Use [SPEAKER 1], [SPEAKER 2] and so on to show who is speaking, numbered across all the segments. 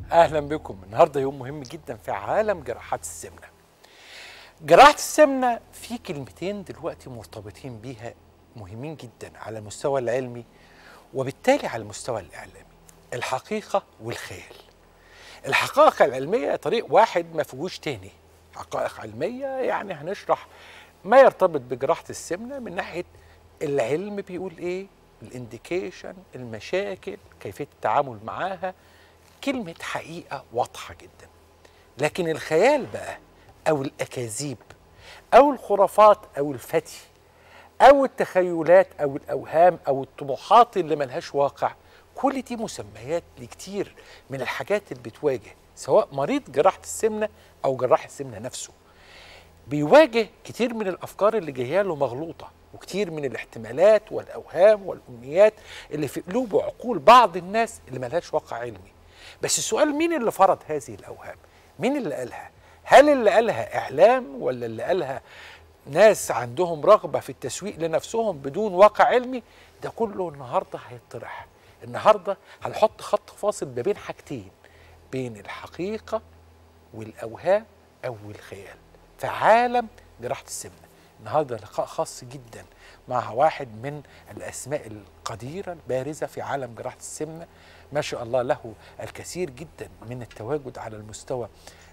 [SPEAKER 1] اهلا بكم النهارده يوم مهم جدا في عالم جراحات السمنه جراحه السمنه في كلمتين دلوقتي مرتبطين بيها مهمين جدا على المستوى العلمي وبالتالي على المستوى الاعلامي الحقيقه والخيال الحقائق العلميه طريق واحد ما فيهوش تاني حقائق علميه يعني هنشرح ما يرتبط بجراحه السمنه من ناحيه العلم بيقول ايه الانديكيشن المشاكل كيفيه التعامل معاها كلمه حقيقه واضحه جدا لكن الخيال بقى او الاكاذيب او الخرافات او الفتي او التخيلات او الاوهام او الطموحات اللي ملهاش واقع كل دي مسميات لكتير من الحاجات اللي بتواجه سواء مريض جراحه السمنه او جراح السمنه نفسه بيواجه كتير من الافكار اللي جايه له مغلوطه وكتير من الاحتمالات والاوهام والامنيات اللي في قلوب وعقول بعض الناس اللي ملهاش واقع علمي بس السؤال مين اللي فرض هذه الاوهام مين اللي قالها هل اللي قالها اعلام ولا اللي قالها ناس عندهم رغبه في التسويق لنفسهم بدون واقع علمي ده كله النهارده هيطرح النهارده هنحط خط فاصل ما بين حاجتين بين الحقيقه والاوهام او الخيال في عالم جراحه السمنه النهارده لقاء خاص جدا مع واحد من الاسماء القديره البارزه في عالم جراحه السمنه ما شاء الله له الكثير جدا من التواجد على المستوى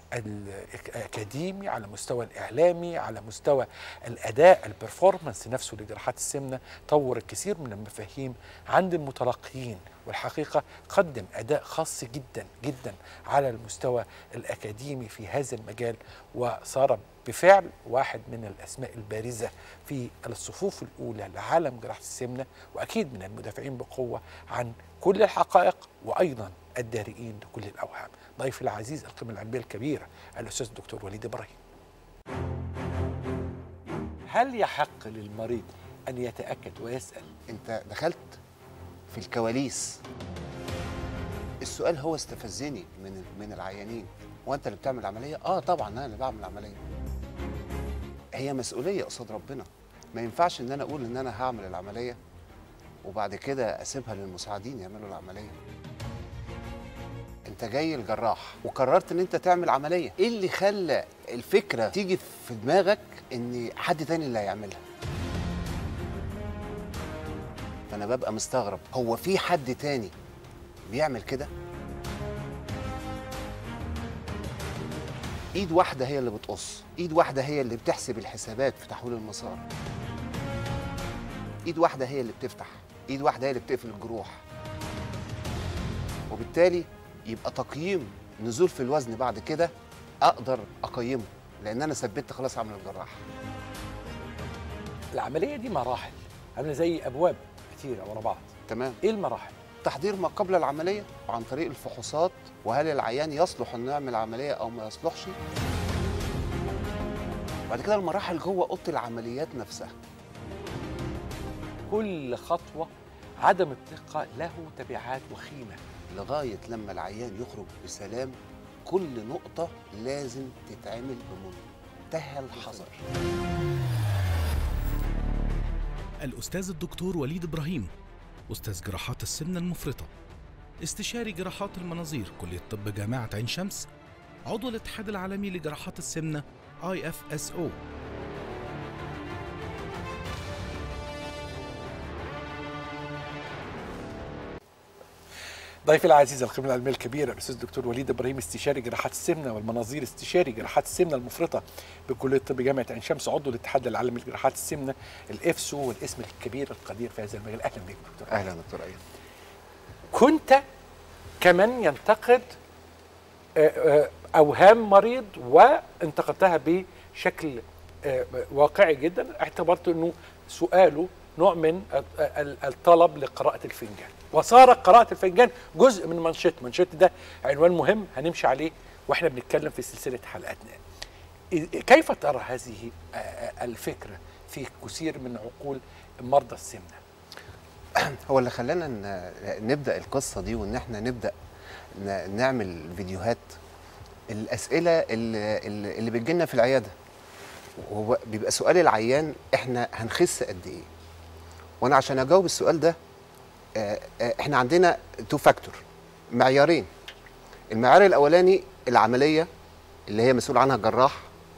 [SPEAKER 1] الاكاديمي على مستوى الاعلامي على مستوى الاداء البرفورمانس نفسه لجراحات السمنه طور الكثير من المفاهيم عند المتلقيين والحقيقه قدم اداء خاص جدا جدا على المستوى الاكاديمي في هذا المجال وصار بفعل واحد من الاسماء البارزه في الصفوف الاولى لعالم جراحه السمنه واكيد من المدافعين بقوه عن كل الحقائق وايضا الدارئين لكل الاوهام. ضيفي العزيز القيمه العلميه الكبيره الاستاذ الدكتور وليد ابراهيم. هل يحق للمريض ان يتاكد ويسال
[SPEAKER 2] انت دخلت في الكواليس السؤال هو استفزني من من العيانين وانت اللي بتعمل عمليه اه طبعا انا اللي بعمل عمليه هي مسؤوليه قصاد ربنا ما ينفعش ان انا اقول ان انا هعمل العمليه وبعد كده اسيبها للمساعدين يعملوا العمليه انت جاي الجراح وقررت ان انت تعمل عمليه ايه اللي خلى الفكره تيجي في دماغك ان حد تاني اللي هيعملها فانا ببقى مستغرب هو في حد تاني بيعمل كده ايد واحده هي اللي بتقص ايد واحده هي اللي بتحسب الحسابات في تحويل المسار ايد واحده هي اللي بتفتح ايد واحده هي اللي بتقفل الجروح وبالتالي يبقى تقييم نزول في الوزن بعد كده اقدر اقيمه لان انا ثبت خلاص عمل الجراح
[SPEAKER 1] العمليه دي مراحل عامله زي ابواب كتيره ورا بعض
[SPEAKER 2] تمام
[SPEAKER 1] ايه المراحل
[SPEAKER 2] تحضير ما قبل العمليه عن طريق الفحوصات وهل العيان يصلح انه يعمل عمليه او ما يصلحش بعد كده المراحل جوه اوضه العمليات نفسها
[SPEAKER 1] كل خطوه عدم الثقه له تبعات وخيمه
[SPEAKER 2] لغايه لما العيان يخرج بسلام كل نقطه لازم تتعمل بمنتهى الحذر
[SPEAKER 3] الأستاذ الدكتور وليد إبراهيم أستاذ جراحات السمنة المفرطة استشاري جراحات المناظير كلية طب جامعة عين شمس عضو الاتحاد العالمي لجراحات السمنة IFSO
[SPEAKER 1] ضيفي العزيز القيمه العلميه الكبيره الاستاذ الدكتور وليد ابراهيم استشاري جراحات السمنه والمناظير استشاري جراحات السمنه المفرطه بكليه طب جامعه عين شمس عضو الاتحاد العالمي لجراحات السمنه الافسو والاسم الكبير القدير في هذا المجال اهلا بك دكتور
[SPEAKER 2] اهلا دكتور ايمن
[SPEAKER 1] كنت كمن ينتقد آه، آه، اوهام مريض وانتقدتها بشكل آه، واقعي جدا اعتبرت انه سؤاله نوع من ال- الطلب لقراءة الفنجان وصارت قراءة الفنجان جزء من منشط منشط ده عنوان مهم هنمشي عليه واحنا بنتكلم في سلسلة حلقاتنا إيه- كيف ترى هذه آه، آه، الفكرة في كثير من عقول مرضى السمنة
[SPEAKER 2] هو اللي خلانا ن- نبدا القصه دي وان احنا نبدا ن- نعمل فيديوهات الاسئله اللي, اللي اللي بتجيلنا في العياده وهو بيبقى سؤال العيان احنا هنخس قد ايه وانا عشان اجاوب السؤال ده آه، آه، احنا عندنا تو فاكتور معيارين المعيار الاولاني العمليه اللي هي مسؤول عنها الجراح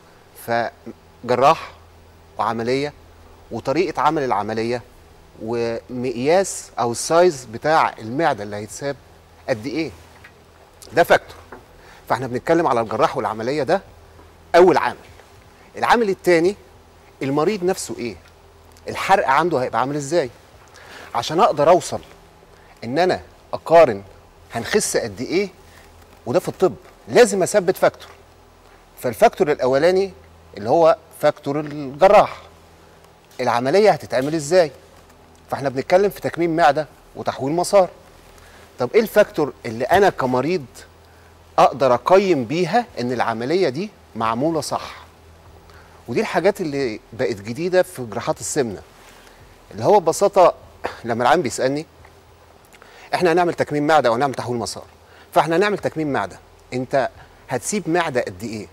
[SPEAKER 2] فجراح وعمليه وطريقه عمل العمليه ومقياس او السايز بتاع المعده اللي هيتساب قد ايه ده فاكتور فاحنا بنتكلم على الجراح والعمليه ده اول عامل العامل الثاني المريض نفسه ايه الحرق عنده هيبقى عامل ازاي عشان اقدر اوصل ان انا اقارن هنخس قد ايه وده في الطب لازم اثبت فاكتور فالفاكتور الاولاني اللي هو فاكتور الجراح العمليه هتتعمل ازاي فاحنا بنتكلم في تكميم معده وتحويل مسار طب ايه الفاكتور اللي انا كمريض اقدر اقيم بيها ان العمليه دي معموله صح ودي الحاجات اللي بقت جديده في جراحات السمنه اللي هو ببساطه لما العيان بيسالني احنا هنعمل تكميم معده او هنعمل تحويل مسار فاحنا هنعمل تكميم معده انت هتسيب معده قد ايه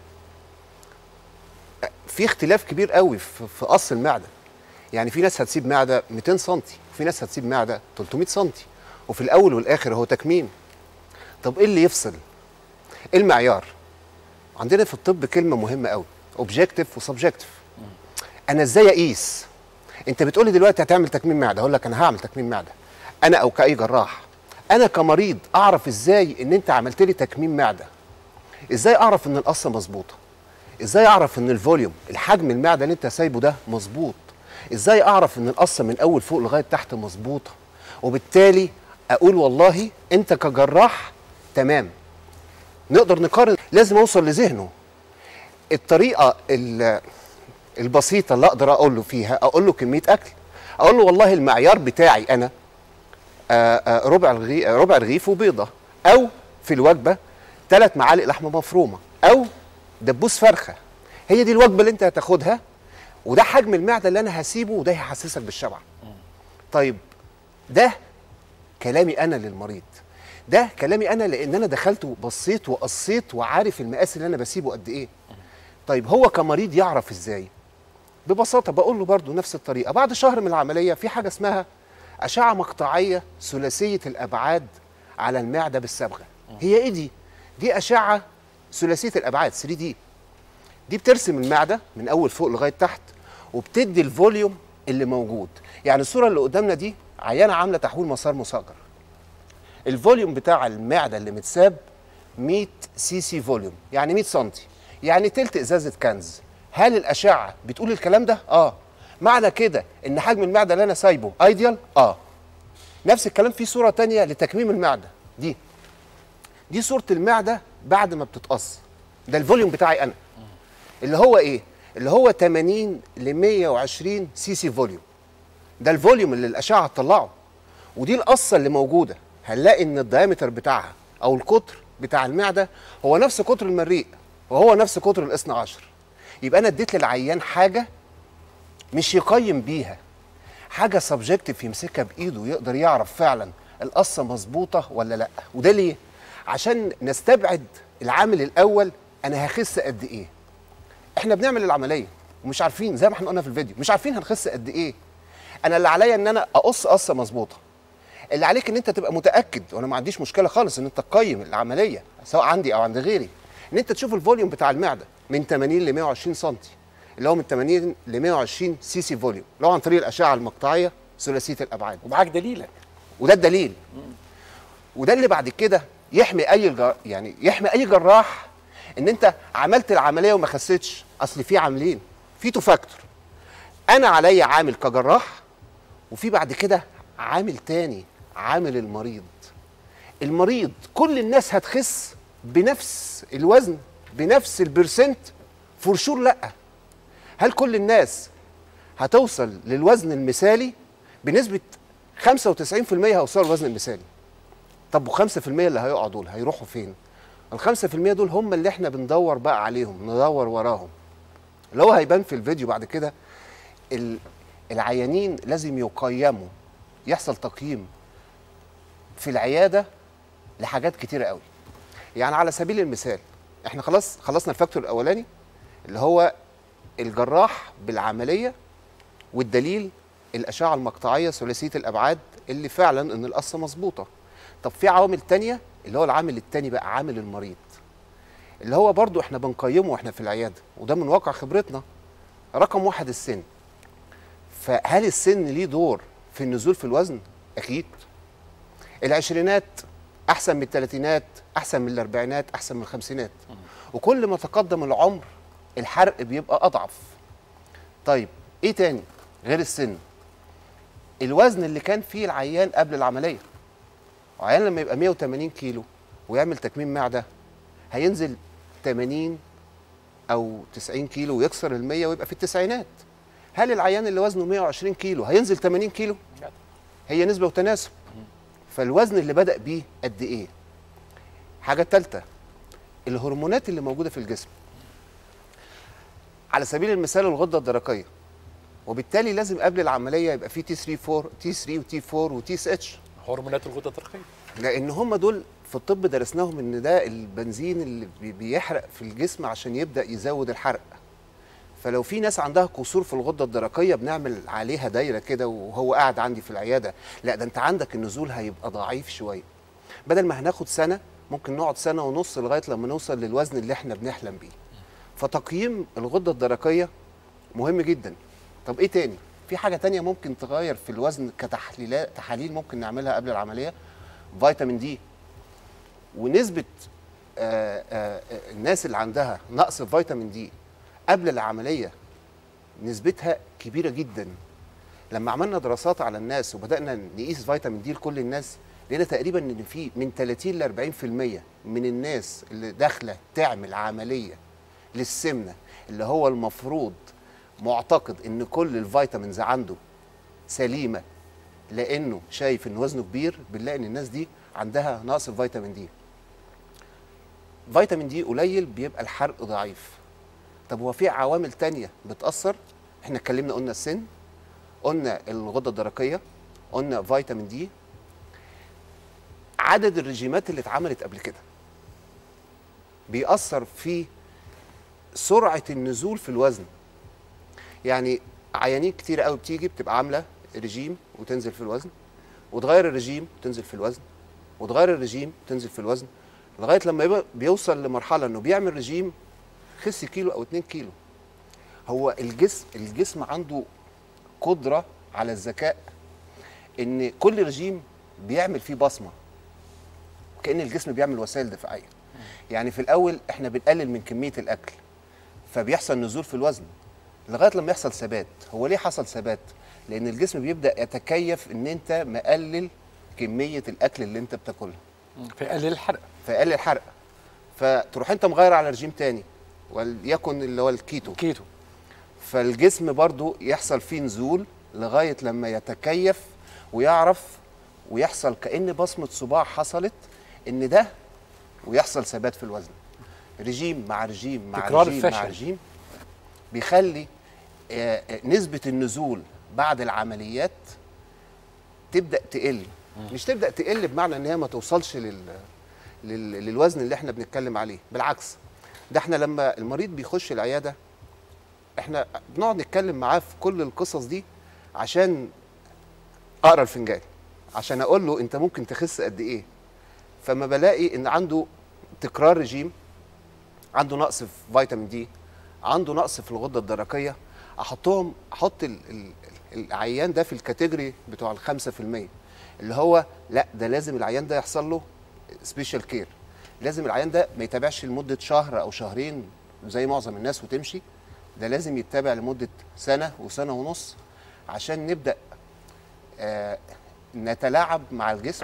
[SPEAKER 2] في اختلاف كبير قوي في في قص المعده يعني في ناس هتسيب معده 200 سم وفي ناس هتسيب معده 300 سم وفي الاول والاخر هو تكميم طب ايه اللي يفصل ايه المعيار عندنا في الطب كلمه مهمه قوي اوبجكتيف وسبجكتيف انا ازاي اقيس انت بتقولي دلوقتي هتعمل تكميم معده هقول لك انا هعمل تكميم معده انا او كاي جراح انا كمريض اعرف ازاي ان انت عملت لي تكميم معده ازاي اعرف ان القصه مظبوطه ازاي اعرف ان الفوليوم الحجم المعده اللي انت سايبه ده مظبوط ازاي اعرف ان القصه من اول فوق لغايه تحت مظبوطه وبالتالي اقول والله انت كجراح تمام نقدر نقارن لازم اوصل لذهنه الطريقه ال- البسيطه اللي اقدر اقول له فيها اقول له كميه اكل اقول له والله المعيار بتاعي انا آه، آه، ربع رغيف ربع رغيف وبيضه او في الوجبه ثلاث معالق لحمه مفرومه او دبوس فرخه هي دي الوجبه اللي انت هتاخدها وده حجم المعده اللي انا هسيبه وده هيحسسك بالشبع طيب ده كلامي انا للمريض ده كلامي انا لان انا دخلت وبصيت وقصيت وعارف المقاس اللي انا بسيبه قد ايه طيب هو كمريض يعرف ازاي ببساطه بقول له برضو نفس الطريقه بعد شهر من العمليه في حاجه اسمها اشعه مقطعيه ثلاثيه الابعاد على المعده بالصبغه هي ايه دي دي اشعه ثلاثيه الابعاد 3 دي دي بترسم المعده من اول فوق لغايه تحت وبتدي الفوليوم اللي موجود يعني الصوره اللي قدامنا دي عيانه عامله تحويل مسار مسجر الفوليوم بتاع المعده اللي متساب 100 سي سي فوليوم يعني 100 سم يعني تلت ازازه كنز هل الاشعه بتقول الكلام ده اه معنى كده ان حجم المعده اللي انا سايبه ايديال اه نفس الكلام في صوره تانية لتكميم المعده دي دي صوره المعده بعد ما بتتقص ده الفوليوم بتاعي انا اللي هو ايه اللي هو 80 ل 120 سي سي فوليوم ده الفوليوم اللي الاشعه هتطلعه ودي القصه اللي موجوده هنلاقي ان الدايمتر بتاعها او القطر بتاع المعده هو نفس قطر المريء وهو نفس قطر الاثنى عشر يبقى انا اديت للعيان حاجه مش يقيم بيها حاجه سبجكتيف يمسكها بايده يقدر يعرف فعلا القصه مظبوطه ولا لا وده ليه عشان نستبعد العامل الاول انا هخس قد ايه احنا بنعمل العمليه ومش عارفين زي ما احنا قلنا في الفيديو مش عارفين هنخس قد ايه انا اللي عليا ان انا اقص قصه مظبوطه اللي عليك ان انت تبقى متاكد وانا ما عنديش مشكله خالص ان انت تقيم العمليه سواء عندي او عند غيري ان انت تشوف الفوليوم بتاع المعده من 80 ل 120 سم اللي هو من 80 ل 120 سي سي فوليوم اللي هو عن طريق الاشعه المقطعيه ثلاثيه الابعاد
[SPEAKER 1] ومعاك دليلك
[SPEAKER 2] وده الدليل وده اللي بعد كده يحمي اي جر... يعني يحمي اي جراح ان انت عملت العمليه وما خسيتش اصل في عاملين في تو فاكتور انا عليا عامل كجراح وفي بعد كده عامل تاني عامل المريض المريض كل الناس هتخس بنفس الوزن بنفس البرسنت فور لا هل كل الناس هتوصل للوزن المثالي بنسبه 95% هيوصلوا للوزن المثالي طب و5% اللي هيقعوا دول هيروحوا فين ال 5% دول هم اللي احنا بندور بقى عليهم ندور وراهم اللي هو هيبان في الفيديو بعد كده ال- العيانين لازم يقيموا يحصل تقييم في العياده لحاجات كتيره قوي يعني على سبيل المثال احنا خلاص خلصنا الفاكتور الاولاني اللي هو الجراح بالعمليه والدليل الاشعه المقطعيه ثلاثيه الابعاد اللي فعلا ان القصه مظبوطه طب في عوامل تانية اللي هو العامل التاني بقى عامل المريض اللي هو برضو احنا بنقيمه واحنا في العياده وده من واقع خبرتنا رقم واحد السن فهل السن ليه دور في النزول في الوزن اكيد العشرينات احسن من الثلاثينات احسن من الاربعينات احسن من الخمسينات وكل ما تقدم العمر الحرق بيبقى اضعف طيب ايه تاني غير السن الوزن اللي كان فيه العيان قبل العمليه العيان لما يبقى 180 كيلو ويعمل تكميم معده هينزل 80 او 90 كيلو ويكسر ال 100 ويبقى في التسعينات هل العيان اللي وزنه 120 كيلو هينزل 80 كيلو هي نسبه وتناسب فالوزن اللي بدا بيه قد ايه حاجه ثالثه الهرمونات اللي موجوده في الجسم على سبيل المثال الغده الدرقيه وبالتالي لازم قبل العمليه يبقى في تي 3 4 تي 3 وتي 4 وتي اس اتش
[SPEAKER 1] هرمونات الغده الدرقيه
[SPEAKER 2] لان هم دول في الطب درسناهم ان ده البنزين اللي بي- بيحرق في الجسم عشان يبدا يزود الحرق فلو في ناس عندها قصور في الغده الدرقيه بنعمل عليها دايره كده وهو قاعد عندي في العياده لا ده انت عندك النزول هيبقى ضعيف شويه بدل ما هناخد سنه ممكن نقعد سنه ونص لغايه لما نوصل للوزن اللي احنا بنحلم بيه فتقييم الغده الدرقيه مهم جدا طب ايه تاني في حاجه تانية ممكن تغير في الوزن كتحليلات تحاليل ممكن نعملها قبل العمليه فيتامين دي ونسبه آه آه آه، الناس اللي عندها نقص في فيتامين دي قبل العمليه نسبتها كبيره جدا لما عملنا دراسات على الناس وبدانا نقيس فيتامين دي لكل الناس لقينا تقريبا ان في من 30 ل 40% من الناس اللي داخله تعمل عمليه للسمنه اللي هو المفروض معتقد ان كل الفيتامينز عنده سليمه لانه شايف ان وزنه كبير بنلاقي ان الناس دي عندها نقص في فيتامين دي فيتامين دي قليل بيبقى الحرق ضعيف طب هو في عوامل تانية بتأثر احنا اتكلمنا قلنا السن قلنا الغدة الدرقية قلنا فيتامين دي عدد الرجيمات اللي اتعملت قبل كده بيأثر في سرعة النزول في الوزن يعني عيانين كتير قوي بتيجي بتبقى عاملة رجيم وتنزل في الوزن وتغير الرجيم تنزل في الوزن وتغير الرجيم تنزل في الوزن لغايه لما يبقى بيوصل لمرحله انه بيعمل رجيم خس كيلو او 2 كيلو هو الجسم الجسم عنده قدره على الذكاء ان كل رجيم بيعمل فيه بصمه كان الجسم بيعمل وسائل دفاعيه يعني في الاول احنا بنقلل من كميه الاكل فبيحصل نزول في الوزن لغايه لما يحصل ثبات هو ليه حصل ثبات لان الجسم بيبدا يتكيف ان انت مقلل كميه الاكل اللي انت بتاكلها
[SPEAKER 1] فيقلل الحرق
[SPEAKER 2] فيقلل الحرق فتروح انت مغير على رجيم تاني وليكن اللي هو الكيتو
[SPEAKER 1] كيتو
[SPEAKER 2] فالجسم برضو يحصل فيه نزول لغايه لما يتكيف ويعرف ويحصل كان بصمه صباع حصلت ان ده ويحصل ثبات في الوزن رجيم مع رجيم مع
[SPEAKER 1] تكرار
[SPEAKER 2] رجيم مع
[SPEAKER 1] الفشل.
[SPEAKER 2] رجيم بيخلي آه، آه، نسبه النزول بعد العمليات تبدا تقل مش تبدا تقل بمعنى ان هي ما توصلش لل... لل... للوزن اللي احنا بنتكلم عليه بالعكس ده احنا لما المريض بيخش العياده احنا بنقعد نتكلم معاه في كل القصص دي عشان اقرا الفنجان عشان اقول له انت ممكن تخس قد ايه فما بلاقي ان عنده تكرار رجيم عنده نقص في فيتامين دي عنده نقص في الغده الدرقيه احطهم احط ال ال العيان ده في الكاتيجوري بتوع الخمسة في المية اللي هو لا ده لازم العيان ده يحصل له سبيشال كير لازم العيان ده ما يتابعش لمدة شهر أو شهرين زي معظم الناس وتمشي ده لازم يتابع لمدة سنة وسنة ونص عشان نبدأ آه نتلاعب مع الجسم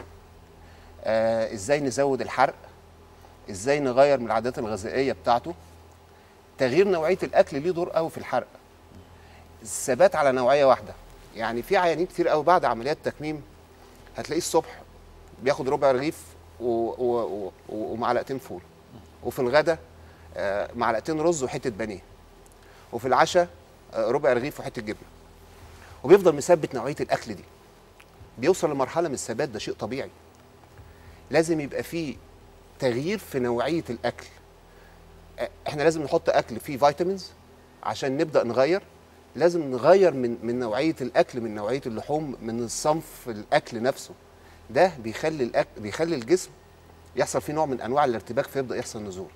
[SPEAKER 2] آه ازاي نزود الحرق ازاي نغير من العادات الغذائية بتاعته تغيير نوعية الأكل ليه دور قوي في الحرق الثبات على نوعيه واحده يعني في عيانين كتير قوي بعد عمليات تكميم هتلاقيه الصبح بياخد ربع رغيف و... و... و... ومعلقتين فول وفي الغدا آه، معلقتين رز وحته بانيه وفي العشاء آه، ربع رغيف وحته جبنه وبيفضل مثبت نوعيه الاكل دي بيوصل لمرحله من الثبات ده شيء طبيعي لازم يبقى فيه تغيير في نوعيه الاكل آه، احنا لازم نحط اكل فيه فيتامينز عشان نبدا نغير لازم نغير من من نوعيه الاكل من نوعيه اللحوم من الصنف الاكل نفسه ده بيخلي الاكل بيخلي الجسم يحصل فيه نوع من انواع الارتباك فيبدا يحصل نزول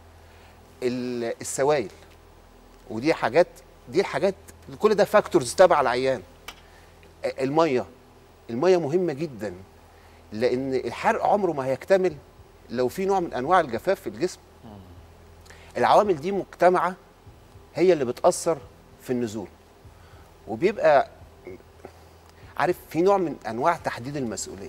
[SPEAKER 2] ال- السوائل ودي حاجات دي الحاجات كل ده فاكتورز تبع العيان آه، الميه الميه مهمه جدا لان الحرق عمره ما هيكتمل لو في نوع من انواع الجفاف في الجسم العوامل دي مجتمعه هي اللي بتاثر في النزول وبيبقى عارف في نوع من انواع تحديد المسؤوليه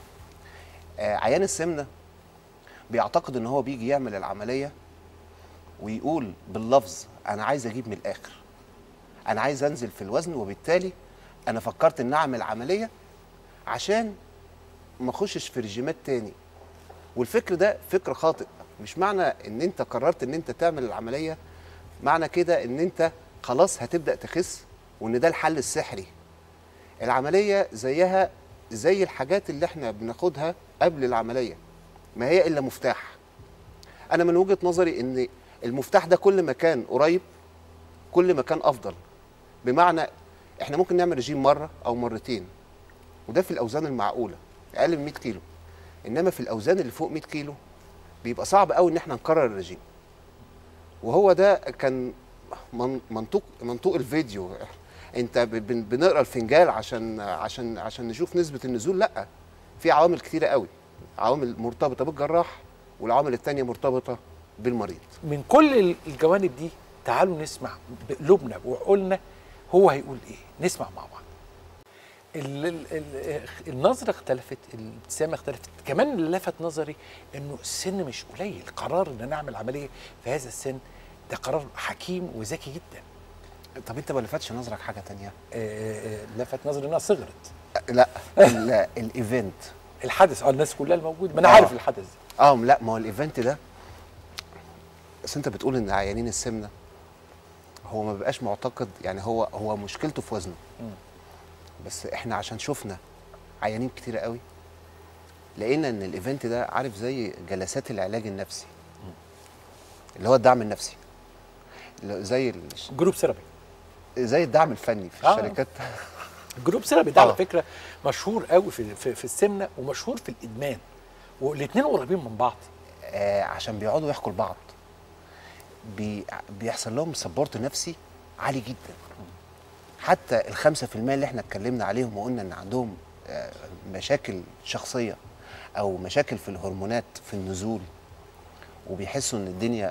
[SPEAKER 2] آه عيان السمنه بيعتقد ان هو بيجي يعمل العمليه ويقول باللفظ انا عايز اجيب من الاخر انا عايز انزل في الوزن وبالتالي انا فكرت ان اعمل عمليه عشان ما اخشش في رجيمات تاني والفكر ده فكر خاطئ مش معنى ان انت قررت ان انت تعمل العمليه معنى كده ان انت خلاص هتبدا تخس وان ده الحل السحري العمليه زيها زي الحاجات اللي احنا بناخدها قبل العمليه ما هي الا مفتاح انا من وجهه نظري ان المفتاح ده كل ما كان قريب كل ما كان افضل بمعنى احنا ممكن نعمل رجيم مره او مرتين وده في الاوزان المعقوله اقل من 100 كيلو انما في الاوزان اللي فوق 100 كيلو بيبقى صعب قوي ان احنا نكرر الرجيم وهو ده كان من- منطوق منطوق الفيديو انت ب- بن- بنقرا الفنجان عشان عشان عشان نشوف نسبه النزول لا في عوامل كتيره قوي عوامل مرتبطه بالجراح والعوامل الثانيه مرتبطه بالمريض
[SPEAKER 1] من كل الجوانب دي تعالوا نسمع بقلوبنا وعقولنا هو هيقول ايه نسمع مع بعض ال- ال- ال- النظرة اختلفت الابتسامة اختلفت كمان اللي لفت نظري انه السن مش قليل قرار ان انا اعمل عملية في هذا السن ده قرار حكيم وذكي جدا
[SPEAKER 2] طب انت ما لفتش نظرك حاجه تانية
[SPEAKER 1] آه، آه، لفت نظري انها صغرت
[SPEAKER 2] لا ال- الايفنت
[SPEAKER 1] الحدث اه الناس كلها الموجودة ما انا
[SPEAKER 2] آه.
[SPEAKER 1] عارف الحدث ده
[SPEAKER 2] اه لا ما هو الايفنت ده بس انت بتقول ان عيانين السمنه هو ما بقاش معتقد يعني هو هو مشكلته في وزنه
[SPEAKER 1] مم.
[SPEAKER 2] بس احنا عشان شفنا عيانين كتيره قوي لقينا ان الايفنت ده عارف زي جلسات العلاج النفسي اللي هو الدعم النفسي اللي زي ال-
[SPEAKER 1] جروب سيرابي
[SPEAKER 2] زي الدعم الفني في
[SPEAKER 1] آه.
[SPEAKER 2] الشركات
[SPEAKER 1] الجروب سيرابي ده على
[SPEAKER 2] آه.
[SPEAKER 1] فكره مشهور قوي في, في في السمنه ومشهور في الادمان والاثنين قريبين من بعض
[SPEAKER 2] آه عشان بيقعدوا يحكوا لبعض بي بيحصل لهم سبورت نفسي عالي جدا حتى الخمسة في المية اللي احنا اتكلمنا عليهم وقلنا ان عندهم آه مشاكل شخصية او مشاكل في الهرمونات في النزول وبيحسوا ان الدنيا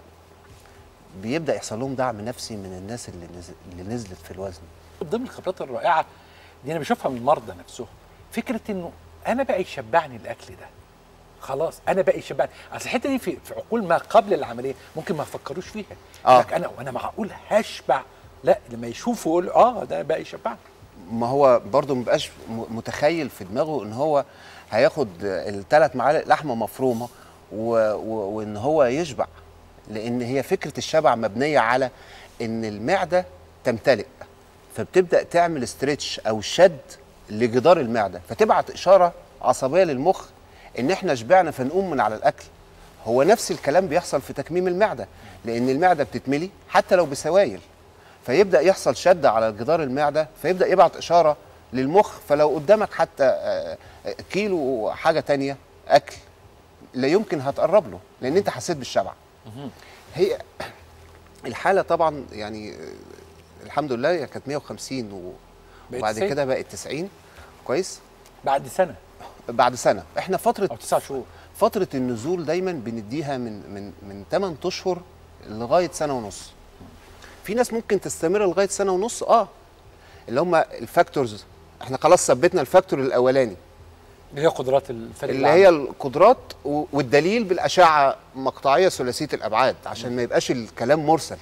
[SPEAKER 2] بيبدأ يحصل لهم دعم نفسي من الناس اللي, نزل اللي نزلت في الوزن
[SPEAKER 1] من ضمن الخبرات الرائعه دي انا بشوفها من المرضى نفسهم فكره انه انا بقى يشبعني الاكل ده خلاص انا بقى يشبعني اصل الحته دي في, في عقول ما قبل العمليه ممكن ما يفكروش فيها
[SPEAKER 2] آه.
[SPEAKER 1] لك انا وانا معقول هشبع لا لما يشوفوا يقول اه ده بقى يشبعني
[SPEAKER 2] ما هو برضه مبقاش م- متخيل في دماغه ان هو هياخد الثلاث معالق لحمه مفرومه و... و... وان هو يشبع لان هي فكره الشبع مبنيه على ان المعده تمتلئ فبتبدا تعمل ستريتش او شد لجدار المعده فتبعت اشاره عصبيه للمخ ان احنا شبعنا فنقوم من على الاكل هو نفس الكلام بيحصل في تكميم المعده لان المعده بتتملي حتى لو بسوائل فيبدا يحصل شد على جدار المعده فيبدا يبعت اشاره للمخ فلو قدامك حتى آه، آه، كيلو حاجه تانية اكل لا يمكن هتقرب له لان انت حسيت بالشبع هي الحاله طبعا يعني آه، الحمد لله هي كانت 150 و-
[SPEAKER 1] بقت
[SPEAKER 2] وبعد
[SPEAKER 1] 90.
[SPEAKER 2] كده بقت 90 كويس
[SPEAKER 1] بعد سنه
[SPEAKER 2] بعد سنه احنا فتره
[SPEAKER 1] او تسع شهور
[SPEAKER 2] فتره النزول دايما بنديها من من من 8 اشهر لغايه سنه ونص في ناس ممكن تستمر لغايه سنه ونص اه اللي هم الفاكتورز احنا خلاص ثبتنا الفاكتور الاولاني
[SPEAKER 1] اللي هي قدرات الفريق
[SPEAKER 2] اللي هي القدرات و- والدليل بالاشعه مقطعيه ثلاثيه الابعاد عشان ما يبقاش الكلام مرسل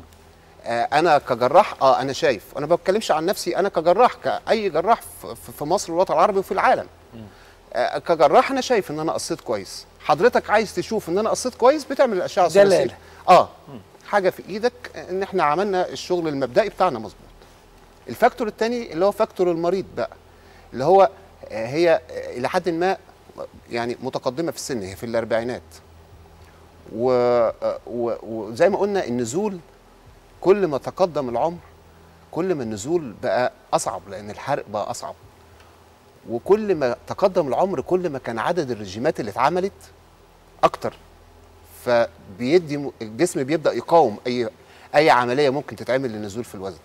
[SPEAKER 2] آه انا كجراح اه انا شايف انا ما بتكلمش عن نفسي انا كجراح كاي جراح في- في في مصر والوطن العربي وفي العالم آه كجراح انا شايف ان انا قصيت كويس حضرتك عايز تشوف ان انا قصيت كويس بتعمل الاشعه
[SPEAKER 1] دلالة.
[SPEAKER 2] الثلاثيه اه حاجه في ايدك ان احنا عملنا الشغل المبدئي بتاعنا مظبوط الفاكتور الثاني اللي هو فاكتور المريض بقى اللي هو آه، هي آه، الى حد ما يعني متقدمه في السن هي في الاربعينات و- آه، و- وزي ما قلنا النزول كل ما تقدم العمر كل ما النزول بقى اصعب لان الحرق بقى اصعب وكل ما تقدم العمر كل ما كان عدد الرجيمات اللي اتعملت اكتر فبيدي م- الجسم بيبدا يقاوم اي اي عمليه ممكن تتعمل للنزول في الوزن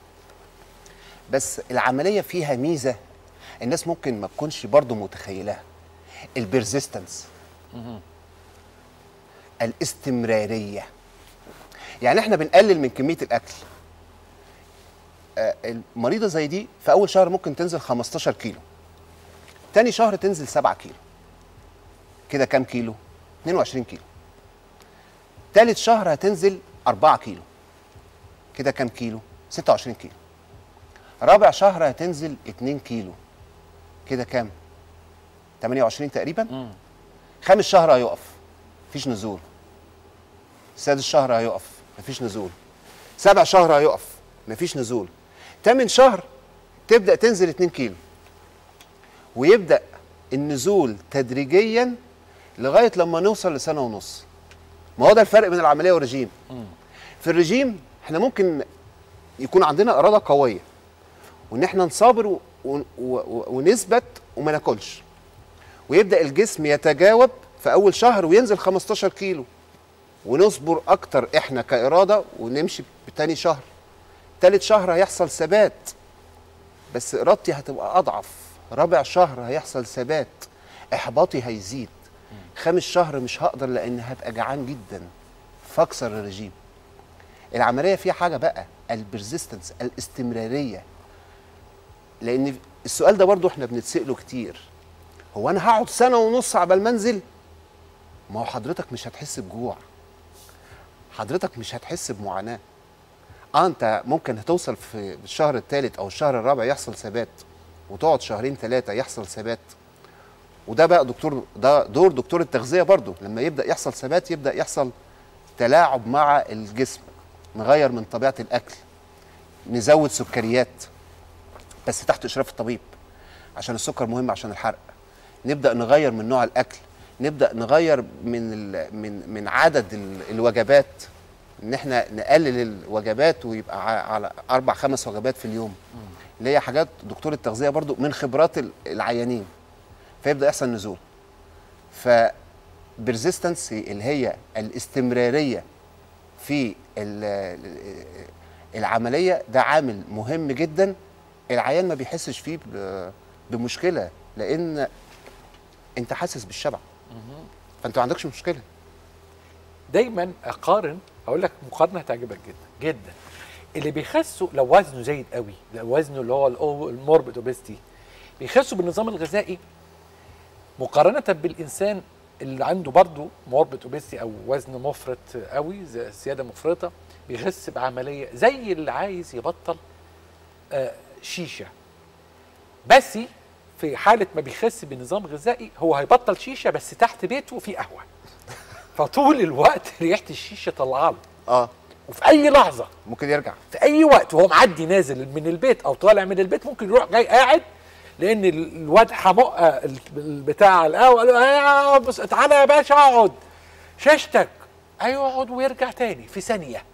[SPEAKER 2] بس العمليه فيها ميزه الناس ممكن ما تكونش برضو متخيلها البرزيستنس الاستمراريه يعني احنا بنقلل من كميه الاكل آه، المريضه زي دي في اول شهر ممكن تنزل 15 كيلو تاني شهر تنزل 7 كيلو كده كام كيلو 22 كيلو تالت شهر هتنزل 4 كيلو كده كام كيلو 26 كيلو رابع شهر هتنزل 2 كيلو كده كام 28 تقريبا خامس شهر هيقف مفيش نزول سادس شهر هيقف مفيش نزول سابع شهر هيقف مفيش نزول تامن شهر تبدا تنزل 2 كيلو ويبدا النزول تدريجيا لغايه لما نوصل لسنه ونص ما هو ده الفرق بين العمليه والرجيم في الرجيم احنا ممكن يكون عندنا اراده قويه وان احنا نصابر و- و- و- ونثبت وما ناكلش ويبدا الجسم يتجاوب في اول شهر وينزل 15 كيلو ونصبر اكتر احنا كاراده ونمشي بتاني شهر تالت شهر هيحصل ثبات بس ارادتي هتبقى اضعف رابع شهر هيحصل ثبات احباطي هيزيد خامس شهر مش هقدر لان هبقى جعان جدا فاكسر الرجيم العمليه فيها حاجه بقى البرزيستنس الاستمراريه لان السؤال ده برضو احنا بنتساله كتير هو انا هقعد سنه ونص عبال ما انزل ما هو حضرتك مش هتحس بجوع حضرتك مش هتحس بمعاناه اه انت ممكن هتوصل في الشهر الثالث او الشهر الرابع يحصل ثبات وتقعد شهرين ثلاثه يحصل ثبات وده بقى دكتور ده دور دكتور التغذيه برضو لما يبدا يحصل ثبات يبدا يحصل تلاعب مع الجسم نغير من طبيعه الاكل نزود سكريات بس تحت اشراف الطبيب عشان السكر مهم عشان الحرق نبدا نغير من نوع الاكل نبدا نغير من ال من من عدد ال- الوجبات ان احنا نقلل الوجبات ويبقى ع- على اربع خمس وجبات في اليوم اللي هي حاجات دكتور التغذيه برضو من خبرات ال- العيانين فيبدا يحصل نزول ف برزيستنس اللي هي الاستمراريه في ال- ال- العمليه ده عامل مهم جدا العيان ما بيحسش فيه ب- بمشكله لان انت حاسس بالشبع فانت ما عندكش مشكله
[SPEAKER 1] دايما اقارن اقول لك مقارنه هتعجبك جدا جدا اللي بيخسوا لو وزنه زايد قوي لو وزنه اللي هو الأو- الموربيد اوبستي بيخسوا بالنظام الغذائي مقارنه بالانسان اللي عنده برضه موربيد اوبستي او وزن مفرط قوي زي- زياده مفرطه بيخس بعمليه زي اللي عايز يبطل آه، شيشه بس في حاله ما بيخس بنظام غذائي هو هيبطل شيشه بس تحت بيته في قهوه فطول الوقت ريحه الشيشه طالعه له
[SPEAKER 2] اه
[SPEAKER 1] وفي اي لحظه
[SPEAKER 2] ممكن يرجع
[SPEAKER 1] في اي وقت وهو معدي نازل من البيت او طالع من البيت ممكن يروح جاي قاعد لان ال- الواد حمق ال- ال- بتاع القهوه قال له "آه، بص تعالى يا باشا اقعد شاشتك ايوه اقعد ويرجع تاني في ثانيه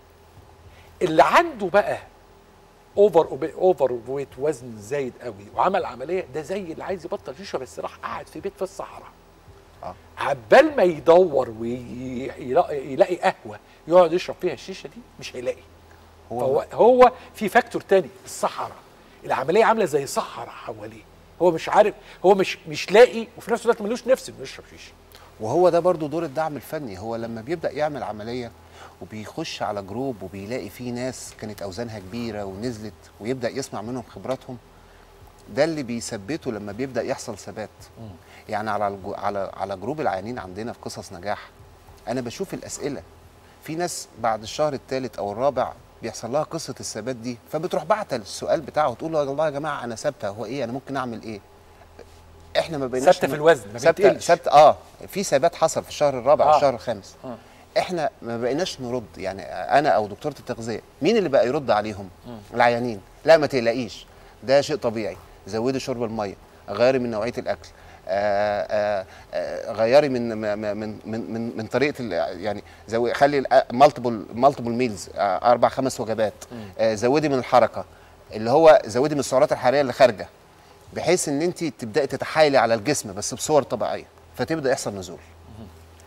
[SPEAKER 1] اللي عنده بقى اوفر اوفر ويت وزن زايد قوي وعمل عمليه ده زي اللي عايز يبطل شيشه بس راح قاعد في بيت في الصحراء
[SPEAKER 2] آه.
[SPEAKER 1] عبال ما يدور ويلاقي يلاقي قهوه يقعد يشرب فيها الشيشه دي مش هيلاقي هو هو في فاكتور تاني الصحراء العمليه عامله زي صحراء حواليه هو مش عارف هو مش مش لاقي وفي نفس الوقت ملوش نفس انه يشرب شيشه
[SPEAKER 2] وهو ده برضو دور الدعم الفني هو لما بيبدا يعمل عمليه وبيخش على جروب وبيلاقي فيه ناس كانت اوزانها كبيره ونزلت ويبدا يسمع منهم خبراتهم ده اللي بيثبته لما بيبدا يحصل ثبات يعني على الجو على على جروب العيانين عندنا في قصص نجاح انا بشوف الاسئله في ناس بعد الشهر الثالث او الرابع بيحصل لها قصه الثبات دي فبتروح بعت السؤال بتاعه وتقول له والله يا جماعه انا ثابته هو ايه انا ممكن اعمل ايه احنا ما بقيناش
[SPEAKER 1] ثابتة في الوزن، ما
[SPEAKER 2] ثابته
[SPEAKER 1] بتقلش.
[SPEAKER 2] ثابته اه في ثبات حصل في الشهر الرابع
[SPEAKER 1] آه.
[SPEAKER 2] والشهر الخامس
[SPEAKER 1] آه.
[SPEAKER 2] احنا ما بقيناش نرد يعني انا او دكتوره التغذيه مين اللي بقى يرد عليهم العيانين لا ما تقلقيش ده شيء طبيعي زودي شرب الميه غيري من نوعيه الاكل آآ آآ آآ غيري من من من من, من, من طريقه ال- يعني زو خلي مالتيبل مالتيبل ميلز اربع خمس وجبات آه، زودي من الحركه اللي هو زودي من السعرات الحراريه اللي خارجه بحيث ان انت تبداي تتحايلي على الجسم بس بصور طبيعيه فتبدا يحصل نزول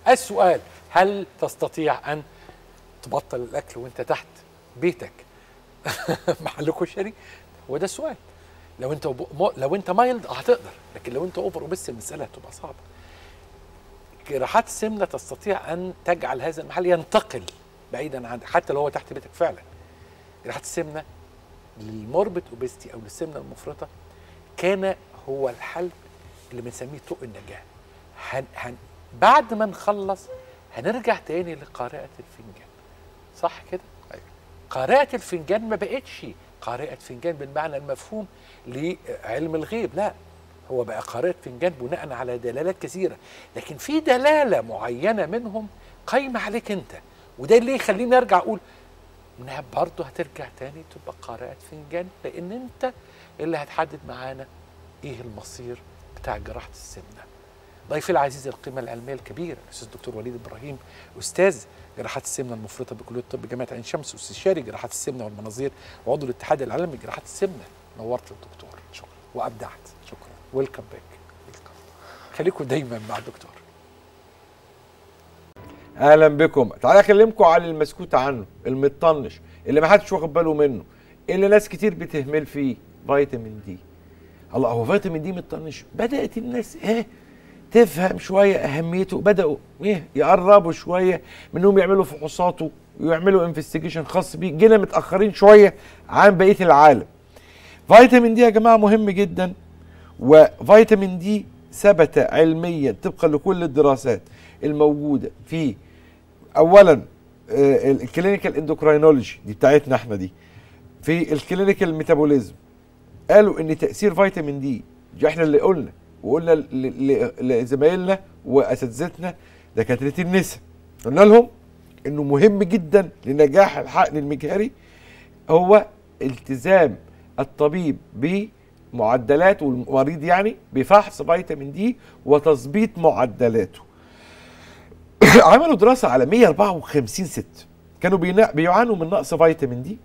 [SPEAKER 1] السؤال هل تستطيع ان تبطل الاكل وانت تحت بيتك محل كشري هو ده السؤال لو انت م- لو انت مايلد هتقدر لكن لو انت اوفر وبس المساله هتبقى صعبه جراحات السمنه تستطيع ان تجعل هذا المحل ينتقل بعيدا عن حتى لو هو تحت بيتك فعلا جراحات السمنه للموربت اوبستي او للسمنه المفرطه كان هو الحل اللي بنسميه طوق النجاه هن هن بعد ما نخلص هنرجع تاني لقارئه الفنجان صح كده
[SPEAKER 2] أيوة.
[SPEAKER 1] قارئه الفنجان ما بقتش قارئه فنجان بالمعنى المفهوم لعلم الغيب لا هو بقى قارئه فنجان بناء على دلالات كثيره لكن في دلاله معينه منهم قايمه عليك انت وده اللي يخليني ارجع اقول انها برضه هترجع تاني تبقى قارئه فنجان لان انت اللي هتحدد معانا ايه المصير بتاع جراحه السمنه ضيفي العزيز القيمه العلميه الكبيره الاستاذ الدكتور وليد ابراهيم استاذ جراحات السمنه المفرطه بكليه الطب جامعه عين شمس واستشاري جراحات السمنه والمناظير وعضو الاتحاد العالمي لجراحات السمنه نورت الدكتور
[SPEAKER 2] شكرا
[SPEAKER 1] وابدعت
[SPEAKER 2] شكرا
[SPEAKER 1] ويلكم باك خليكم دايما مع الدكتور
[SPEAKER 4] اهلا بكم تعالى اكلمكم على المسكوت عنه المطنش اللي ما حدش واخد باله منه اللي ناس كتير بتهمل فيه فيتامين دي الله هو فيتامين دي مطنش بدات الناس ايه تفهم شويه اهميته بداوا ايه يقربوا شويه منهم يعملوا فحوصاته ويعملوا انفستيجيشن خاص بيه جينا متاخرين شويه عن بقيه العالم فيتامين دي يا جماعه مهم جدا وفيتامين دي ثبت علميا طبقا لكل الدراسات الموجوده في اولا آه، الكلينيكال اندوكراينولوجي دي بتاعتنا احنا دي في الكلينيكال ميتابوليزم قالوا ان تاثير فيتامين دي دي احنا اللي قلنا وقلنا ل- ل- لزمايلنا واساتذتنا دكاتره النساء قلنا لهم انه مهم جدا لنجاح الحقن المجهري هو التزام الطبيب بمعدلات والمريض يعني بفحص فيتامين دي وتظبيط معدلاته عملوا دراسه على 154 ست كانوا بينا- بيعانوا من نقص فيتامين دي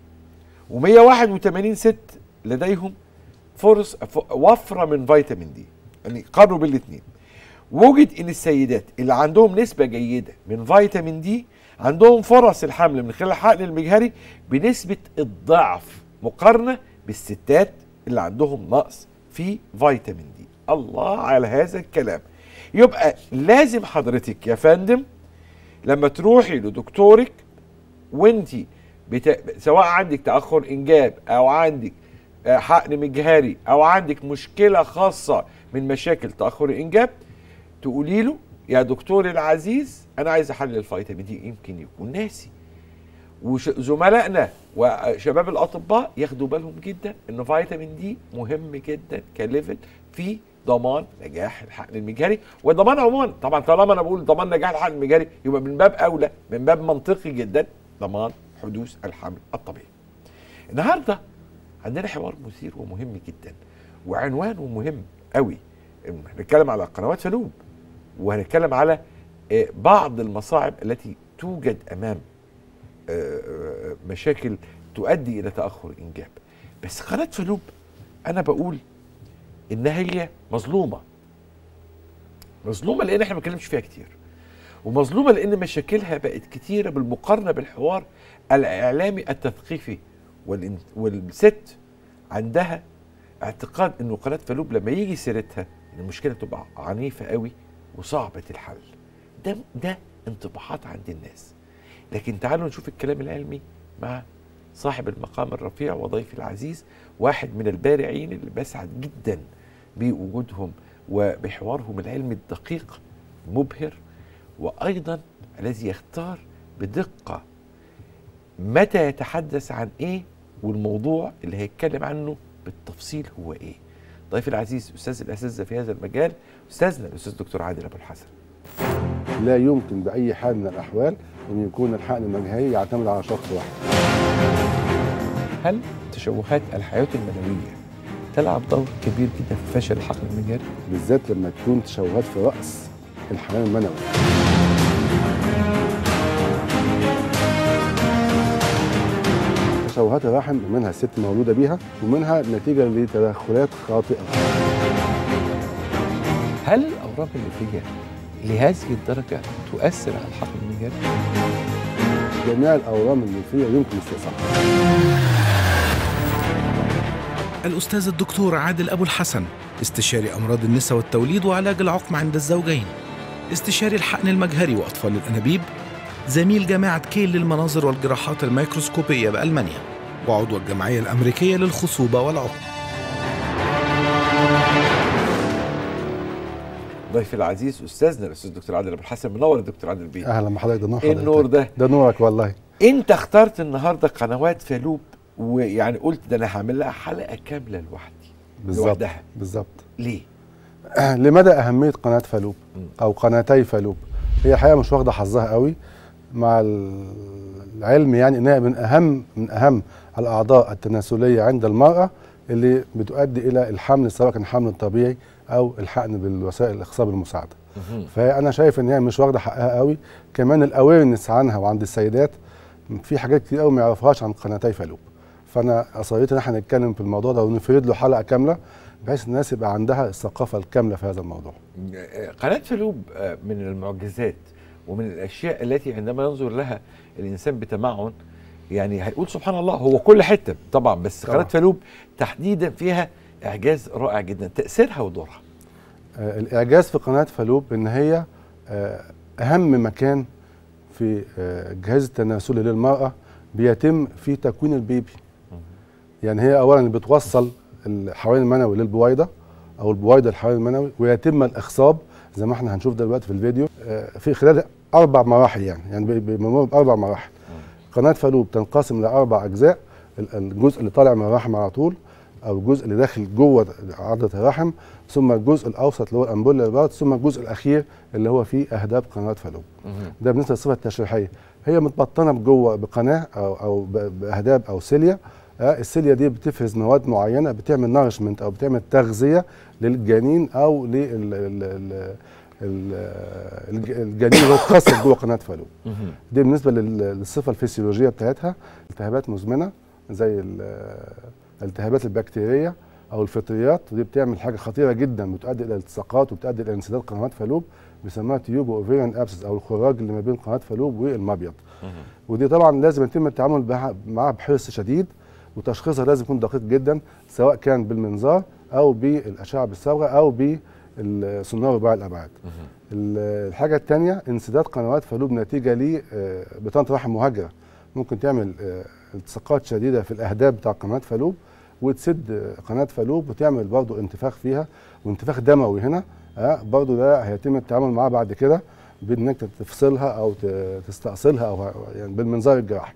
[SPEAKER 4] و181 ست لديهم فرص ف- وفره من فيتامين دي يعني قارنوا بالاثنين وجد ان السيدات اللي عندهم نسبه جيده من فيتامين دي عندهم فرص الحمل من خلال الحقن المجهري بنسبه الضعف مقارنه بالستات اللي عندهم نقص في فيتامين دي الله على هذا الكلام يبقى لازم حضرتك يا فندم لما تروحي لدكتورك وانت بت... سواء عندك تاخر انجاب او عندك آه، حقن مجهري او عندك مشكله خاصه من مشاكل تاخر الانجاب تقولي له يا دكتور العزيز انا عايز احلل الفيتامين دي يمكن يكون ناسي وزملائنا وشباب الاطباء ياخدوا بالهم جدا ان فيتامين دي مهم جدا كليفل في ضمان نجاح الحقن المجهري وضمان عموما طبعا طالما انا بقول ضمان نجاح الحقن المجهري يبقى من باب اولى من باب منطقي جدا ضمان حدوث الحمل الطبيعي. النهارده عندنا حوار مثير ومهم جدا وعنوانه مهم قوي هنتكلم على قنوات فنوب وهنتكلم على آه، بعض المصاعب التي توجد امام آه، آه، مشاكل تؤدي الى تاخر انجاب بس قناه فلوب انا بقول انها هي مظلومه مظلومه لان احنا ما بنتكلمش فيها كتير ومظلومه لان مشاكلها بقت كتيره بالمقارنه بالحوار الاعلامي التثقيفي والإن- والست عندها اعتقاد انه قناه فلوب لما يجي سيرتها ان المشكله تبقى عنيفه قوي وصعبه الحل ده ده انطباعات عند الناس لكن تعالوا نشوف الكلام العلمي مع صاحب المقام الرفيع وضيفي العزيز واحد من البارعين اللي بسعد جدا بوجودهم وبحوارهم العلمي الدقيق مبهر وايضا الذي يختار بدقه متى يتحدث عن ايه والموضوع اللي هيتكلم عنه بالتفصيل هو ايه ضيفي العزيز استاذ الاساتذه في هذا المجال استاذنا الاستاذ دكتور عادل ابو الحسن
[SPEAKER 5] لا يمكن بأي حال من الأحوال أن يكون الحقن المجهري يعتمد على شخص واحد
[SPEAKER 4] هل تشوهات الحياه المنويه تلعب دور كبير جدا في فشل الحقن المجاري
[SPEAKER 5] بالذات لما تكون تشوهات في رأس الحمام المنوي تشوهات الرحم منها الست مولودة بيها ومنها نتيجة لتدخلات خاطئة
[SPEAKER 4] هل الاورام الليفيه لهذه الدرجه تؤثر على الحقن المجهري
[SPEAKER 5] جميع الاورام الليمفيه يمكن استصحابها
[SPEAKER 3] الأستاذ الدكتور عادل أبو الحسن استشاري أمراض النساء والتوليد وعلاج العقم عند الزوجين استشاري الحقن المجهري وأطفال الأنابيب زميل جامعة كيل للمناظر والجراحات الميكروسكوبية بألمانيا وعضو الجمعية الأمريكية للخصوبة والعقم
[SPEAKER 4] ضيفي العزيز استاذنا الاستاذ الدكتور عادل ابو الحسن منور يا دكتور عادل بيه
[SPEAKER 5] اهلا بحضرتك ده نور
[SPEAKER 4] ايه النور
[SPEAKER 5] حضرتك.
[SPEAKER 4] ده
[SPEAKER 5] ده نورك والله
[SPEAKER 4] انت اخترت النهارده قنوات فالوب ويعني قلت ده انا هعمل لها حلقه كامله لوحدي
[SPEAKER 5] بالظبط
[SPEAKER 4] لوحدها
[SPEAKER 5] بالظبط
[SPEAKER 4] ليه
[SPEAKER 5] لمدى اهميه قناه فالوب او قناتي فالوب هي حقيقه مش واخده حظها قوي مع العلم يعني انها من اهم من اهم الاعضاء التناسليه عند المراه اللي بتؤدي الى الحمل سواء كان حمل طبيعي او الحقن بالوسائل الاخصاب المساعده فانا شايف ان هي مش واخده حقها قوي كمان الاويرنس عنها وعند السيدات في حاجات كتير قوي ما يعرفوهاش عن قناتي فالوب فانا اصريت ان احنا نتكلم في الموضوع ده ونفرد له حلقه كامله بحيث الناس يبقى عندها الثقافه الكامله في هذا الموضوع
[SPEAKER 4] قناه فالوب آه، من المعجزات ومن الاشياء التي عندما ينظر لها الانسان بتمعن يعني هيقول سبحان الله هو كل حته طبعا بس
[SPEAKER 5] طبعاً.
[SPEAKER 4] قناه فالوب تحديدا فيها اعجاز رائع جدا تاثيرها ودورها
[SPEAKER 5] آه، الاعجاز في قناه فالوب ان هي آه، اهم مكان في آه، الجهاز التناسلي للمراه بيتم في تكوين البيبي يعني هي اولا بتوصل الحيوان المنوي للبويضه او البويضه الحيوان المنوي ويتم الاخصاب زي ما احنا هنشوف دلوقتي في الفيديو آه، في خلال اربع مراحل يعني يعني بي- بيمر باربع مراحل قناه فالوب تنقسم لاربع اجزاء ال- الجزء اللي طالع من الرحم على طول او الجزء اللي داخل جوه عضله الرحم ثم الجزء الاوسط اللي هو الامبولا البارد ثم الجزء الاخير اللي هو فيه اهداب قناه فالوب ده بالنسبه للصفه التشريحيه هي متبطنه بجوه بقناه او او ب- باهداب او سيليا آه، السيليا دي بتفرز مواد معينه بتعمل نارشمنت او بتعمل تغذيه للجنين او لل ال- ال- ال- ال- الج- الجنين اللي هو اتكسر جوه قناه فالوب دي بالنسبه لل- للصفه الفسيولوجيه بتاعتها التهابات مزمنه زي ال- الالتهابات البكتيريه او الفطريات ودي بتعمل حاجه خطيره جدا بتؤدي الى التصاقات وبتؤدي الى انسداد قنوات فالوب بيسموها تيوب اوفيريان ابسس او الخراج اللي ما بين قناه فالوب والمبيض ودي طبعا لازم يتم التعامل بها- معاها بحرص شديد وتشخيصها لازم يكون دقيق جدا سواء كان بالمنظار او بالاشعه بالصبغه او بالسونار رباعي الابعاد ال- الحاجه الثانيه انسداد قنوات فالوب نتيجه لبطانه رحم مهاجره ممكن تعمل آه، التصاقات شديده في الاهداب بتاع قناه فالوب وتسد آه، قناه فالوب وتعمل برضو انتفاخ فيها وانتفاخ دموي هنا آه برضو ده هيتم التعامل معاه بعد كده بانك تفصلها او ت- تستأصلها او يعني بالمنظار الجراحي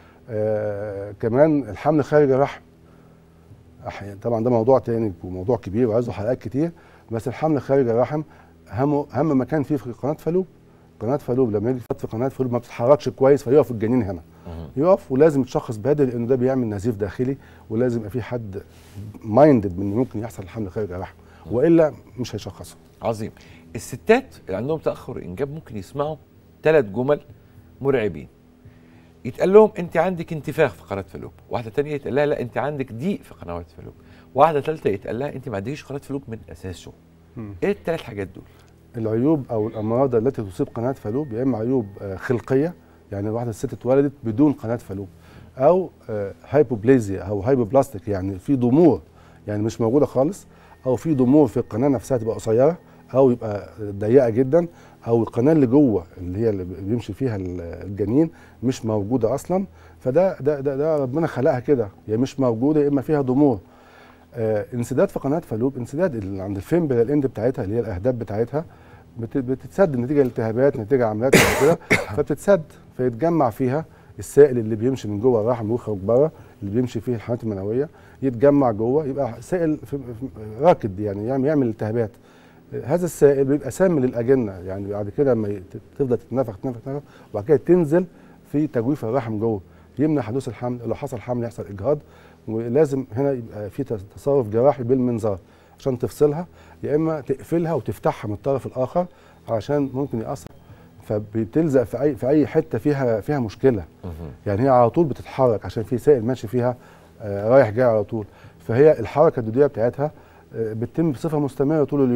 [SPEAKER 5] آه كمان الحمل خارج الرحم أحيانا طبعا ده موضوع تاني وموضوع كبير وعايزه حلقات كتير بس الحمل خارج الرحم اهم اهم مكان فيه في قناه فالوب قناه فالوب لما يجي يفوت في قناه فالوب ما بتتحركش كويس فيقف الجنين هنا يقف ولازم يتشخص بدري لانه ده بيعمل نزيف داخلي ولازم يبقى في حد مايندد من إن ممكن يحصل الحمل خارج الرحم والا مش هيشخصه
[SPEAKER 4] عظيم الستات اللي عندهم تاخر انجاب ممكن يسمعوا ثلاث جمل مرعبين يتقال لهم انت عندك انتفاخ في قناه فالوب واحده تانية يتقال لها لا انت عندك ضيق في قنوات فالوب واحده ثالثه يتقال لها انت ما عندكيش قناه فالوب من اساسه ايه الثلاث حاجات دول
[SPEAKER 5] العيوب او الامراض التي تصيب قناه فالوب يا اما عيوب آه، خلقيه يعني واحده الست اتولدت بدون قناه فالوب او آه، هايبوبليزيا او هايبوبلاستيك يعني في ضمور يعني مش موجوده خالص او في ضمور في القناه نفسها تبقى قصيره او يبقى ضيقه جدا او القناه اللي جوه اللي هي اللي بيمشي فيها ال- الجنين مش موجوده اصلا فده ده ده, ده ربنا خلقها كده يا مش موجوده يا اما فيها ضمور آه انسداد في قناه فالوب انسداد اللي عند الفيمبرال اند بتاعتها اللي هي الاهداب بتاعتها بت- بتتسد نتيجه لالتهابات نتيجه عمليات كده فبتتسد فيتجمع فيها السائل اللي بيمشي من جوه الرحم ويخرج بره اللي بيمشي فيه الحملات المنويه يتجمع جوه يبقى سائل في- في- راكد يعني يعمل يعمل التهابات هذا السائل بيبقى سام للاجنه يعني بعد كده لما ي- تفضل تتنفخ تتنفخ تتنفخ وبعد كده تنزل في تجويف الرحم جوه يمنع حدوث الحمل لو حصل حمل يحصل اجهاض ولازم هنا يبقى في تصرف جراحي بالمنظار عشان تفصلها يا اما تقفلها وتفتحها من الطرف الاخر عشان ممكن ياثر فبتلزق في اي في اي حته فيها فيها مشكله يعني هي على طول بتتحرك عشان في سائل ماشي فيها آه، رايح جاي على طول فهي الحركه الدوديه بتاعتها آه، بتتم بصفه مستمره طول اليوم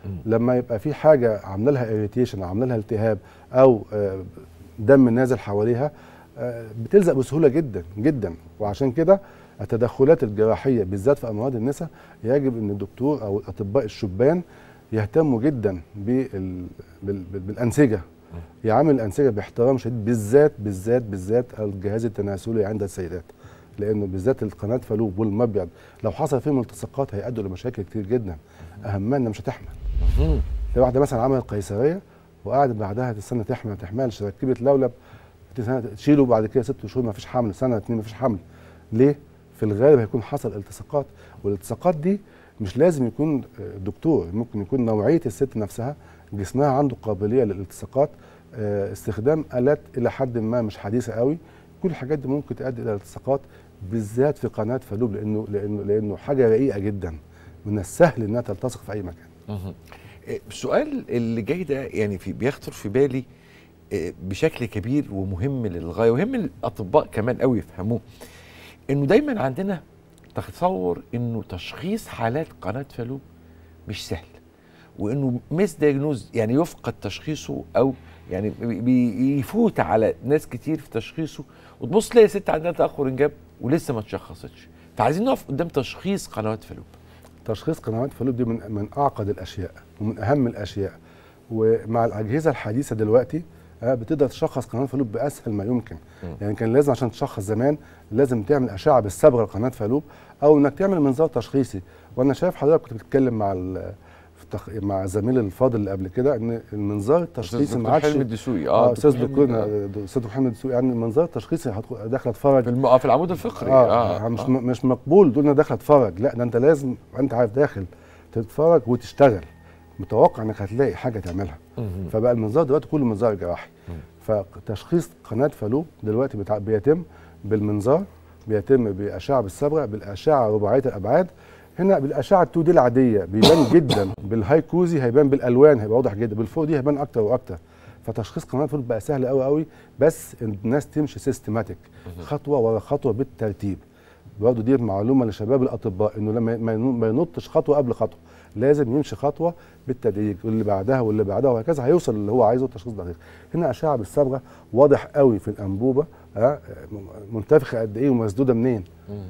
[SPEAKER 5] لما يبقى في حاجه عامله لها اريتيشن عامله لها التهاب او آه، دم نازل حواليها آه، بتلزق بسهوله جدا جدا وعشان كده التدخلات الجراحيه بالذات في امراض النساء يجب ان الدكتور او الاطباء الشبان يهتموا جدا بال... بال... بال- بالانسجه يعامل الانسجه باحترام شديد بالذات بالذات بالذات الجهاز التناسلي عند السيدات لانه بالذات القناه فالوب والمبيض لو حصل فيهم التصاقات هيؤدوا لمشاكل كتير جدا اهمها انها مش هتحمل في واحده مثلا عملت قيصريه وقعدت بعدها تستنى تحمل ما تحملش ركبت لولب تسنة- تشيله بعد كده ست شهور ما فيش حمل سنه اتنين ما فيش حمل ليه؟ في الغالب هيكون حصل التصاقات والالتصاقات دي مش لازم يكون آه، دكتور ممكن يكون نوعيه الست نفسها جسمها عنده قابليه للالتصاقات آه، استخدام الات الى حد ما مش حديثه قوي كل الحاجات دي ممكن تؤدي الى التصاقات بالذات في قناه فالوب لانه لانه لانه حاجه رقيقه جدا من السهل انها تلتصق في اي مكان
[SPEAKER 4] مهم. إيه، السؤال اللي جاي ده يعني في بيخطر في بالي إيه، بشكل كبير ومهم للغايه وهم الاطباء كمان قوي يفهموه انه دايما عندنا تصور انه تشخيص حالات قناه فالوب مش سهل وانه مس دايجنوز يعني يفقد تشخيصه او يعني بي- بيفوت على ناس كتير في تشخيصه وتبص تلاقي ست عندها تاخر انجاب ولسه ما اتشخصتش فعايزين نقف قدام تشخيص قنوات فالوب
[SPEAKER 5] تشخيص قنوات فالوب دي من من اعقد الاشياء ومن اهم الاشياء ومع الاجهزه الحديثه دلوقتي آه، بتقدر تشخص قناه فالوب باسهل ما يمكن يعني كان لازم عشان تشخص زمان لازم تعمل اشعه بالصبغه لقناه فالوب او انك تعمل منظار تشخيصي وانا شايف حضرتك كنت بتتكلم مع ال- في التخ... مع زميل الفاضل اللي قبل كده ان المنظار التشخيصي ما عادش
[SPEAKER 4] حلمي الدسوقي
[SPEAKER 5] اه استاذ
[SPEAKER 4] دكتور
[SPEAKER 5] دكتور
[SPEAKER 4] حلمي،
[SPEAKER 5] استاذ محمد سوقي يعني المنظار التشخيصي هتخ- داخل اتفرج
[SPEAKER 4] في الم... آه، في العمود الفقري
[SPEAKER 5] اه, آه مش
[SPEAKER 4] آه.
[SPEAKER 5] مش مقبول تقول انا داخل اتفرج لا ده انت لازم انت عارف داخل تتفرج وتشتغل متوقع انك هتلاقي حاجه تعملها
[SPEAKER 4] مهم.
[SPEAKER 5] فبقى المنظار دلوقتي كله منظار جراحي فتشخيص قناه فالوب دلوقتي بتع... بيتم بالمنظار بيتم باشعه بالصبغه بالاشعه رباعيه الابعاد هنا بالاشعه 2 دي العاديه بيبان جدا بالهاي كوزي هيبان بالالوان هيبقى واضح جدا بالفوق دي هيبان اكتر واكتر فتشخيص قناه فالوب بقى سهل قوي قوي بس الناس تمشي سيستماتيك خطوه ورا خطوه بالترتيب برضه دي معلومه لشباب الاطباء انه لما ما ينو- ما ينطش خطوه قبل خطوه لازم يمشي خطوه بالتدريج واللي بعدها واللي بعدها وهكذا هيوصل اللي هو عايزه تشخيص دقيق هنا اشعه بالصبغه واضح قوي في الانبوبه ها منتفخه قد ايه ومسدوده منين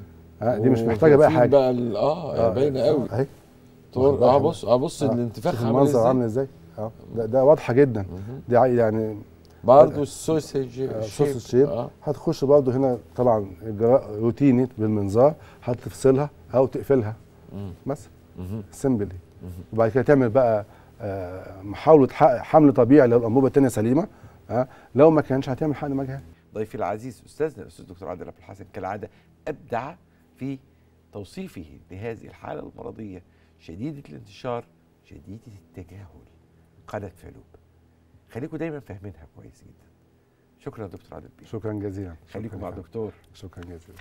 [SPEAKER 5] ها دي مش محتاجه بقى
[SPEAKER 4] وفي
[SPEAKER 5] حاجه
[SPEAKER 4] بقى ال- اه, باينه قوي
[SPEAKER 5] اهي
[SPEAKER 4] طور اه بص اه بص
[SPEAKER 5] آه،
[SPEAKER 4] الانتفاخ
[SPEAKER 5] شوف
[SPEAKER 4] عامل
[SPEAKER 5] المنظر
[SPEAKER 4] ازاي
[SPEAKER 5] عامل ازاي اه ده, ده واضحه جدا دي عي- يعني
[SPEAKER 4] برضه السوسج
[SPEAKER 5] آه،
[SPEAKER 4] شيب.
[SPEAKER 5] صوص الشيب
[SPEAKER 4] اه
[SPEAKER 5] هتخش برضه هنا طبعا اجراء روتيني بالمنظار هتفصلها او تقفلها
[SPEAKER 4] مم.
[SPEAKER 5] بس
[SPEAKER 4] مهم.
[SPEAKER 5] سيمبلي وبعد كده تعمل بقى آه، محاوله ح- حمل طبيعي لو الانبوبه الثانيه سليمه ها لو ما كانش هتعمل حقن مجهري
[SPEAKER 4] ضيفي العزيز استاذنا الاستاذ الدكتور عادل عبد الحسن كالعاده ابدع في توصيفه لهذه الحاله المرضيه شديده الانتشار شديده التجاهل قناه فالوب خليكم دايما فاهمينها كويس جدا شكرا يا دكتور عادل بيه
[SPEAKER 5] شكرا جزيلا
[SPEAKER 4] خليكم
[SPEAKER 5] شكراً
[SPEAKER 4] مع
[SPEAKER 5] جزيلاً.
[SPEAKER 4] الدكتور
[SPEAKER 5] شكرا جزيلا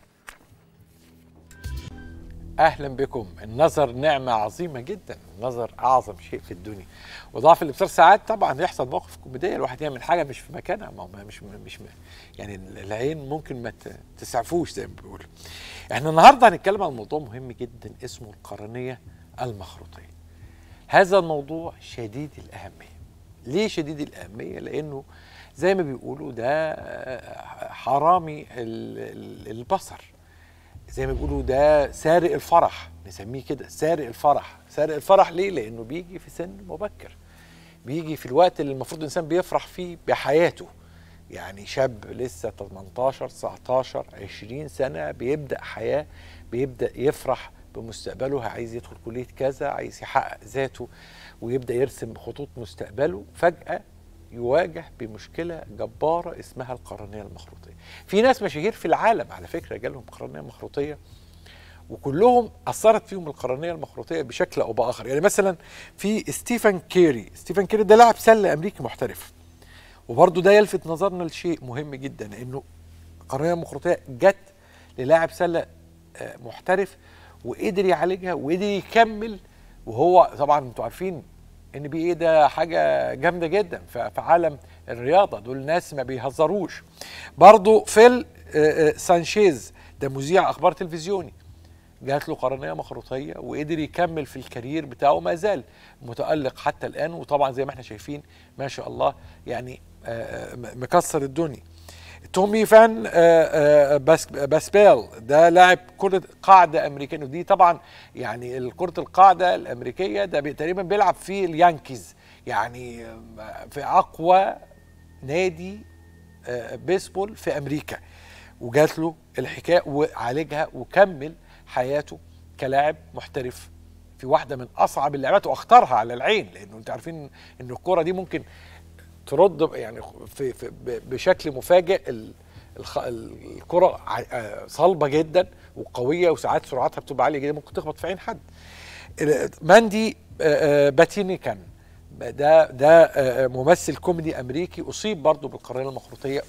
[SPEAKER 1] اهلا بكم النظر نعمه عظيمه جدا النظر اعظم شيء في الدنيا وضعف الابصار ساعات طبعا يحصل موقف كوميديه الواحد يعمل حاجه مش في مكانها ما هو مش مش يعني العين ممكن ما ت- تسعفوش زي ما بيقولوا احنا النهارده هنتكلم عن موضوع مهم جدا اسمه القرنيه المخروطيه هذا الموضوع شديد الاهميه ليه شديد الاهميه لانه زي ما بيقولوا ده آه، حرامي ال- ال- البصر زي ما بيقولوا ده سارق الفرح نسميه كده سارق الفرح سارق الفرح ليه لانه بيجي في سن مبكر بيجي في الوقت اللي المفروض الانسان بيفرح فيه بحياته يعني شاب لسه 18 19 20 سنه بيبدا حياه بيبدا يفرح بمستقبله عايز يدخل كليه كذا عايز يحقق ذاته ويبدا يرسم خطوط مستقبله فجاه يواجه بمشكله جباره اسمها القرنيه المخروطيه. في ناس مشاهير في العالم على فكره جالهم قرنيه مخروطيه وكلهم اثرت فيهم القرنيه المخروطيه بشكل او باخر، يعني مثلا في ستيفن كيري، ستيفن كيري ده لاعب سله امريكي محترف. وبرضه ده يلفت نظرنا لشيء مهم جدا انه القرنيه المخروطيه جت للاعب سله آه، محترف وقدر يعالجها وقدر يكمل وهو طبعا انتوا عارفين ان بي ايه ده حاجه جامده جدا ف- في عالم الرياضه دول ناس ما بيهزروش برضه فيل آه، آه، سانشيز ده مذيع اخبار تلفزيوني جات له قرنيه مخروطيه وقدر يكمل في الكارير بتاعه ما زال متالق حتى الان وطبعا زي ما احنا شايفين ما شاء الله يعني آه، آه، مكسر الدنيا تومي فان آه، آه، باس باسبيل ده لاعب كرة قاعدة أمريكية ودي طبعا يعني كرة القاعدة الأمريكية ده بي- تقريبا بيلعب في اليانكيز يعني آه، في أقوى نادي آه، بيسبول في أمريكا وجات له الحكاية وعالجها وكمل حياته كلاعب محترف في واحدة من أصعب اللعبات وأخطرها على العين لأنه أنتوا عارفين إن الكرة دي ممكن ترد يعني في, في ب- بشكل مفاجئ ال- الخ- ال- الكرة ع- آه، صلبة جدا وقوية وساعات سرعتها بتبقى عالية جدا ممكن تخبط في عين حد ال- ماندي آه، آه، باتينيكان ده ده آه، ممثل كوميدي امريكي اصيب برضه بالقرنيه المخروطيه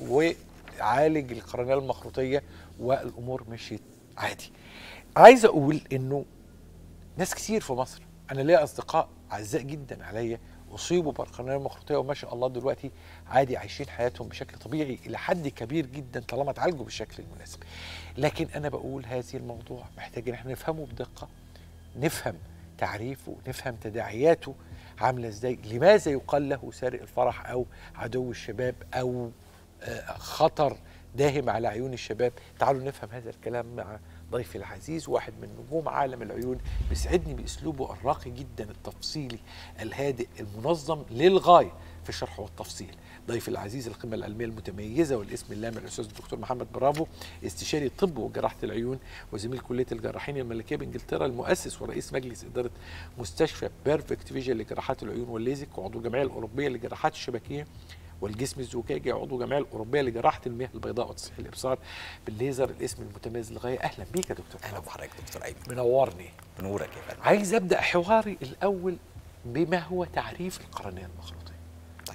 [SPEAKER 1] وعالج القرنيه المخروطيه والامور مشيت عادي عايز اقول انه ناس كتير في مصر انا ليا اصدقاء اعزاء جدا عليا اصيبوا بالقرنيه المخروطيه وما شاء الله دلوقتي عادي عايشين حياتهم بشكل طبيعي الى حد كبير جدا طالما اتعالجوا بالشكل المناسب لكن انا بقول هذه الموضوع محتاج ان احنا نفهمه بدقه نفهم تعريفه نفهم تداعياته عامله ازاي لماذا يقال له سارق الفرح او عدو الشباب او آه، خطر داهم على عيون الشباب تعالوا نفهم هذا الكلام مع ضيفي العزيز واحد من نجوم عالم العيون بيسعدني باسلوبه الراقي جدا التفصيلي الهادئ المنظم للغايه في الشرح والتفصيل ضيفي العزيز القيمه العلميه المتميزه والاسم اللامع الاستاذ الدكتور محمد برافو استشاري الطب وجراحه العيون وزميل كليه الجراحين الملكيه بانجلترا المؤسس ورئيس مجلس اداره مستشفى بيرفكت فيجن لجراحات العيون والليزك وعضو الجمعيه الاوروبيه لجراحات الشبكيه والجسم الزجاجي عضو الجمعيه الاوروبيه لجراحه المياه البيضاء وتصحيح الابصار بالليزر الاسم المتميز للغايه اهلا بيك يا دكتور
[SPEAKER 6] اهلا
[SPEAKER 1] برافو.
[SPEAKER 6] بحضرتك دكتور ايمن
[SPEAKER 1] منورني
[SPEAKER 6] بنورك يا فندم
[SPEAKER 1] عايز ابدا حواري الاول بما هو تعريف القرنيه المخروطيه
[SPEAKER 6] طيب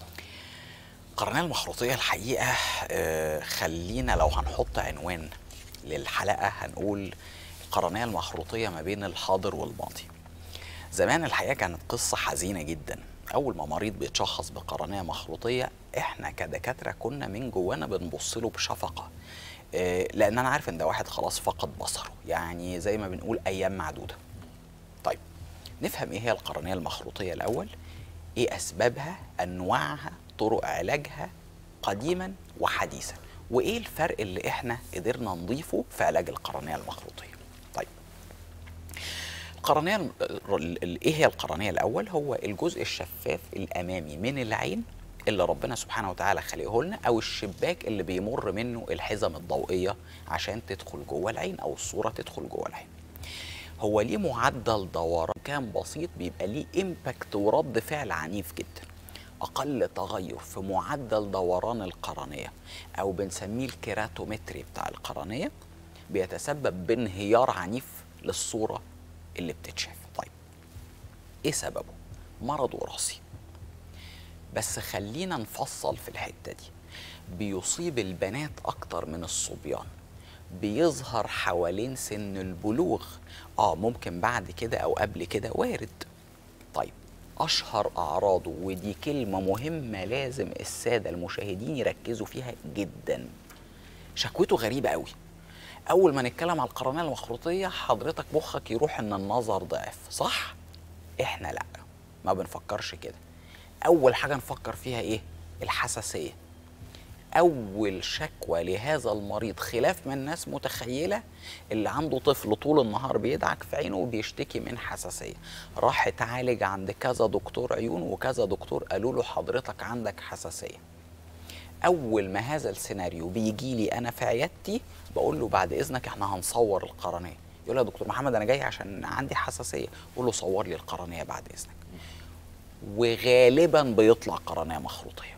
[SPEAKER 6] القرنيه المخروطيه الحقيقه آه، خلينا لو هنحط عنوان للحلقه هنقول القرنيه المخروطيه ما بين الحاضر والماضي زمان الحقيقه كانت قصه حزينه جدا اول ما مريض بيتشخص بقرنيه مخروطيه احنا كدكاتره كنا من جوانا بنبص له بشفقه آه، لان انا عارف ان ده واحد خلاص فقد بصره يعني زي ما بنقول ايام معدوده طيب نفهم ايه هي القرنيه المخروطيه الاول ايه اسبابها انواعها طرق علاجها قديما وحديثا وايه الفرق اللي احنا قدرنا نضيفه في علاج القرنيه المخروطيه طيب القرنيه الم- ال- ال- ايه هي القرنيه الاول هو الجزء الشفاف الامامي من العين اللي ربنا سبحانه وتعالى خلقه لنا او الشباك اللي بيمر منه الحزم الضوئيه عشان تدخل جوه العين او الصوره تدخل جوه العين هو ليه معدل دوران كان بسيط بيبقى ليه امباكت ورد فعل عنيف جدا اقل تغير في معدل دوران القرنيه او بنسميه الكيراتومتري بتاع القرنيه بيتسبب بانهيار عنيف للصوره اللي بتتشاف طيب ايه سببه مرض وراثي بس خلينا نفصل في الحته دي بيصيب البنات اكتر من الصبيان بيظهر حوالين سن البلوغ اه ممكن بعد كده او قبل كده وارد طيب اشهر اعراضه ودي كلمه مهمه لازم الساده المشاهدين يركزوا فيها جدا شكوته غريبه قوي اول ما نتكلم على القرنيه المخروطيه حضرتك مخك يروح ان النظر ضعف صح احنا لا ما بنفكرش كده اول حاجه نفكر فيها ايه الحساسيه اول شكوى لهذا المريض خلاف ما الناس متخيله اللي عنده طفل طول النهار بيدعك في عينه وبيشتكي من حساسيه راح اتعالج عند كذا دكتور عيون وكذا دكتور قالوا له حضرتك عندك حساسيه اول ما هذا السيناريو بيجي لي انا في عيادتي بقول له بعد اذنك احنا هنصور القرنيه يقول لي يا دكتور محمد انا جاي عشان عندي حساسيه اقول له صور لي القرنيه بعد اذنك وغالبا بيطلع قرنيه مخروطيه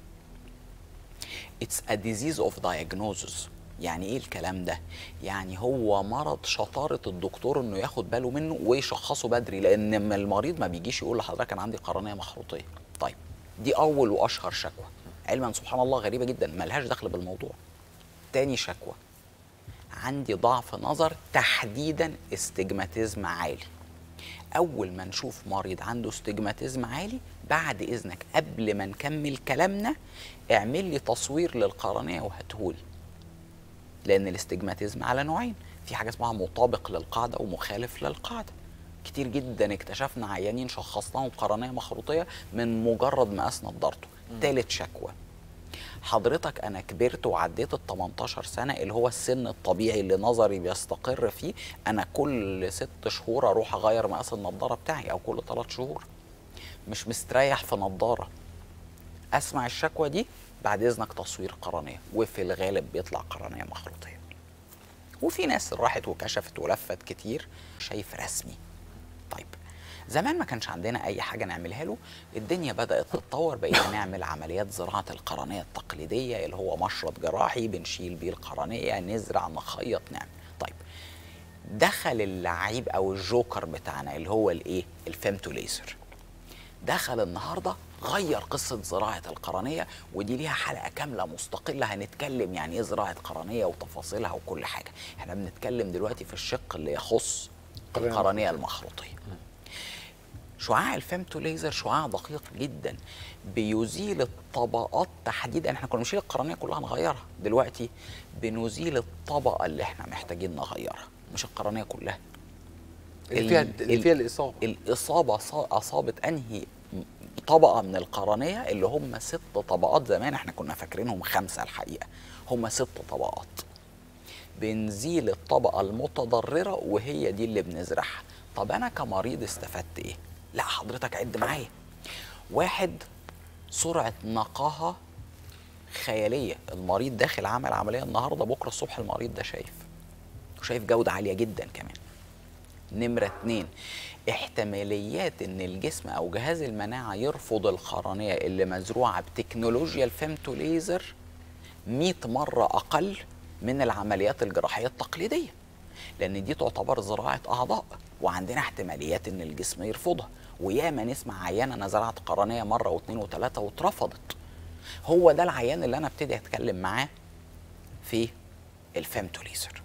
[SPEAKER 6] It's a disease of diagnosis يعني ايه الكلام ده يعني هو مرض شطاره الدكتور انه ياخد باله منه ويشخصه بدري لان لما المريض ما بيجيش يقول لحضرتك انا عندي قرنيه مخروطيه طيب دي اول واشهر شكوى علما سبحان الله غريبه جدا ملهاش دخل بالموضوع تاني شكوى عندي ضعف نظر تحديدا استجماتيزم عالي اول ما نشوف مريض عنده استجماتيزم عالي بعد اذنك قبل ما نكمل كلامنا اعمل لي تصوير للقرنيه وهاتهولي لان الاستجماتيزم على نوعين في حاجه اسمها مطابق للقاعده ومخالف للقاعده كتير جدا اكتشفنا عيانين شخصناهم قرنيه مخروطيه من مجرد مقاس نضارته تالت شكوى حضرتك انا كبرت وعديت ال 18 سنه اللي هو السن الطبيعي اللي نظري بيستقر فيه انا كل ست شهور اروح اغير مقاس النضاره بتاعي او كل ثلاث شهور مش مستريح في نضاره اسمع الشكوى دي بعد اذنك تصوير قرنيه وفي الغالب بيطلع قرنيه مخروطيه وفي ناس راحت وكشفت ولفت كتير شايف رسمي طيب زمان ما كانش عندنا اي حاجه نعملها له الدنيا بدات تتطور بقينا نعمل عمليات زراعه القرنيه التقليديه اللي هو مشرط جراحي بنشيل بيه القرنيه نزرع نخيط نعمل طيب دخل اللعيب او الجوكر بتاعنا اللي هو الايه الفيمتو ليزر دخل النهارده غير قصه زراعه القرنيه ودي ليها حلقه كامله مستقله هنتكلم يعني ايه زراعه قرنيه وتفاصيلها وكل حاجه احنا بنتكلم دلوقتي في الشق اللي يخص
[SPEAKER 1] القرنية
[SPEAKER 6] القرنيه المخروطيه شعاع الفيمتو ليزر شعاع دقيق جدا بيزيل الطبقات تحديدا احنا كنا بنشيل القرنيه كلها نغيرها دلوقتي بنزيل الطبقه اللي احنا محتاجين نغيرها مش القرنيه كلها
[SPEAKER 1] اللي فيها
[SPEAKER 6] ال-
[SPEAKER 1] اللي
[SPEAKER 6] ال-
[SPEAKER 1] فيها الاصابه
[SPEAKER 6] الإصابة ص- أصابت أنهي طبقة من القرنية اللي هم ست طبقات زمان احنا كنا فاكرينهم خمسة الحقيقة هم ست طبقات بنزيل الطبقة المتضررة وهي دي اللي بنزرعها طب أنا كمريض استفدت إيه؟ لا حضرتك عد معايا واحد سرعة نقاها خيالية المريض داخل عمل عملية النهاردة بكرة الصبح المريض ده شايف وشايف جودة عالية جدا كمان نمرة اتنين احتماليات ان الجسم او جهاز المناعة يرفض القرنية اللي مزروعة بتكنولوجيا الفيمتو ليزر 100 مرة اقل من العمليات الجراحية التقليدية لان دي تعتبر زراعة اعضاء وعندنا احتماليات ان الجسم يرفضها وياما نسمع عيان انا زرعت قرنية مرة واثنين وثلاثة واترفضت هو ده العيان اللي انا ابتدي اتكلم معاه في الفيمتو ليزر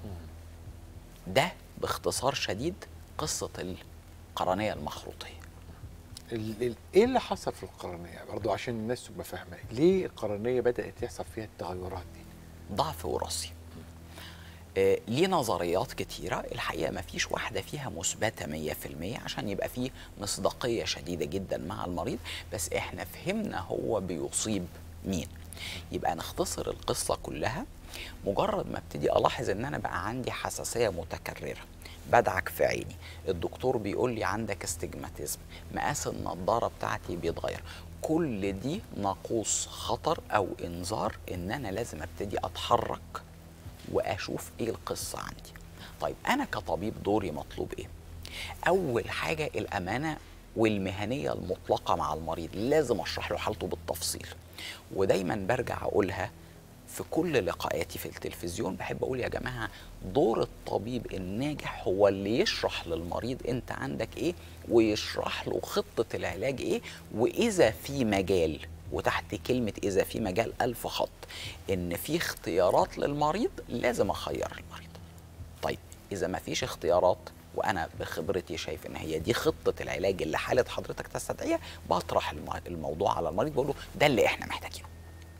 [SPEAKER 6] ده باختصار شديد قصة القرنية المخروطية
[SPEAKER 1] ال- ال- ايه اللي حصل في القرنيه برضو عشان الناس تبقى فاهمه ليه القرنيه بدات يحصل فيها التغيرات دي
[SPEAKER 6] ضعف وراثي آه، ليه نظريات كتيرة الحقيقة ما فيش واحدة فيها مثبتة 100% عشان يبقى فيه مصداقية شديدة جدا مع المريض بس احنا فهمنا هو بيصيب مين يبقى نختصر القصة كلها مجرد ما ابتدي الاحظ ان انا بقى عندي حساسية متكررة بدعك في عيني الدكتور بيقول لي عندك استجماتيزم مقاس النضارة بتاعتي بيتغير كل دي ناقوس خطر او انذار ان انا لازم ابتدي اتحرك واشوف ايه القصه عندي طيب انا كطبيب دوري مطلوب ايه اول حاجه الامانه والمهنيه المطلقه مع المريض لازم اشرح له حالته بالتفصيل ودايما برجع اقولها في كل لقاءاتي في التلفزيون بحب اقول يا جماعه دور الطبيب الناجح هو اللي يشرح للمريض انت عندك ايه ويشرح له خطه العلاج ايه واذا في مجال وتحت كلمه اذا في مجال الف خط ان في اختيارات للمريض لازم اخير المريض طيب اذا ما فيش اختيارات وانا بخبرتي شايف ان هي دي خطه العلاج اللي حاله حضرتك تستدعيها بطرح الم- الموضوع على المريض بقول له ده اللي احنا محتاجينه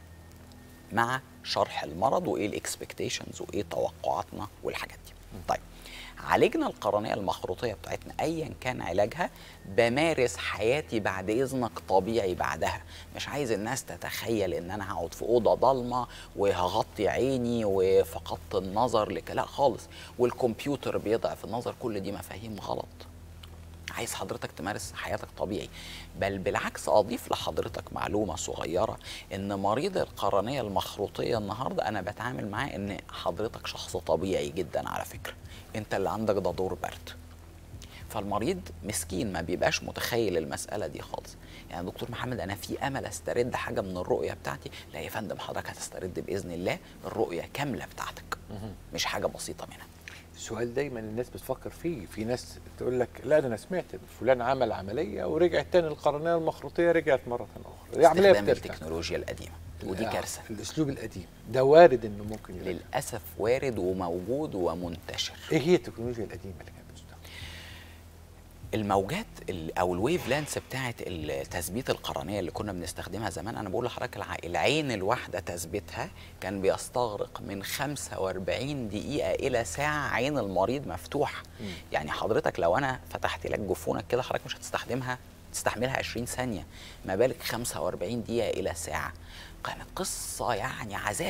[SPEAKER 6] مع شرح المرض وايه الاكسبكتيشنز وايه توقعاتنا والحاجات دي طيب عالجنا القرنيه المخروطيه بتاعتنا ايا كان علاجها بمارس حياتي بعد اذنك طبيعي بعدها مش عايز الناس تتخيل ان انا هقعد في اوضه ضلمه وهغطي عيني وفقدت النظر لك لا خالص والكمبيوتر بيضعف النظر كل دي مفاهيم غلط عايز حضرتك تمارس حياتك طبيعي بل بالعكس اضيف لحضرتك معلومه صغيره ان مريض القرنيه المخروطيه النهارده انا بتعامل معاه ان حضرتك شخص طبيعي جدا على فكره انت اللي عندك ده دور برد فالمريض مسكين ما بيبقاش متخيل المساله دي خالص يعني دكتور محمد انا في امل استرد حاجه من الرؤيه بتاعتي لا يا فندم حضرتك هتسترد باذن الله الرؤيه كامله بتاعتك مش حاجه بسيطه منها
[SPEAKER 1] السؤال دايما الناس بتفكر فيه في ناس تقول لك لا ده انا سمعت فلان عمل عمليه ورجعت تاني القرنيه المخروطيه رجعت مره اخرى دي عمليه
[SPEAKER 6] استخدام
[SPEAKER 1] بترجع
[SPEAKER 6] التكنولوجيا القديمه ودي
[SPEAKER 1] آه،
[SPEAKER 6] كارثه
[SPEAKER 1] الاسلوب القديم ده وارد انه ممكن يرجع
[SPEAKER 6] الموجات ال- او الويف لانس بتاعه التثبيت القرنيه اللي كنا بنستخدمها زمان انا بقول لحضرتك الع- العين الواحده تثبيتها كان بيستغرق من 45 دقيقه الى ساعه عين المريض مفتوحه يعني حضرتك لو انا فتحت لك جفونك كده حضرتك مش هتستخدمها تستحملها 20 ثانيه ما بالك 45 دقيقه الى ساعه كانت قصه يعني عذاب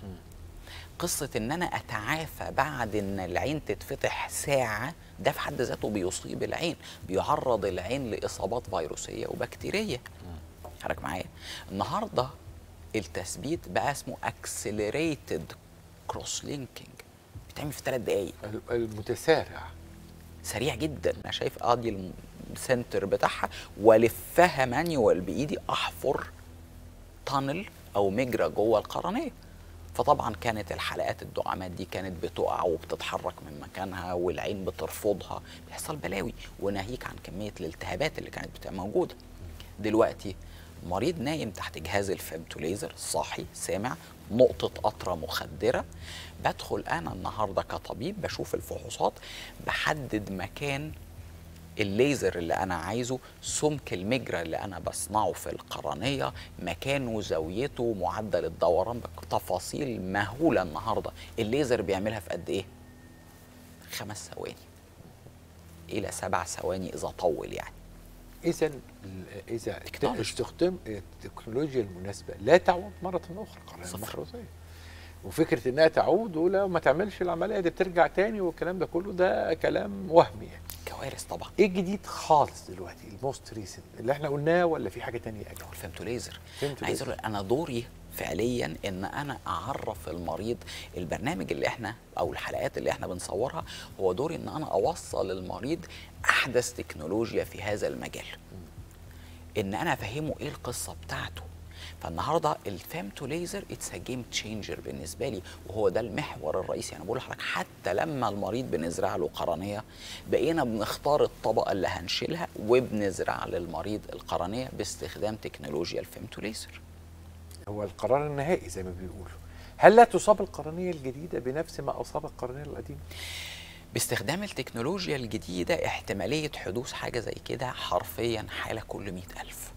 [SPEAKER 6] قصة إن أنا أتعافى بعد إن العين تتفتح ساعة ده في حد ذاته بيصيب العين بيعرض العين لإصابات فيروسية وبكتيرية حضرتك معايا النهاردة التثبيت بقى اسمه accelerated cross linking بيتعمل في ثلاث دقايق
[SPEAKER 1] ال- المتسارع
[SPEAKER 6] سريع جدا انا شايف ادي السنتر بتاعها والفها مانيوال بايدي احفر تانل او مجرى جوه القرنيه فطبعا كانت الحلقات الدعامات دي كانت بتقع وبتتحرك من مكانها والعين بترفضها بيحصل بلاوي وناهيك عن كميه الالتهابات اللي كانت بتبقى موجوده دلوقتي مريض نايم تحت جهاز الفيمتو ليزر صاحي سامع نقطة قطرة مخدرة بدخل أنا النهاردة كطبيب بشوف الفحوصات بحدد مكان الليزر اللي أنا عايزه سمك المجرى اللي أنا بصنعه في القرنية مكانه زاويته معدل الدوران تفاصيل مهولة النهاردة الليزر بيعملها في قد إيه؟ خمس ثواني إلى سبع ثواني إذا طول يعني
[SPEAKER 1] اذا اذا
[SPEAKER 6] تكنولوجيا.
[SPEAKER 1] استخدم التكنولوجيا المناسبه لا تعود مره اخرى قرار
[SPEAKER 6] صفر.
[SPEAKER 1] المخروطيه وفكره انها تعود ولو ما تعملش العمليه دي بترجع تاني والكلام ده كله ده كلام وهمي يعني
[SPEAKER 6] كوارث طبعا
[SPEAKER 1] ايه الجديد خالص دلوقتي الموست ريسنت اللي احنا قلناه ولا في حاجه تانية اجل
[SPEAKER 6] الفيمتو ليزر
[SPEAKER 1] فيمتو
[SPEAKER 6] أنا عايز
[SPEAKER 1] ليزر.
[SPEAKER 6] اقول انا دوري فعليا ان انا اعرف المريض البرنامج اللي احنا او الحلقات اللي احنا بنصورها هو دوري ان انا اوصل للمريض احدث تكنولوجيا في هذا المجال ان انا افهمه ايه القصه بتاعته فالنهارده الفيمتو ليزر اتس جيم تشينجر بالنسبه لي وهو ده المحور الرئيسي انا بقول لحضرتك حتى لما المريض بنزرع له قرنيه بقينا بنختار الطبقه اللي هنشيلها وبنزرع للمريض القرنيه باستخدام تكنولوجيا الفيمتو ليزر
[SPEAKER 1] هو القرار النهائي زي ما بيقولوا هل لا تصاب القرنيه الجديده بنفس ما اصاب القرنيه القديمه
[SPEAKER 6] باستخدام التكنولوجيا الجديدة احتمالية حدوث حاجة زي كده حرفيا حالة كل مئة ألف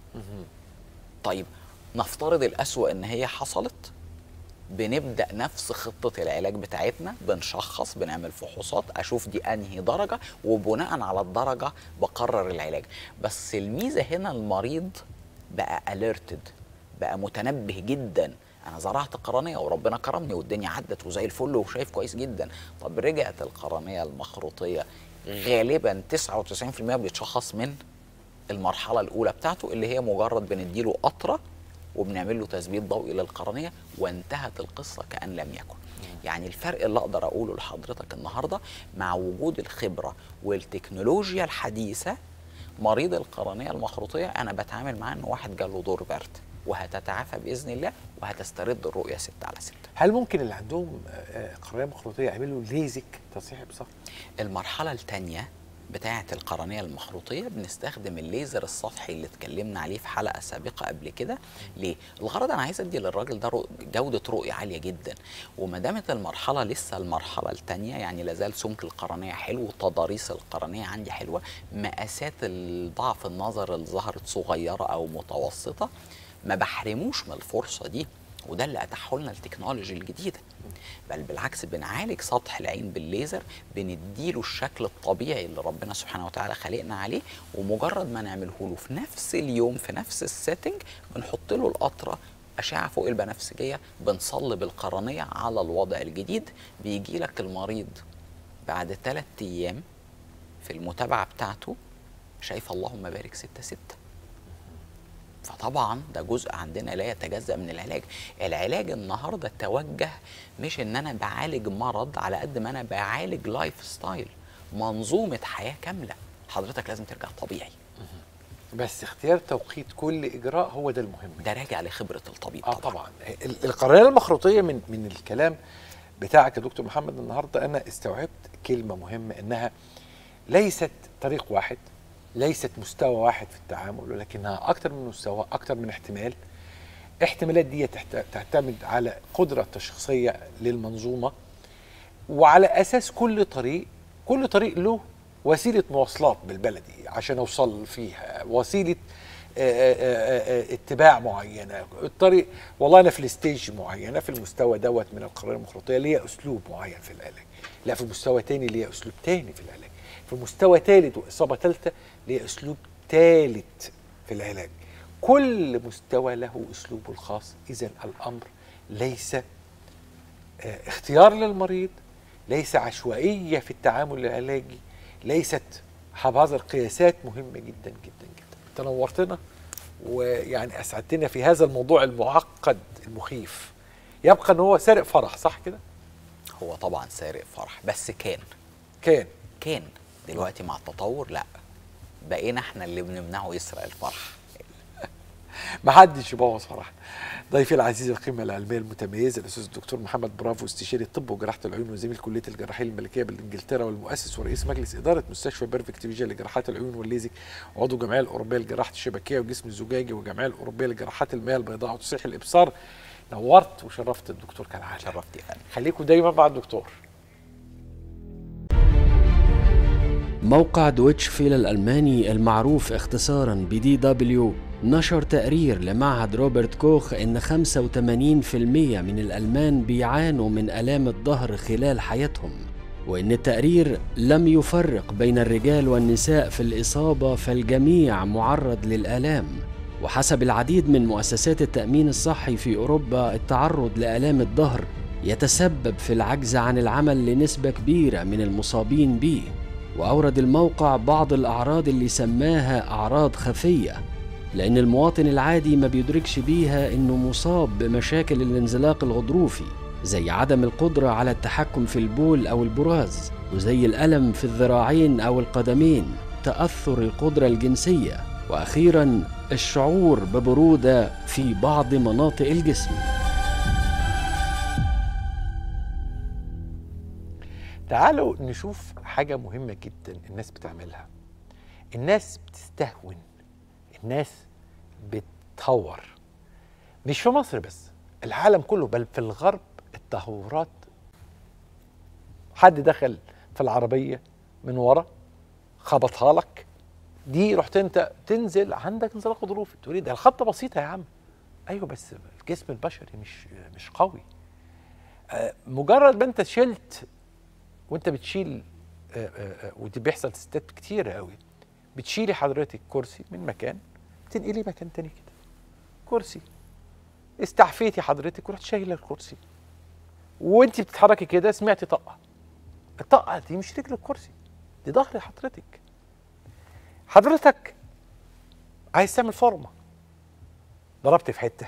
[SPEAKER 6] طيب نفترض الأسوأ إن هي حصلت بنبدأ نفس خطة العلاج بتاعتنا بنشخص بنعمل فحوصات أشوف دي أنهي درجة وبناء على الدرجة بقرر العلاج بس الميزة هنا المريض بقى alerted بقى متنبه جدا انا زرعت قرنيه وربنا كرمني والدنيا عدت وزي الفل وشايف كويس جدا طب رجعت القرنيه المخروطيه غالبا 99% بيتشخص من المرحله الاولى بتاعته اللي هي مجرد بنديله قطره وبنعمل له تثبيت ضوئي للقرنيه وانتهت القصه كان لم يكن يعني الفرق اللي اقدر اقوله لحضرتك النهارده مع وجود الخبره والتكنولوجيا الحديثه مريض القرنيه المخروطيه انا بتعامل معاه ان واحد جاله دور برد وهتتعافى باذن الله وهتسترد الرؤيه 6 على 6
[SPEAKER 1] هل ممكن اللي عندهم آه، آه، قرنيه مخروطيه يعملوا ليزك تصحيح بصف
[SPEAKER 6] المرحلة الثانية بتاعة القرنية المخروطية بنستخدم الليزر السطحي اللي اتكلمنا عليه في حلقة سابقة قبل كده ليه؟ الغرض أنا عايز أدي للراجل ده رؤ- جودة رؤية عالية جدا وما دامت المرحلة لسه المرحلة الثانية يعني لازال سمك القرنية حلو وتضاريس القرنية عندي حلوة مقاسات ضعف النظر اللي ظهرت صغيرة أو متوسطة ما بحرموش من الفرصة دي وده اللي اتاحه لنا التكنولوجي الجديده بل بالعكس بنعالج سطح العين بالليزر بنديله الشكل الطبيعي اللي ربنا سبحانه وتعالى خلقنا عليه ومجرد ما نعمله له في نفس اليوم في نفس السيتنج بنحط له القطره أشعة فوق البنفسجية بنصلب القرنية على الوضع الجديد بيجي لك المريض بعد ثلاث أيام في المتابعة بتاعته شايف اللهم بارك ستة ستة فطبعا ده جزء عندنا لا يتجزأ من العلاج العلاج النهارده توجه مش ان انا بعالج مرض على قد ما انا بعالج لايف ستايل منظومه حياه كامله حضرتك لازم ترجع طبيعي
[SPEAKER 1] بس اختيار توقيت كل اجراء هو ده المهم
[SPEAKER 6] ده راجع لخبره الطبيب
[SPEAKER 1] اه طبعا ال- القرنيه المخروطيه من من الكلام بتاعك يا دكتور محمد النهارده انا استوعبت كلمه مهمه انها ليست طريق واحد ليست مستوى واحد في التعامل ولكنها اكتر من مستوى اكتر من احتمال احتمالات دي تحت- تعتمد على قدره التشخيصيه للمنظومه وعلى اساس كل طريق كل طريق له وسيله مواصلات بالبلدي عشان اوصل فيها وسيله آه، آه، آه، اتباع معينه الطريق والله انا في الستيج معينه في المستوى دوت من القرارة المخروطيه ليا اسلوب معين في العلاج لا في مستوى تاني ليا اسلوب تاني في العلاج في مستوى ثالث واصابه ثالثه ليا اسلوب ثالث في العلاج كل مستوى له اسلوبه الخاص اذا الامر ليس آه، اختيار للمريض ليس عشوائيه في التعامل العلاجي ليست حبذا قياسات مهمه جدا جدا جدا تنورتنا ويعني اسعدتنا في هذا الموضوع المعقد المخيف يبقى ان هو سارق فرح صح كده
[SPEAKER 6] هو طبعا سارق فرح بس كان
[SPEAKER 1] كان
[SPEAKER 6] كان دلوقتي مع التطور لا بقينا احنا اللي بنمنعه يسرق الفرح
[SPEAKER 1] ما حدش يبوظ فرحنا ضيفي العزيز القيمة العلمية المتميزة الأستاذ الدكتور محمد برافو استشاري الطب وجراحة العيون وزميل كلية الجراحية الملكية بالإنجلترا والمؤسس ورئيس مجلس إدارة مستشفى بيرفكت فيجن لجراحات العيون والليزك وعضو الجمعية الأوروبية لجراحة الشبكية والجسم الزجاجي والجمعية الأوروبية لجراحات المياه البيضاء وتصحيح الإبصار نورت وشرفت الدكتور كالعادة
[SPEAKER 6] شرفتي يا فندم
[SPEAKER 1] خليكم دايما مع الدكتور
[SPEAKER 7] موقع دويتشفيل الألماني المعروف اختصارا بدي دبليو نشر تقرير لمعهد روبرت كوخ إن 85% من الألمان بيعانوا من آلام الظهر خلال حياتهم وإن التقرير لم يفرق بين الرجال والنساء في الإصابة فالجميع معرض للآلام وحسب العديد من مؤسسات التأمين الصحي في أوروبا التعرض لآلام الظهر يتسبب في العجز عن العمل لنسبة كبيرة من المصابين به وأورد الموقع بعض الأعراض اللي سماها أعراض خفية لأن المواطن العادي ما بيدركش بيها إنه مصاب بمشاكل الانزلاق الغضروفي زي عدم القدرة على التحكم في البول أو البراز وزي الألم في الذراعين أو القدمين تأثر القدرة الجنسية وأخيرا الشعور ببرودة في بعض مناطق الجسم
[SPEAKER 1] تعالوا نشوف حاجة مهمة جدا الناس بتعملها الناس بتستهون الناس بتهور مش في مصر بس العالم كله بل في الغرب التهورات حد دخل في العربية من ورا خبطها لك دي رحت انت تنزل عندك انزلاق غضروفي تقول إيه ده الخبطة بسيطة يا عم ايوه بس الجسم البشري مش مش قوي آه، مجرد ما انت شلت وانت بتشيل آه، آه، آه، ودي بيحصل ستات كتير قوي بتشيلي حضرتك كرسي من مكان تنقلي مكان تاني كده كرسي استعفيتي حضرتك ورحت شايله الكرسي وانت بتتحركي كده سمعتي طقه الطقه دي مش رجل الكرسي دي ظهر حضرتك حضرتك عايز تعمل فورمه ضربت في حته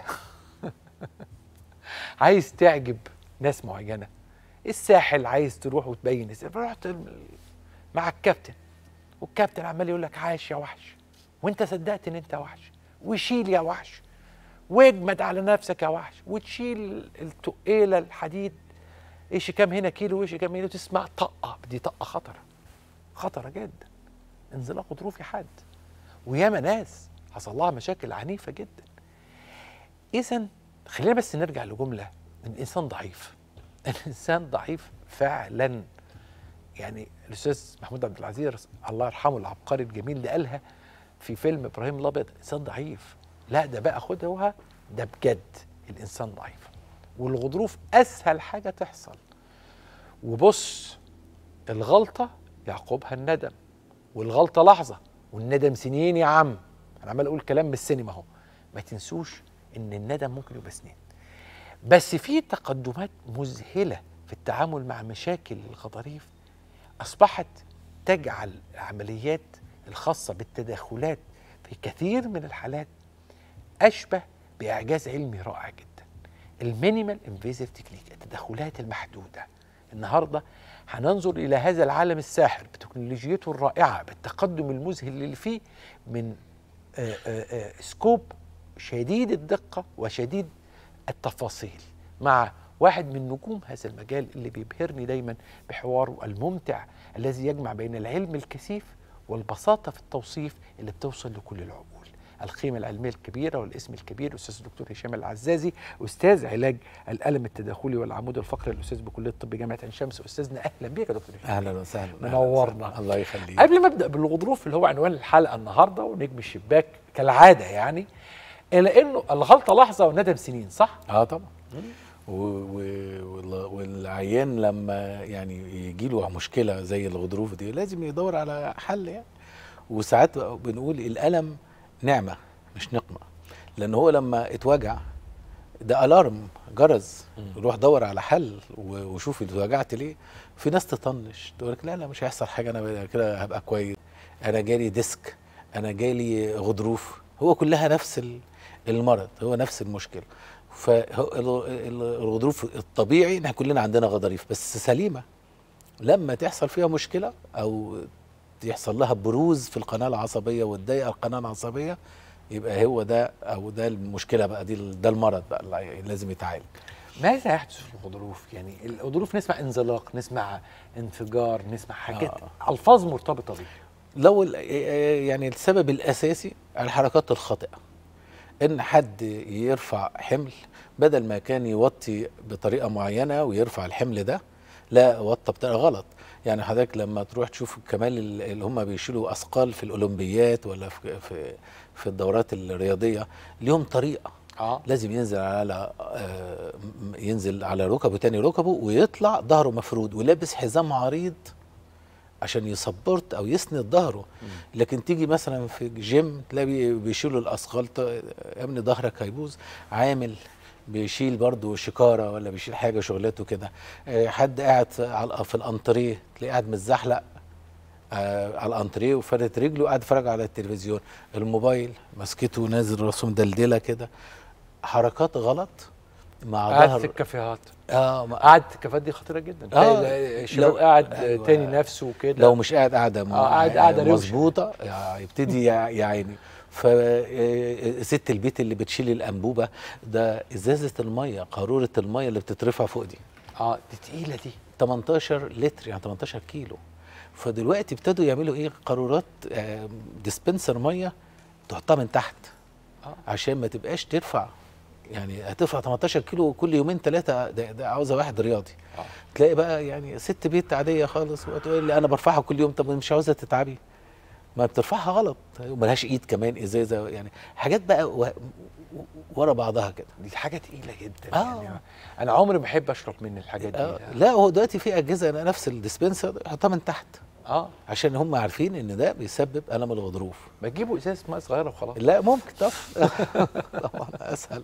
[SPEAKER 1] عايز تعجب ناس معينه الساحل عايز تروح وتبين الس- رحت الم- مع الكابتن والكابتن عمال يقول لك عايش يا وحش وانت صدقت ان انت وحش وشيل يا وحش واجمد على نفسك يا وحش وتشيل التقيله الحديد ايش كام هنا كيلو وايش كام هنا تسمع طقه دي طقه خطره خطره جدا انزلاق غضروفي حاد وياما ناس حصل لها مشاكل عنيفه جدا اذا خلينا بس نرجع لجمله ان الانسان ضعيف الانسان ضعيف فعلا يعني الاستاذ محمود عبد العزيز الله يرحمه العبقري الجميل ده قالها في فيلم ابراهيم الابيض انسان ضعيف لا ده بقى خدها ده بجد الانسان ضعيف والغضروف اسهل حاجه تحصل وبص الغلطه يعقبها الندم والغلطه لحظه والندم سنين يا عم انا عمال اقول كلام من السينما اهو ما تنسوش ان الندم ممكن يبقى سنين بس في تقدمات مذهله في التعامل مع مشاكل الغضاريف اصبحت تجعل العمليات الخاصه بالتدخلات في كثير من الحالات اشبه باعجاز علمي رائع جدا المينيمال انفيزيف تكنيك التدخلات المحدوده النهارده هننظر الى هذا العالم الساحر بتكنولوجيته الرائعه بالتقدم المذهل اللي فيه من آه، آه، آه، سكوب شديد الدقه وشديد التفاصيل مع واحد من نجوم هذا المجال اللي بيبهرني دايما بحواره الممتع الذي يجمع بين العلم الكثيف والبساطه في التوصيف اللي بتوصل لكل العقول القيمه العلميه الكبيره والاسم الكبير الاستاذ الدكتور هشام العزازي استاذ علاج الالم التداخلي والعمود الفقري الاستاذ بكليه الطب جامعه عين شمس استاذنا اهلا بك يا دكتور هشام
[SPEAKER 8] اهلا وسهلا أهلاً
[SPEAKER 1] منورنا.
[SPEAKER 8] وسهلاً. الله يخليك
[SPEAKER 1] قبل ما ابدا بالغضروف اللي هو عنوان الحلقه النهارده ونجم الشباك كالعاده يعني الا انه الغلطه لحظه والندم سنين صح؟
[SPEAKER 8] اه طبعا و- و- وال- والعيان لما يعني يجي له مشكله زي الغضروف دي لازم يدور على حل يعني وساعات بنقول الالم نعمه مش نقمه لان هو لما اتوجع ده الارم جرس روح دور على حل و- وشوف اتوجعت ليه في ناس تطنش تقول لك لا لا مش هيحصل حاجه انا كده هبقى كويس انا جالي ديسك انا جالي غضروف هو كلها نفس ال- المرض هو نفس المشكله فالغضروف الطبيعي ان كلنا عندنا غضاريف بس سليمه لما تحصل فيها مشكله او يحصل لها بروز في القناه العصبيه وتضايق القناه العصبيه يبقى هو ده او ده المشكله بقى دي ده المرض بقى اللي لازم يتعالج
[SPEAKER 1] ماذا يحدث في الغضروف؟ يعني الغضروف نسمع انزلاق نسمع انفجار نسمع حاجات
[SPEAKER 8] آه.
[SPEAKER 1] الفاظ مرتبطه بيه
[SPEAKER 8] لو ال- يعني السبب الاساسي الحركات الخاطئه ان حد يرفع حمل بدل ما كان يوطي بطريقه معينه ويرفع الحمل ده لا وطى بطريقه غلط يعني حضرتك لما تروح تشوف كمان ال- اللي هم بيشيلوا اثقال في الاولمبيات ولا في في في الدورات الرياضيه ليهم طريقه
[SPEAKER 1] اه
[SPEAKER 8] لازم ينزل على آه، م- ينزل على ركبه تاني ركبه ويطلع ظهره مفرود ولابس حزام عريض عشان يسبورت او يسند ظهره لكن تيجي مثلا في جيم تلاقي بي- بيشيلوا الاثقال ط- يا ابني ظهرك هيبوظ عامل بيشيل برضو شكاره ولا بيشيل حاجه شغلته كده آه، حد قاعد في- على في الانتريه تلاقيه قاعد متزحلق آه على الانتريه وفردت رجله قاعد يتفرج على التلفزيون الموبايل مسكته نازل راسه مدلدله كده حركات غلط مع
[SPEAKER 1] قاعد في
[SPEAKER 8] ظهر
[SPEAKER 1] الكافيهات
[SPEAKER 8] اه ما-
[SPEAKER 1] قاعد في الكافيهات دي خطيره جدا
[SPEAKER 8] آه،
[SPEAKER 1] تلاقي الشباب
[SPEAKER 8] لو-
[SPEAKER 1] قاعد
[SPEAKER 8] أيوة.
[SPEAKER 1] تاني نفسه كده
[SPEAKER 8] لو مش قاعد قاعده م-
[SPEAKER 1] آه، قاعد قاعدة روشة.
[SPEAKER 8] مظبوطه يع- يبتدي يع- يا عيني فست البيت اللي بتشيل الانبوبه ده ازازه الميه قاروره الميه اللي بتترفع فوق دي
[SPEAKER 1] اه دي تقيله دي
[SPEAKER 8] 18 لتر يعني 18 كيلو فدلوقتي ابتدوا يعملوا ايه قارورات آه، ديسبنسر ميه تحطها من تحت
[SPEAKER 1] آه.
[SPEAKER 8] عشان ما تبقاش ترفع يعني هترفع 18 كيلو كل يومين ثلاثه ده, ده عاوزه واحد رياضي
[SPEAKER 1] آه.
[SPEAKER 8] تلاقي بقى يعني ست بيت عاديه خالص وتقول لي انا برفعها كل يوم طب مش عاوزه تتعبي ما بترفعها غلط وملهاش ايد كمان ازازه يعني حاجات بقى و- و- ورا بعضها كده
[SPEAKER 1] دي حاجه تقيله جدا
[SPEAKER 8] آه.
[SPEAKER 1] يعني انا عمري ما احب اشرب من الحاجات دي
[SPEAKER 8] آه، لا هو دلوقتي في اجهزه نفس الديسبنسر يحطها من تحت
[SPEAKER 1] اه
[SPEAKER 8] عشان هم عارفين ان ده بيسبب الم الغضروف
[SPEAKER 1] ما تجيبوا ازازه ميه صغيره وخلاص
[SPEAKER 8] لا ممكن طبعا طبعا اسهل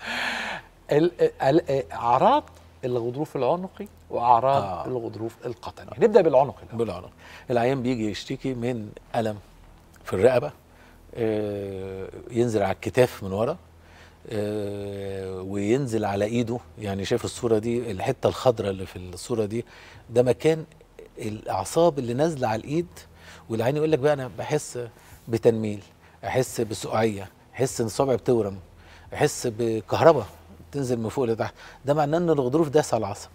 [SPEAKER 1] ال- ال- اعراض الغضروف العنقي واعراض
[SPEAKER 8] آه.
[SPEAKER 1] آه. الغضروف القطني نبدا بالعنقي الأول.
[SPEAKER 8] بالعنق العيان بيجي يشتكي من الم في الرقبه آه، ينزل على الكتاف من ورا آه، وينزل على ايده يعني شايف الصوره دي الحته الخضراء اللي في الصوره دي ده مكان الاعصاب اللي نازله على الايد والعين يقول لك بقى انا بحس بتنميل احس بسقعيه احس ان صبعي بتورم احس بكهرباء تنزل من فوق لتحت ده معناه ان الغضروف داس على العصب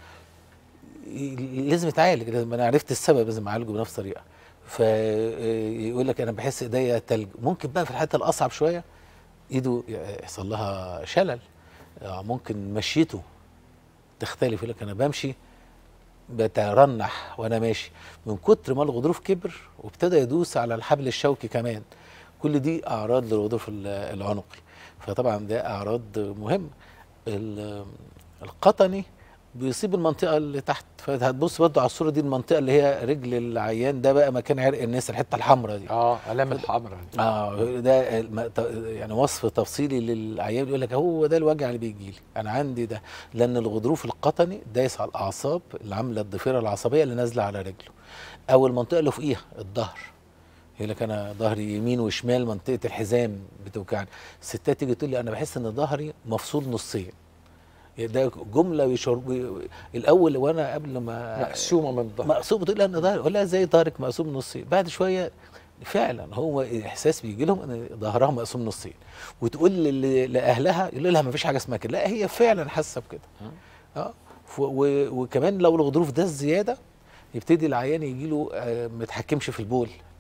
[SPEAKER 8] ي- لازم يتعالج لازم انا عرفت السبب لازم اعالجه بنفس الطريقه فيقول لك انا بحس ايديا تلج ممكن بقى في الحته الاصعب شويه ايده يحصل لها شلل آه، ممكن مشيته تختلف يقول لك انا بمشي بترنح وانا ماشي من كتر ما الغضروف كبر وابتدى يدوس على الحبل الشوكي كمان كل دي اعراض للغضروف ال- العنقي فطبعا ده اعراض مهمه ال- القطني بيصيب المنطقه اللي تحت فهتبص برضه على الصوره دي المنطقه اللي هي رجل العيان ده بقى مكان عرق الناس الحته الحمراء دي
[SPEAKER 1] اه علامه الحمراء دي
[SPEAKER 8] اه ده الم- ت- يعني وصف تفصيلي للعيان يقول لك هو ده الوجع اللي بيجي لي انا عندي ده لان الغضروف القطني دايس على الاعصاب اللي عامله الضفيره العصبيه اللي نازله على رجله او المنطقه اللي فوقيها الظهر يقول لك انا ظهري يمين وشمال منطقه الحزام بتوجعني الستات تيجي تقول لي انا بحس ان ظهري مفصول نصين ده جمله بيشعر بي- الاول وانا قبل ما
[SPEAKER 1] مقسومه من الظهر
[SPEAKER 8] مقسوم بتقول لي انا ظهري اقول لها ازاي ظهرك مقسوم نصين بعد شويه فعلا هو احساس بيجي لهم ان ظهرها مقسوم نصين وتقول لل- لاهلها يقولوا لها ما فيش حاجه اسمها كده لا هي فعلا حاسه بكده اه ف- و- وكمان لو الغضروف ده زياده يبتدي العيان يجي له آه، ما يتحكمش في البول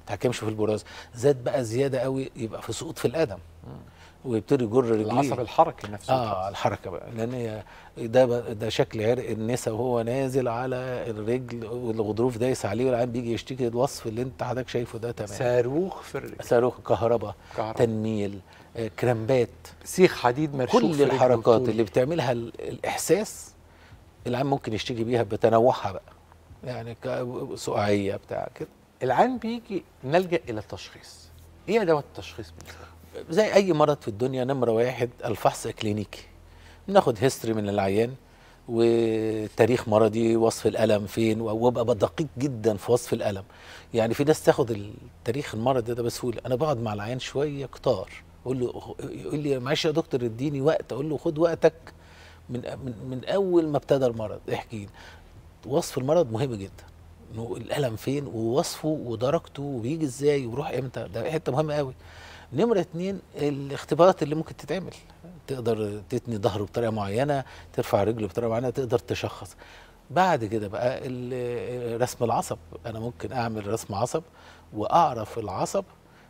[SPEAKER 8] تحكمش في البراز زاد بقى زياده قوي يبقى في سقوط في القدم ويبتدي يجر رجليه
[SPEAKER 1] العصب الحركي نفسه
[SPEAKER 8] اه الحركه بقى لان هي ده بقى- ده شكل عرق النسا وهو نازل على الرجل والغضروف دايس عليه والعيان بيجي يشتكي الوصف اللي انت حضرتك شايفه ده تمام
[SPEAKER 1] صاروخ في الرجل
[SPEAKER 8] صاروخ كهرباء
[SPEAKER 1] كهرباء.
[SPEAKER 8] تنميل آه، كرامبات
[SPEAKER 1] سيخ حديد مرشوق في
[SPEAKER 8] كل
[SPEAKER 1] رجله
[SPEAKER 8] الحركات
[SPEAKER 1] طول.
[SPEAKER 8] اللي بتعملها ال- الاحساس العيان ممكن يشتكي بيها بتنوعها بقى يعني ك- سقعيه بتاع كده
[SPEAKER 1] العين بيجي نلجا الى التشخيص ايه ادوات التشخيص بالنسبه لك؟
[SPEAKER 8] زي اي مرض في الدنيا نمره واحد الفحص كلينيكي بناخد هيستوري من العيان وتاريخ مرضي وصف الالم فين وابقى دقيق جدا في وصف الالم يعني في ناس تاخد التاريخ المرض ده بسهوله انا بقعد مع العيان شويه كتار اقول له يقول لي معلش يا دكتور اديني وقت اقول له خد وقتك من من, من اول ما ابتدى المرض احكي لي وصف المرض مهم جدا انه الالم فين ووصفه ودرجته وبيجي ازاي ويروح امتى ده حته مهمه قوي نمرة اتنين الاختبارات اللي ممكن تتعمل تقدر تتني ظهره بطريقة معينة ترفع رجله بطريقة معينة تقدر تشخص بعد كده بقى ال- رسم العصب انا ممكن اعمل رسم عصب واعرف العصب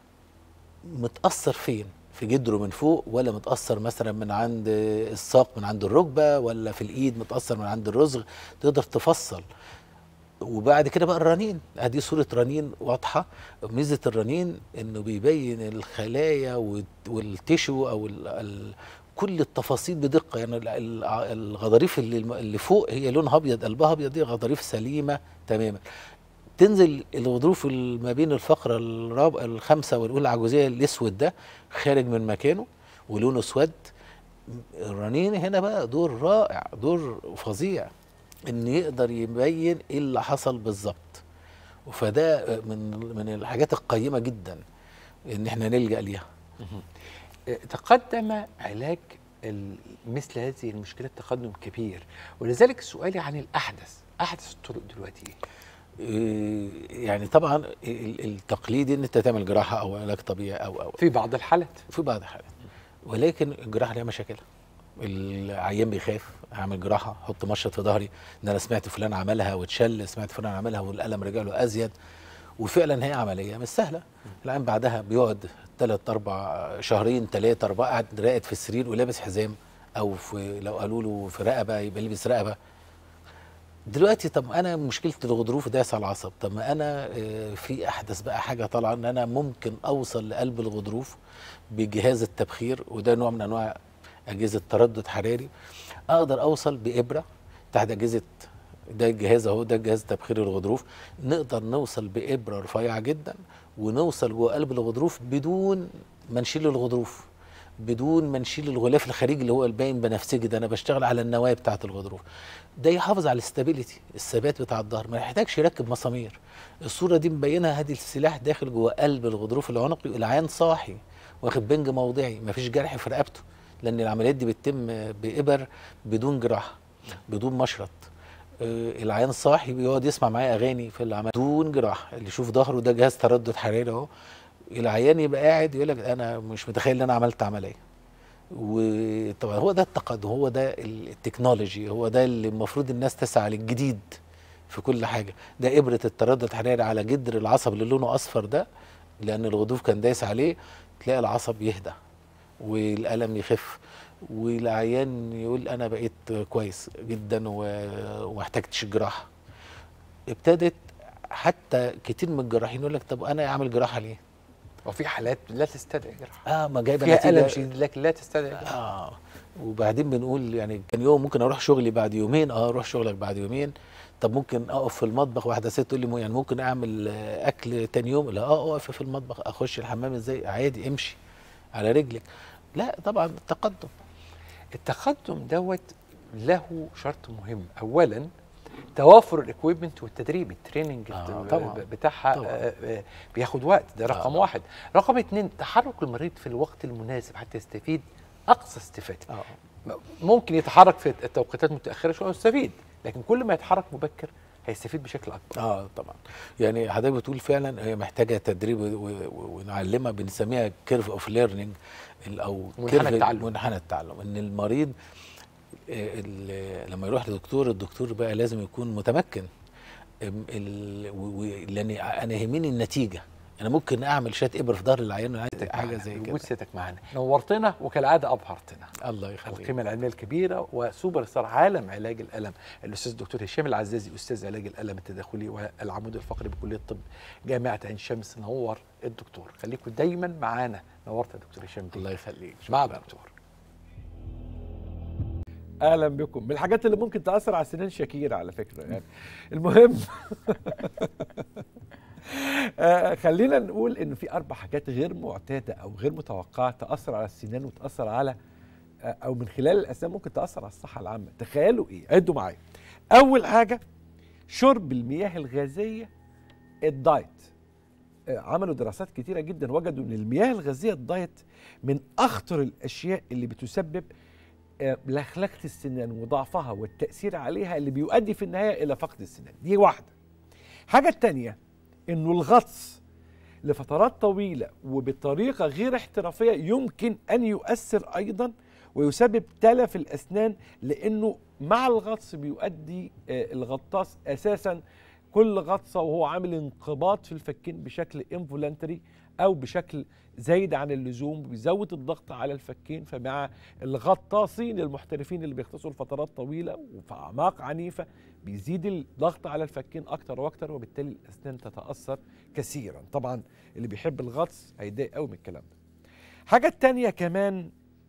[SPEAKER 8] متأثر فين في جدره من فوق ولا متأثر مثلا من عند الساق من عند الركبة ولا في الإيد متأثر من عند الرزغ تقدر تفصل وبعد كده بقى الرنين ادي صوره رنين واضحه ميزه الرنين انه بيبين الخلايا والت- والتشو او ال ال كل التفاصيل بدقه يعني ال- ال- الغضاريف اللي الم- اللي فوق هي لونها ابيض قلبها ابيض دي غضاريف سليمه تماما تنزل الغضروف ال- ما بين الفقره الرابعه الخامسه والاولى العجوزيه الاسود ده خارج من مكانه ولونه اسود الرنين هنا بقى دور رائع دور فظيع ان يقدر يبين ايه اللي حصل بالظبط فده من من الحاجات القيمه جدا ان احنا نلجا ليها
[SPEAKER 1] آه، تقدم علاج ال- مثل هذه المشكلات تقدم كبير ولذلك سؤالي عن الاحدث احدث الطرق دلوقتي ايه
[SPEAKER 8] إيه، يعني طبعا ال- التقليدي ان انت تعمل جراحه او علاج طبيعي او او
[SPEAKER 1] في بعض الحالات
[SPEAKER 8] في بعض الحالات ولكن الجراحه ليها مشاكلها العيان بيخاف اعمل جراحه احط مشط في ظهري ان انا سمعت فلان عملها واتشل سمعت فلان عملها والالم رجع له ازيد وفعلا هي عمليه مش سهله العيان بعدها بيقعد ثلاث اربع شهرين ثلاثه اربعه قاعد راقد في السرير ولابس حزام او في لو قالوا له في رقبه يبقى يلبس رقبه دلوقتي طب انا مشكله الغضروف داس على العصب طب ما انا آه، في احدث بقى حاجه طالعه ان انا ممكن اوصل لقلب الغضروف بجهاز التبخير وده نوع من انواع اجهزه تردد حراري اقدر اوصل بابره تحت اجهزه ده الجهاز اهو ده جهاز تبخير الغضروف نقدر نوصل بابره رفيعه جدا ونوصل جوه قلب الغضروف بدون ما نشيل الغضروف بدون ما نشيل الغلاف الخارجي اللي هو الباين بنفسجي ده انا بشتغل على النواه بتاعه الغضروف ده يحافظ على الاستابيليتي الثبات بتاع الظهر ما يحتاجش يركب مسامير الصوره دي مبينه هذه السلاح داخل جوه قلب الغضروف العنقي العيان صاحي واخد بنج موضعي ما فيش جرح في رقبته لان العمليات دي بتتم بابر بدون جراحه بدون مشرط آه، العيان صاحي بيقعد يسمع معايا اغاني في العمل بدون جراحه اللي يشوف ظهره ده جهاز تردد حراري اهو العيان يبقى قاعد يقول لك انا مش متخيل ان انا عملت عمليه وطبعا هو ده التقدم هو ده التكنولوجي هو ده اللي المفروض الناس تسعى للجديد في كل حاجه ده ابره التردد الحراري على جدر العصب اللي لونه اصفر ده لان الغضروف كان دايس عليه تلاقي العصب يهدى والالم يخف والعيان يقول انا بقيت كويس جدا و- وما احتاجتش الجراحه ابتدت حتى كتير من الجراحين يقول لك طب انا اعمل جراحه ليه؟
[SPEAKER 1] وفي حالات لا تستدعي جراحه
[SPEAKER 8] اه ما جايبه
[SPEAKER 1] فيها الم
[SPEAKER 8] نتيجه
[SPEAKER 1] شديد لكن لا تستدعي جراحه
[SPEAKER 8] اه وبعدين بنقول يعني كان يوم ممكن اروح شغلي بعد يومين اه اروح شغلك بعد يومين طب ممكن اقف في المطبخ واحده ست تقول لي مو- يعني ممكن اعمل آه، اكل تاني يوم لا اه اقف في المطبخ اخش الحمام ازاي عادي امشي على رجلك لا طبعا التقدم
[SPEAKER 1] التقدم دوت له شرط مهم اولا توافر الاكويبمنت والتدريب التريننج
[SPEAKER 8] آه،
[SPEAKER 1] الت-
[SPEAKER 8] طبعاً.
[SPEAKER 1] بتاعها
[SPEAKER 8] طبعاً.
[SPEAKER 1] آه، آه، بياخد وقت ده رقم
[SPEAKER 8] طبعاً.
[SPEAKER 1] واحد رقم اتنين تحرك المريض في الوقت المناسب حتى يستفيد اقصى استفاده
[SPEAKER 8] اه
[SPEAKER 1] ممكن يتحرك في التوقيتات متاخره شويه ويستفيد لكن كل ما يتحرك مبكر هيستفيد بشكل اكبر
[SPEAKER 8] اه طبعا يعني حضرتك بتقول فعلا هي محتاجه تدريب و- و- ونعلمها بنسميها كيرف اوف ليرنينج او
[SPEAKER 1] منحنى
[SPEAKER 8] curve-
[SPEAKER 1] التعلم.
[SPEAKER 8] منحنى التعلم ان المريض آه، ال- لما يروح لدكتور الدكتور بقى لازم يكون متمكن أم ال- و- و- لان انا يهمني النتيجه انا ممكن اعمل شات ابر في ظهر العيان والعيان حاجه زي كده
[SPEAKER 1] وجود ستك معانا نورتنا وكالعاده ابهرتنا
[SPEAKER 8] الله يخليك
[SPEAKER 1] القيمة العلمية الكبيرة وسوبر ستار عالم علاج الألم الأستاذ الدكتور هشام العزازي أستاذ علاج الألم التداخلي والعمود الفقري بكلية الطب جامعة عين شمس نور الدكتور خليكم دايما معانا نورت يا دكتور هشام
[SPEAKER 8] الله يخليك
[SPEAKER 1] مع
[SPEAKER 8] شكراً.
[SPEAKER 1] الدكتور
[SPEAKER 4] اهلا بكم من الحاجات اللي ممكن تاثر على سنان شاكير على فكره يعني المهم آه خلينا نقول ان في اربع حاجات غير معتاده او غير متوقعه تاثر على السنان وتاثر على آه او من خلال الاسنان ممكن تاثر على الصحه العامه تخيلوا ايه عدوا معايا اول حاجه شرب المياه الغازيه الدايت آه، عملوا دراسات كتيره جدا وجدوا ان المياه الغازيه الدايت من اخطر الاشياء اللي بتسبب آه، لخلخه السنان وضعفها والتاثير عليها اللي بيؤدي في النهايه الى فقد السنان دي واحده حاجه التانية انه الغطس لفترات طويله وبطريقه غير احترافيه يمكن ان يؤثر ايضا ويسبب تلف الاسنان لانه مع الغطس بيؤدي آه، الغطاس اساسا كل غطسه وهو عامل انقباض في الفكين بشكل انفولنتري او بشكل زايد عن اللزوم بيزود الضغط على الفكين فمع الغطاسين المحترفين اللي بيغطسوا لفترات طويله وفي اعماق عنيفه بيزيد الضغط على الفكين اكتر واكتر وبالتالي الاسنان تتاثر كثيرا طبعا اللي بيحب الغطس هيتضايق قوي من الكلام ده حاجه التانية كمان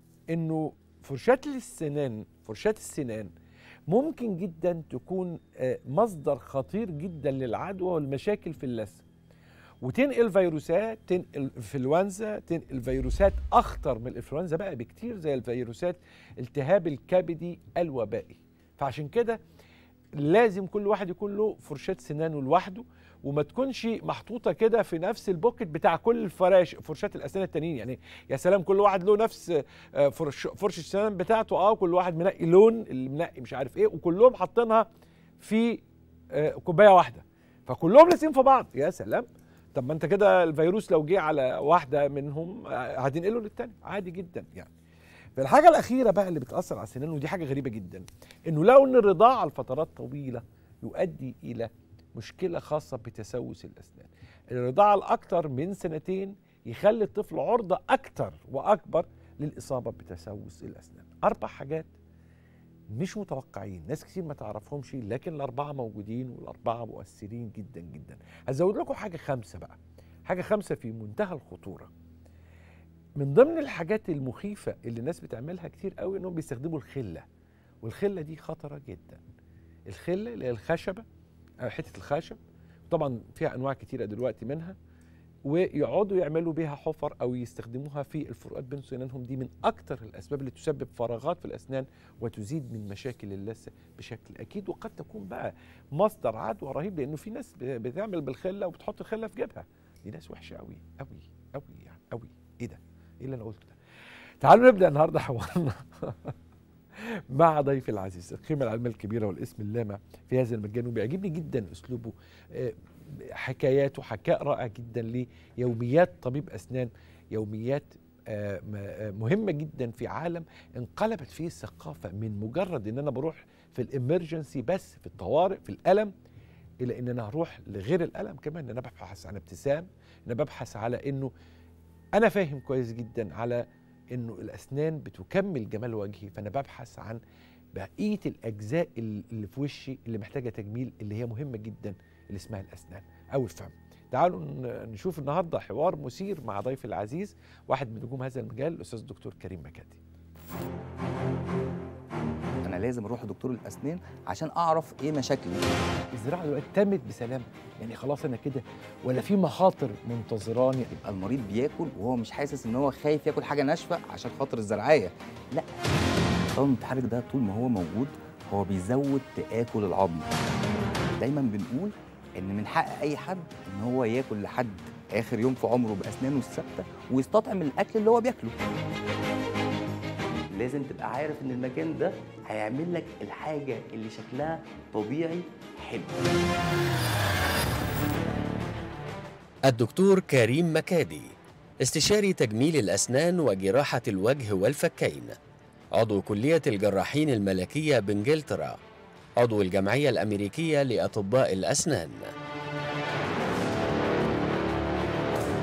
[SPEAKER 4] انه فرشاة السنان فرشاة السنان ممكن جدا تكون آه، مصدر خطير جدا للعدوى والمشاكل في اللثه وتنقل فيروسات تنقل انفلونزا تنقل فيروسات اخطر من الانفلونزا بقى بكتير زي الفيروسات التهاب الكبدي الوبائي فعشان كده لازم كل واحد يكون له فرشاه سنانه لوحده وما تكونش محطوطه كده في نفس البوكت بتاع كل الفراش فرشات الاسنان التانيين يعني يا سلام كل واحد له نفس آه، فرش فرشه السنان بتاعته اه كل واحد منقي لون اللي منقي مش عارف ايه وكلهم حاطينها في آه، كوبايه واحده فكلهم لازقين في بعض يا سلام طب ما انت كده الفيروس لو جه على واحده منهم آه، هتنقله للتاني عادي جدا يعني فالحاجه الاخيره بقى اللي بتاثر على السنان ودي حاجه غريبه جدا انه لو ان الرضاعه لفترات طويله يؤدي الى مشكله خاصه بتسوس الاسنان الرضاعه الاكثر من سنتين يخلي الطفل عرضه اكثر واكبر للاصابه بتسوس الاسنان اربع حاجات مش متوقعين ناس كتير ما تعرفهمش لكن الاربعه موجودين والاربعه مؤثرين جدا جدا هزود لكم حاجه خمسه بقى حاجه خمسه في منتهى الخطوره من ضمن الحاجات المخيفه اللي الناس بتعملها كتير قوي انهم بيستخدموا الخله والخله دي خطره جدا الخله اللي هي الخشبه أو حته الخشب طبعا فيها انواع كتيره دلوقتي منها ويقعدوا يعملوا بيها حفر او يستخدموها في الفروقات بين سنانهم دي من اكتر الاسباب اللي تسبب فراغات في الاسنان وتزيد من مشاكل اللثه بشكل اكيد وقد تكون بقى مصدر عدوى رهيب لانه في ناس ب- بتعمل بالخله وبتحط الخله في جيبها دي ناس وحشه قوي قوي قوي يعني قوي ايه ده ايه اللي انا قلته ده تعالوا نبدا النهارده حوارنا مع ضيفي العزيز القيمه العلميه الكبيره والاسم اللامع في هذا المجال وبيعجبني جدا اسلوبه آه، حكاياته حكاء رائع جدا ليوميات طبيب اسنان يوميات آه، م- آه، مهمه جدا في عالم انقلبت فيه الثقافه من مجرد ان انا بروح في الامرجنسي بس في الطوارئ في الالم الى ان انا هروح لغير الالم كمان ان انا ببحث عن ابتسام ان انا ببحث على انه انا فاهم كويس جدا على انه الاسنان بتكمل جمال وجهي فانا ببحث عن بقيه الاجزاء اللي في وشي اللي محتاجه تجميل اللي هي مهمه جدا اللي اسمها الاسنان او الفم تعالوا ن- نشوف النهارده حوار مثير مع ضيفي العزيز واحد من نجوم هذا المجال الاستاذ الدكتور كريم مكاتي
[SPEAKER 9] انا لازم اروح لدكتور الاسنان عشان اعرف ايه مشاكلي
[SPEAKER 1] الزراعه دلوقتي تمت بسلام يعني خلاص انا كده ولا في مخاطر منتظراني
[SPEAKER 9] يبقى المريض بياكل وهو مش حاسس ان هو خايف ياكل حاجه ناشفه عشان خاطر الزرعيه لا الطاقم المتحرك ده طول ما هو موجود هو بيزود تاكل العظم دايما بنقول ان من حق اي حد ان هو ياكل لحد اخر يوم في عمره باسنانه الثابته ويستطعم الاكل اللي هو بياكله
[SPEAKER 10] لازم تبقى عارف ان المكان ده هيعمل لك الحاجه اللي شكلها طبيعي حلو
[SPEAKER 7] الدكتور كريم مكادي استشاري تجميل الأسنان وجراحة الوجه والفكين عضو كلية الجراحين الملكية بإنجلترا عضو الجمعية الأمريكية لأطباء الأسنان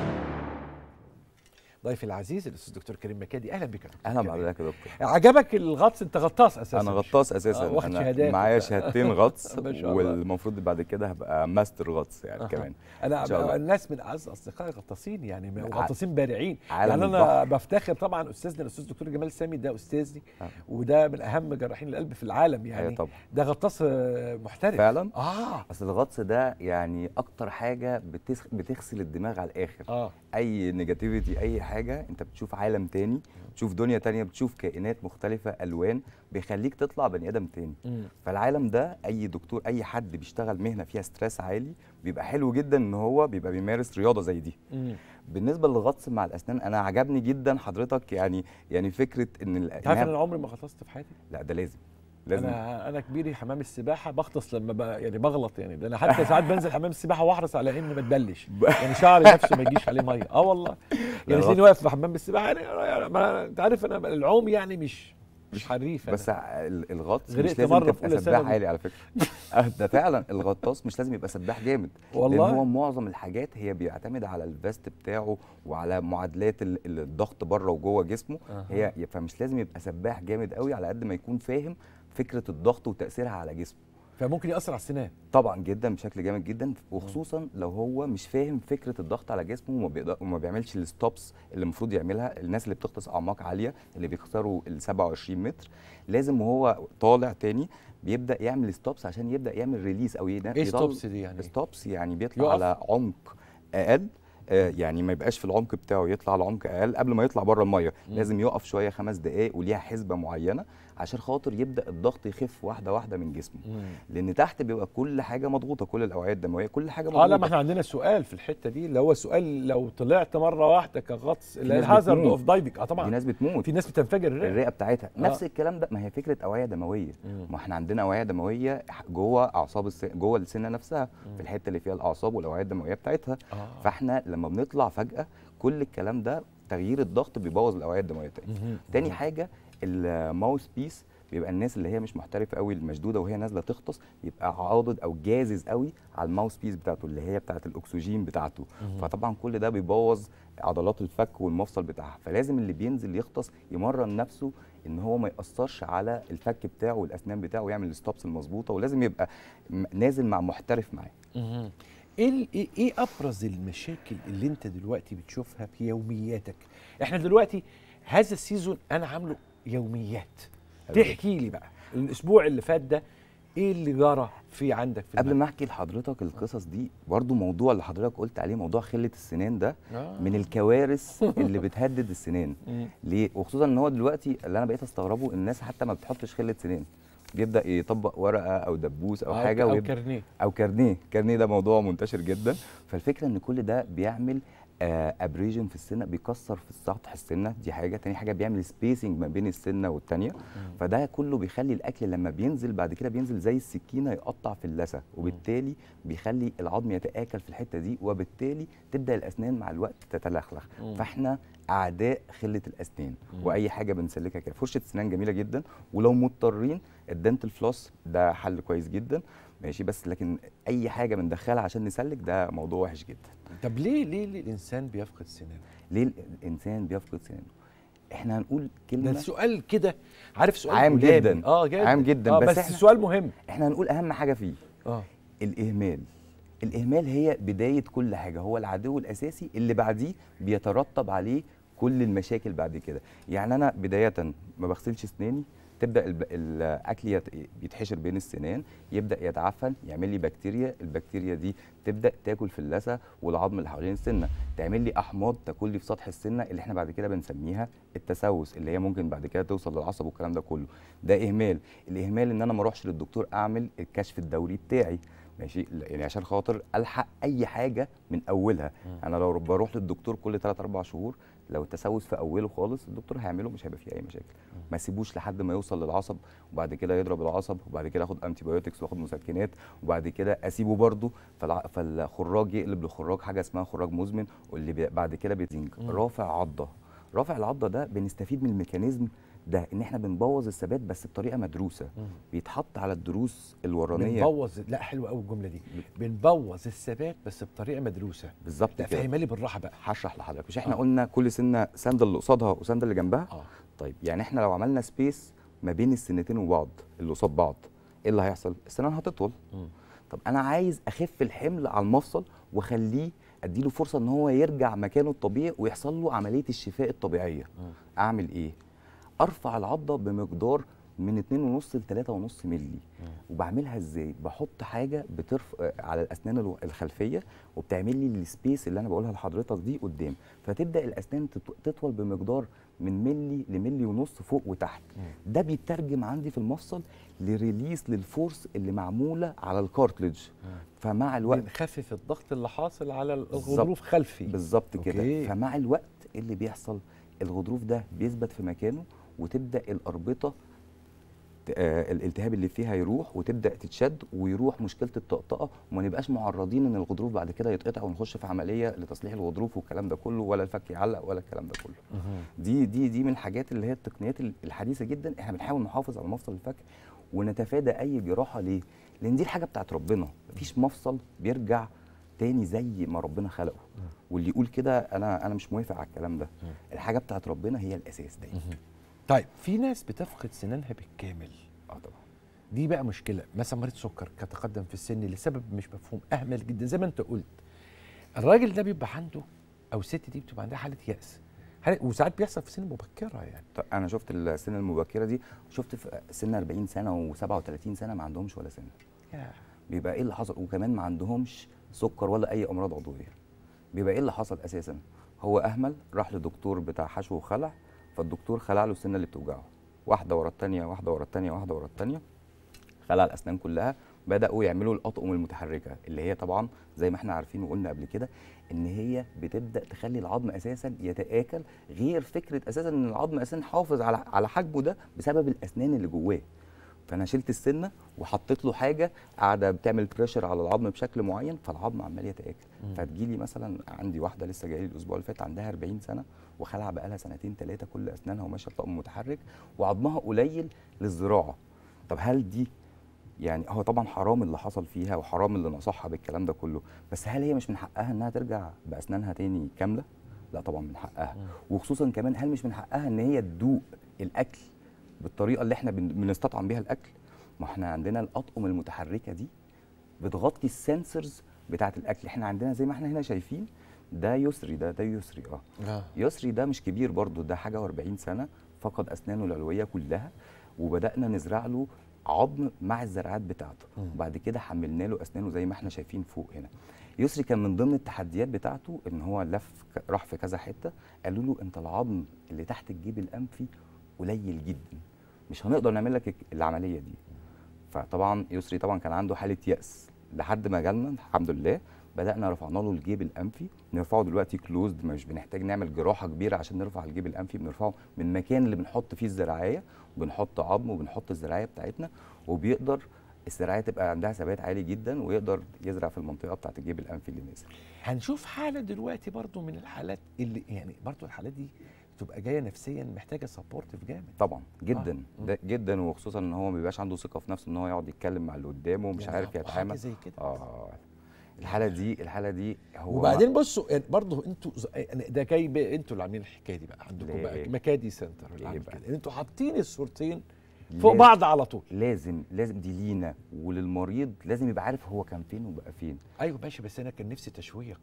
[SPEAKER 4] ضيفي العزيز الاستاذ دكتور كريم مكادي اهلا بك يا دكتور
[SPEAKER 11] اهلا
[SPEAKER 4] كريم.
[SPEAKER 11] بحضرتك يا دكتور
[SPEAKER 4] عجبك الغطس انت غطاس اساسا
[SPEAKER 11] انا
[SPEAKER 4] مش-
[SPEAKER 11] غطاس اساسا
[SPEAKER 4] آه، واخد
[SPEAKER 11] انا
[SPEAKER 4] شهادات
[SPEAKER 11] معايا
[SPEAKER 4] وبتاع.
[SPEAKER 11] شهادتين غطس
[SPEAKER 4] ما شاء الله.
[SPEAKER 11] والمفروض بعد كده هبقى ماستر غطس يعني
[SPEAKER 4] أها.
[SPEAKER 11] كمان
[SPEAKER 4] انا
[SPEAKER 11] إن شاء الله.
[SPEAKER 4] الناس من اعز اصدقائي غطاسين يعني
[SPEAKER 11] ع-
[SPEAKER 4] غطاسين بارعين
[SPEAKER 11] عالم
[SPEAKER 4] يعني انا
[SPEAKER 11] البحر.
[SPEAKER 4] بفتخر طبعا استاذنا الاستاذ دكتور جمال سامي ده استاذي
[SPEAKER 11] آه.
[SPEAKER 4] وده من اهم جراحين القلب في العالم يعني
[SPEAKER 11] أيوة طبعا.
[SPEAKER 4] ده غطاس آه، محترف
[SPEAKER 11] فعلا
[SPEAKER 4] اه
[SPEAKER 11] اصل الغطس ده يعني اكتر حاجه بتس... بتغسل الدماغ على الاخر
[SPEAKER 4] اه
[SPEAKER 11] اي نيجاتيفيتي اي حاجه انت بتشوف عالم تاني بتشوف دنيا تانية بتشوف كائنات مختلفه الوان بيخليك تطلع بني ادم تاني
[SPEAKER 4] مم.
[SPEAKER 11] فالعالم ده اي دكتور اي حد بيشتغل مهنه فيها ستريس عالي بيبقى حلو جدا ان هو بيبقى بيمارس رياضه زي دي
[SPEAKER 4] مم.
[SPEAKER 11] بالنسبه للغطس مع الاسنان انا عجبني جدا حضرتك يعني يعني فكره ان ال-
[SPEAKER 4] انت عارف
[SPEAKER 11] إنها-
[SPEAKER 4] ان انا عمري ما غطست في حياتي
[SPEAKER 11] لا ده لازم لازم
[SPEAKER 4] انا انا كبيري حمام السباحه بغطس لما بقى يعني بغلط يعني ده انا حتى ساعات بنزل حمام السباحه واحرص على اني ما اتبلش يعني شعري نفسه ما يجيش عليه ميه اه والله يعني
[SPEAKER 11] لا،
[SPEAKER 4] تلاقيني واقف في حمام السباحه يعني يعني ما انت عارف انا العوم يعني مش مش حريف أنا.
[SPEAKER 11] بس ال- الغطس
[SPEAKER 4] غرقت
[SPEAKER 11] مش لازم
[SPEAKER 4] مرة في
[SPEAKER 11] تبقى
[SPEAKER 4] أولى
[SPEAKER 11] سباح
[SPEAKER 4] ثانوي.
[SPEAKER 11] عالي على فكره آه، ده فعلا الغطاس مش لازم يبقى سباح جامد
[SPEAKER 4] والله؟
[SPEAKER 11] لان هو معظم الحاجات هي بيعتمد على الفيست بتاعه وعلى معادلات ال- ال- الضغط بره وجوه جسمه
[SPEAKER 4] أها.
[SPEAKER 11] هي فمش لازم يبقى سباح جامد قوي على قد ما يكون فاهم فكره الضغط وتاثيرها على جسمه
[SPEAKER 4] فممكن ياثر على السنان
[SPEAKER 11] طبعا جدا بشكل جامد جدا وخصوصا لو هو مش فاهم فكره الضغط على جسمه وما, بيقدر وما بيعملش الستوبس اللي المفروض يعملها الناس اللي بتغطس اعماق عاليه اللي بيكسروا ال 27 متر لازم وهو طالع تاني بيبدا يعمل ستوبس عشان يبدا يعمل ريليس او ينا-
[SPEAKER 4] ايه
[SPEAKER 11] يطل-
[SPEAKER 4] ستوبس دي يعني
[SPEAKER 11] ستوبس يعني بيطلع
[SPEAKER 4] يقف؟
[SPEAKER 11] على عمق اقل آه، يعني ما يبقاش في العمق بتاعه يطلع على عمق اقل قبل ما يطلع بره الميه
[SPEAKER 4] مم.
[SPEAKER 11] لازم يقف شويه خمس دقائق وليها حسبه معينه عشان خاطر يبدا الضغط يخف واحده واحده من جسمه
[SPEAKER 4] مم.
[SPEAKER 11] لان تحت بيبقى كل حاجه مضغوطه كل الاوعيه الدمويه كل حاجه مضغوطه
[SPEAKER 4] اه لا ما احنا عندنا سؤال في الحته دي اللي هو سؤال لو طلعت مره واحده كغطس اللي هي
[SPEAKER 11] ناس
[SPEAKER 4] الهازارد
[SPEAKER 11] بتموت.
[SPEAKER 4] اوف دايفنج اه
[SPEAKER 11] في
[SPEAKER 4] طبعا
[SPEAKER 11] ناس بتموت
[SPEAKER 4] في ناس بتنفجر الرئه
[SPEAKER 11] الرئه بتاعتها
[SPEAKER 4] آه.
[SPEAKER 11] نفس الكلام ده ما هي فكره اوعيه دمويه
[SPEAKER 4] مم.
[SPEAKER 11] ما احنا عندنا اوعيه دمويه جوه اعصاب الس... جوه السنه نفسها في الحته اللي فيها الاعصاب والاوعيه الدمويه بتاعتها
[SPEAKER 4] آه.
[SPEAKER 11] فاحنا لما بنطلع فجاه كل الكلام ده تغيير الضغط بيبوظ الاوعيه الدمويه تاني
[SPEAKER 4] مهم.
[SPEAKER 11] تاني حاجه الماوس بيس بيبقى الناس اللي هي مش محترفه قوي المشدوده وهي نازله تغطس يبقى عاضد او جازز قوي على الماوس بيس بتاعته اللي هي بتاعه الاكسجين بتاعته فطبعا كل ده بيبوظ عضلات الفك والمفصل بتاعها فلازم اللي بينزل يغطس يمرن نفسه ان هو ما ياثرش على الفك بتاعه والاسنان بتاعه ويعمل الستوبس المظبوطه ولازم يبقى م- نازل مع محترف معاه
[SPEAKER 4] مهم. ايه ال- ايه إيه ابرز المشاكل اللي انت دلوقتي بتشوفها في يومياتك احنا دلوقتي هذا السيزون انا عامله يوميات
[SPEAKER 11] حلو
[SPEAKER 4] تحكي لي بقى الاسبوع اللي فات ده ايه اللي جرى في عندك في
[SPEAKER 11] قبل
[SPEAKER 4] المكتب؟
[SPEAKER 11] ما احكي لحضرتك القصص دي برضو موضوع اللي حضرتك قلت عليه موضوع خله السنان ده
[SPEAKER 4] آه.
[SPEAKER 11] من الكوارث اللي بتهدد السنان
[SPEAKER 4] مم.
[SPEAKER 11] ليه وخصوصا ان هو دلوقتي اللي انا بقيت استغربه الناس حتى ما بتحطش خله سنان بيبدا يطبق ورقه او دبوس او
[SPEAKER 4] أو-
[SPEAKER 11] حاجه
[SPEAKER 4] أو
[SPEAKER 11] ويبدأ
[SPEAKER 4] كارنيه.
[SPEAKER 11] او كارنيه كارنيه ده موضوع منتشر جدا فالفكره ان كل ده بيعمل ابريجن في السنه بيكسر في سطح السنه دي حاجه تاني حاجه بيعمل سبيسنج ما بين السنه والتانيه فده كله بيخلي الاكل لما بينزل بعد كده بينزل زي السكينه يقطع في اللثه وبالتالي بيخلي العظم يتاكل في الحته دي وبالتالي تبدا الاسنان مع الوقت تتلخلخ
[SPEAKER 4] مم.
[SPEAKER 11] فاحنا اعداء خله الاسنان
[SPEAKER 4] مم.
[SPEAKER 11] واي حاجه بنسلكها كده فرشه سنان جميله جدا ولو مضطرين الدنتال فلوس ده حل كويس جدا ماشي بس لكن اي حاجه بندخلها عشان نسلك ده موضوع وحش جدا
[SPEAKER 4] طب ليه ليه ليه الانسان بيفقد سنانه
[SPEAKER 11] ليه الانسان بيفقد سنانه احنا هنقول
[SPEAKER 4] ده
[SPEAKER 11] كلمه
[SPEAKER 4] سؤال كده عارف سؤال
[SPEAKER 11] عام
[SPEAKER 4] قدامي.
[SPEAKER 11] جدا
[SPEAKER 4] اه جدا
[SPEAKER 11] عام جدا
[SPEAKER 4] آه
[SPEAKER 11] بس,
[SPEAKER 4] بس,
[SPEAKER 11] احنا
[SPEAKER 4] السؤال مهم
[SPEAKER 11] احنا هنقول اهم حاجه فيه
[SPEAKER 4] اه
[SPEAKER 11] الاهمال الاهمال هي بدايه كل حاجه هو العدو الاساسي اللي بعديه بيترتب عليه كل المشاكل بعد كده يعني انا بدايه ما بغسلش اسناني تبدا الب- الاكل يت- بيتحشر بين السنان يبدا يتعفن يعمل لي بكتيريا البكتيريا دي تبدا تاكل في اللثه والعظم اللي حوالين السنه تعمل لي احماض تاكل لي في سطح السنه اللي احنا بعد كده بنسميها التسوس اللي هي ممكن بعد كده توصل للعصب والكلام ده كله ده اهمال الاهمال ان انا ما اروحش للدكتور اعمل الكشف الدوري بتاعي ماشي يعني عشان خاطر الحق اي حاجه من اولها انا لو بروح للدكتور كل 3 4 شهور لو التسوس في اوله خالص الدكتور هيعمله مش هيبقى فيه اي مشاكل ما سيبوش لحد ما يوصل للعصب وبعد كده يضرب العصب وبعد كده اخد انتي بايوتكس واخد مسكنات وبعد كده اسيبه برده فالع... فالخراج يقلب لخراج حاجه اسمها خراج مزمن واللي بي... بعد كده بيزنج رافع عضه رافع العضه ده بنستفيد من الميكانيزم ده ان احنا بنبوظ الثبات بس بطريقه مدروسه بيتحط على الدروس الورانيه
[SPEAKER 4] بنبوظ لا حلوه قوي الجمله دي بنبوظ الثبات بس بطريقه مدروسه
[SPEAKER 11] بالظبط
[SPEAKER 4] لا
[SPEAKER 11] كده.
[SPEAKER 4] فهمها لي بالراحه بقى
[SPEAKER 11] هشرح لحضرتك مش احنا
[SPEAKER 4] آه.
[SPEAKER 11] آه. قلنا كل سنه سنده اللي قصادها وسنده اللي جنبها
[SPEAKER 4] اه
[SPEAKER 11] طيب يعني احنا لو عملنا سبيس ما بين السنتين وبعض اللي قصاد بعض ايه اللي هيحصل السنان هتطول
[SPEAKER 4] مم.
[SPEAKER 11] طب انا عايز اخف الحمل على المفصل واخليه اديله فرصه ان هو يرجع مكانه الطبيعي ويحصل له عمليه الشفاء الطبيعيه
[SPEAKER 4] مم.
[SPEAKER 11] اعمل ايه ارفع العضه بمقدار من 2.5 ل 3.5 مللي وبعملها ازاي بحط حاجه بترفع على الاسنان الو- الخلفيه وبتعمل لي السبيس اللي انا بقولها لحضرتك دي قدام فتبدا الاسنان تط- تطول بمقدار من ملي لملي ونص فوق وتحت ده بيترجم عندي في المفصل لريليس للفورس اللي معموله على الكارتلج فمع الوقت
[SPEAKER 4] بنخفف الضغط اللي حاصل على
[SPEAKER 11] بالظبط.
[SPEAKER 4] الغضروف خلفي
[SPEAKER 11] بالظبط
[SPEAKER 4] أوكي.
[SPEAKER 11] كده فمع الوقت إيه اللي بيحصل الغضروف ده بيثبت في مكانه وتبدا الاربطه ت- آه، الالتهاب اللي فيها يروح وتبدا تتشد ويروح مشكله الطقطقه وما نبقاش معرضين ان الغضروف بعد كده يتقطع ونخش في عمليه لتصليح الغضروف والكلام ده كله ولا الفك يعلق ولا الكلام ده كله دي دي دي من الحاجات اللي هي التقنيات ال- الحديثه جدا احنا بنحاول نحافظ على مفصل الفك ونتفادى اي جراحه ليه لان دي الحاجه بتاعت ربنا مفيش مفصل بيرجع تاني زي ما ربنا خلقه واللي يقول كده انا انا مش موافق على الكلام ده الحاجه بتاعت ربنا هي الاساس دايما
[SPEAKER 4] طيب في ناس بتفقد سنانها بالكامل
[SPEAKER 11] اه طبعا
[SPEAKER 4] دي بقى مشكله مثلا مريض سكر كتقدم في السن لسبب مش مفهوم اهمل جدا زي ما انت قلت الراجل ده بيبقى عنده او الست دي بتبقى عندها حاله يأس حالة وساعات بيحصل في سن مبكره يعني
[SPEAKER 11] طب انا شفت السن المبكره دي شفت في سن 40 سنه و37 سنه ما عندهمش ولا سنه
[SPEAKER 4] يا.
[SPEAKER 11] بيبقى ايه اللي حصل وكمان ما عندهمش سكر ولا اي امراض عضويه بيبقى ايه اللي حصل اساسا هو اهمل راح لدكتور بتاع حشو وخلع فالدكتور خلع له السنه اللي بتوجعه واحده ورا الثانيه واحده ورا الثانيه واحده ورا الثانيه خلع الاسنان كلها بداوا يعملوا الاطقم المتحركه اللي هي طبعا زي ما احنا عارفين وقلنا قبل كده ان هي بتبدا تخلي العظم اساسا يتاكل غير فكره اساسا ان العظم اساسا حافظ على على حجمه ده بسبب الاسنان اللي جواه فانا شلت السنه وحطيت له حاجه قاعده بتعمل بريشر على العظم بشكل معين فالعظم عمال يتاكل فتجيلي مثلا عندي واحده لسه جايه لي الاسبوع اللي فات عندها 40 سنه وخلع بقالها سنتين ثلاثه كل اسنانها وماشيه بطقم متحرك وعظمها قليل للزراعه طب هل دي يعني هو طبعا حرام اللي حصل فيها وحرام اللي نصحها بالكلام ده كله بس هل هي مش من حقها انها ترجع باسنانها تاني كامله لا طبعا من حقها وخصوصا كمان هل مش من حقها ان هي تدوق الاكل بالطريقه اللي احنا بن- بنستطعم بيها الاكل ما احنا عندنا الاطقم المتحركه دي بتغطي السنسورز بتاعه الاكل احنا عندنا زي ما احنا هنا شايفين ده يسري ده ده يسري اه
[SPEAKER 4] آه.
[SPEAKER 11] يسري ده مش كبير برضو ده حاجه و40 سنه فقد اسنانه العلويه كلها وبدانا نزرع له عظم مع الزرعات بتاعته وبعد كده حملنا له اسنانه زي ما احنا شايفين فوق هنا يسري كان من ضمن التحديات بتاعته ان هو لف ك- راح في كذا حته قالوا له انت العظم اللي تحت الجيب الانفي قليل جدا مش هنقدر نعمل لك العمليه دي فطبعا يسري طبعا كان عنده حاله يأس لحد ما جالنا الحمد لله بدأنا رفعنا له الجيب الأنفي نرفعه دلوقتي كلوزد مش بنحتاج نعمل جراحة كبيرة عشان نرفع الجيب الأنفي بنرفعه من المكان اللي بنحط فيه الزراعية وبنحط عظم وبنحط الزراعية بتاعتنا وبيقدر الزراعية تبقى عندها ثبات عالي جدا ويقدر يزرع في المنطقة بتاعت الجيب الأنفي اللي نازل
[SPEAKER 4] هنشوف حاله دلوقتي برضو من الحالات اللي يعني برضو الحالات دي تبقى جايه نفسيا محتاجه سبورتيف جامد
[SPEAKER 11] طبعا جدا ده جدا وخصوصا ان هو ما بيبقاش عنده ثقه في نفسه ان هو يقعد يتكلم مع اللي قدامه ومش
[SPEAKER 4] يا
[SPEAKER 11] عارف
[SPEAKER 4] نهار،
[SPEAKER 11] يتعامل
[SPEAKER 4] حاجة زي كده.
[SPEAKER 11] اه الحاله دي الحاله دي هو
[SPEAKER 4] وبعدين بصوا يعني برضه انتوا ز- يعني ده جاي بقى انتوا اللي عاملين الحكايه دي بقى عندكم
[SPEAKER 11] ليه؟
[SPEAKER 4] بقى مكادي سنتر اللي
[SPEAKER 11] ليه
[SPEAKER 4] عامل
[SPEAKER 11] بقى؟
[SPEAKER 4] كده إن انتوا حاطين الصورتين فوق
[SPEAKER 11] لازم-
[SPEAKER 4] بعض على طول
[SPEAKER 11] لازم لازم دي لينا وللمريض لازم يبقى عارف هو كان فين وبقى فين
[SPEAKER 4] ايوه ماشي بس انا كان نفسي تشويق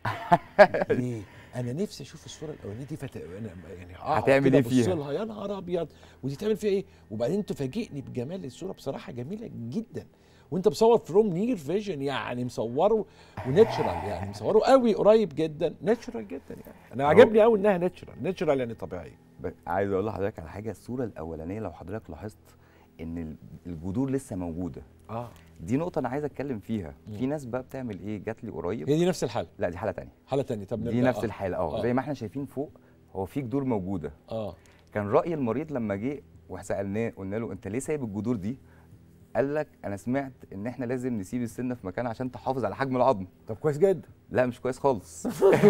[SPEAKER 4] ليه؟ انا نفسي اشوف الصوره الاولانيه دي فت... انا يعني هقعد
[SPEAKER 11] هتعمل
[SPEAKER 4] كده
[SPEAKER 11] إيه
[SPEAKER 4] أبص
[SPEAKER 11] فيها؟
[SPEAKER 4] لها يا نهار ابيض ودي تعمل فيها ايه؟ وبعدين تفاجئني بجمال الصوره بصراحه جميله جدا وانت مصور فروم نير فيجن يعني مصوره وناتشرال يعني مصوره قوي قريب جدا ناتشرال جدا يعني انا
[SPEAKER 11] هو-
[SPEAKER 4] عجبني قوي انها ناتشرال ناتشرال يعني طبيعيه
[SPEAKER 11] ب- عايز اقول لحضرتك على حاجه الصوره الاولانيه لو حضرتك لاحظت ان ال- الجذور لسه موجوده
[SPEAKER 4] اه
[SPEAKER 11] دي نقطه انا عايز اتكلم فيها في ناس بقى بتعمل ايه جات لي قريب
[SPEAKER 4] هي دي نفس الحاله
[SPEAKER 11] لا دي حاله تانية
[SPEAKER 4] حاله تانية طب
[SPEAKER 11] دي
[SPEAKER 4] نبدأ.
[SPEAKER 11] نفس
[SPEAKER 4] آه.
[SPEAKER 11] الحاله اه
[SPEAKER 4] آه.
[SPEAKER 11] زي ما احنا شايفين فوق هو في جذور موجوده
[SPEAKER 4] اه
[SPEAKER 11] كان راي المريض لما جه وسالناه قلنا له انت ليه سايب الجذور دي قال لك انا سمعت ان احنا لازم نسيب السنه في مكانها عشان تحافظ على حجم العظم
[SPEAKER 4] طب كويس جدا
[SPEAKER 11] لا مش كويس خالص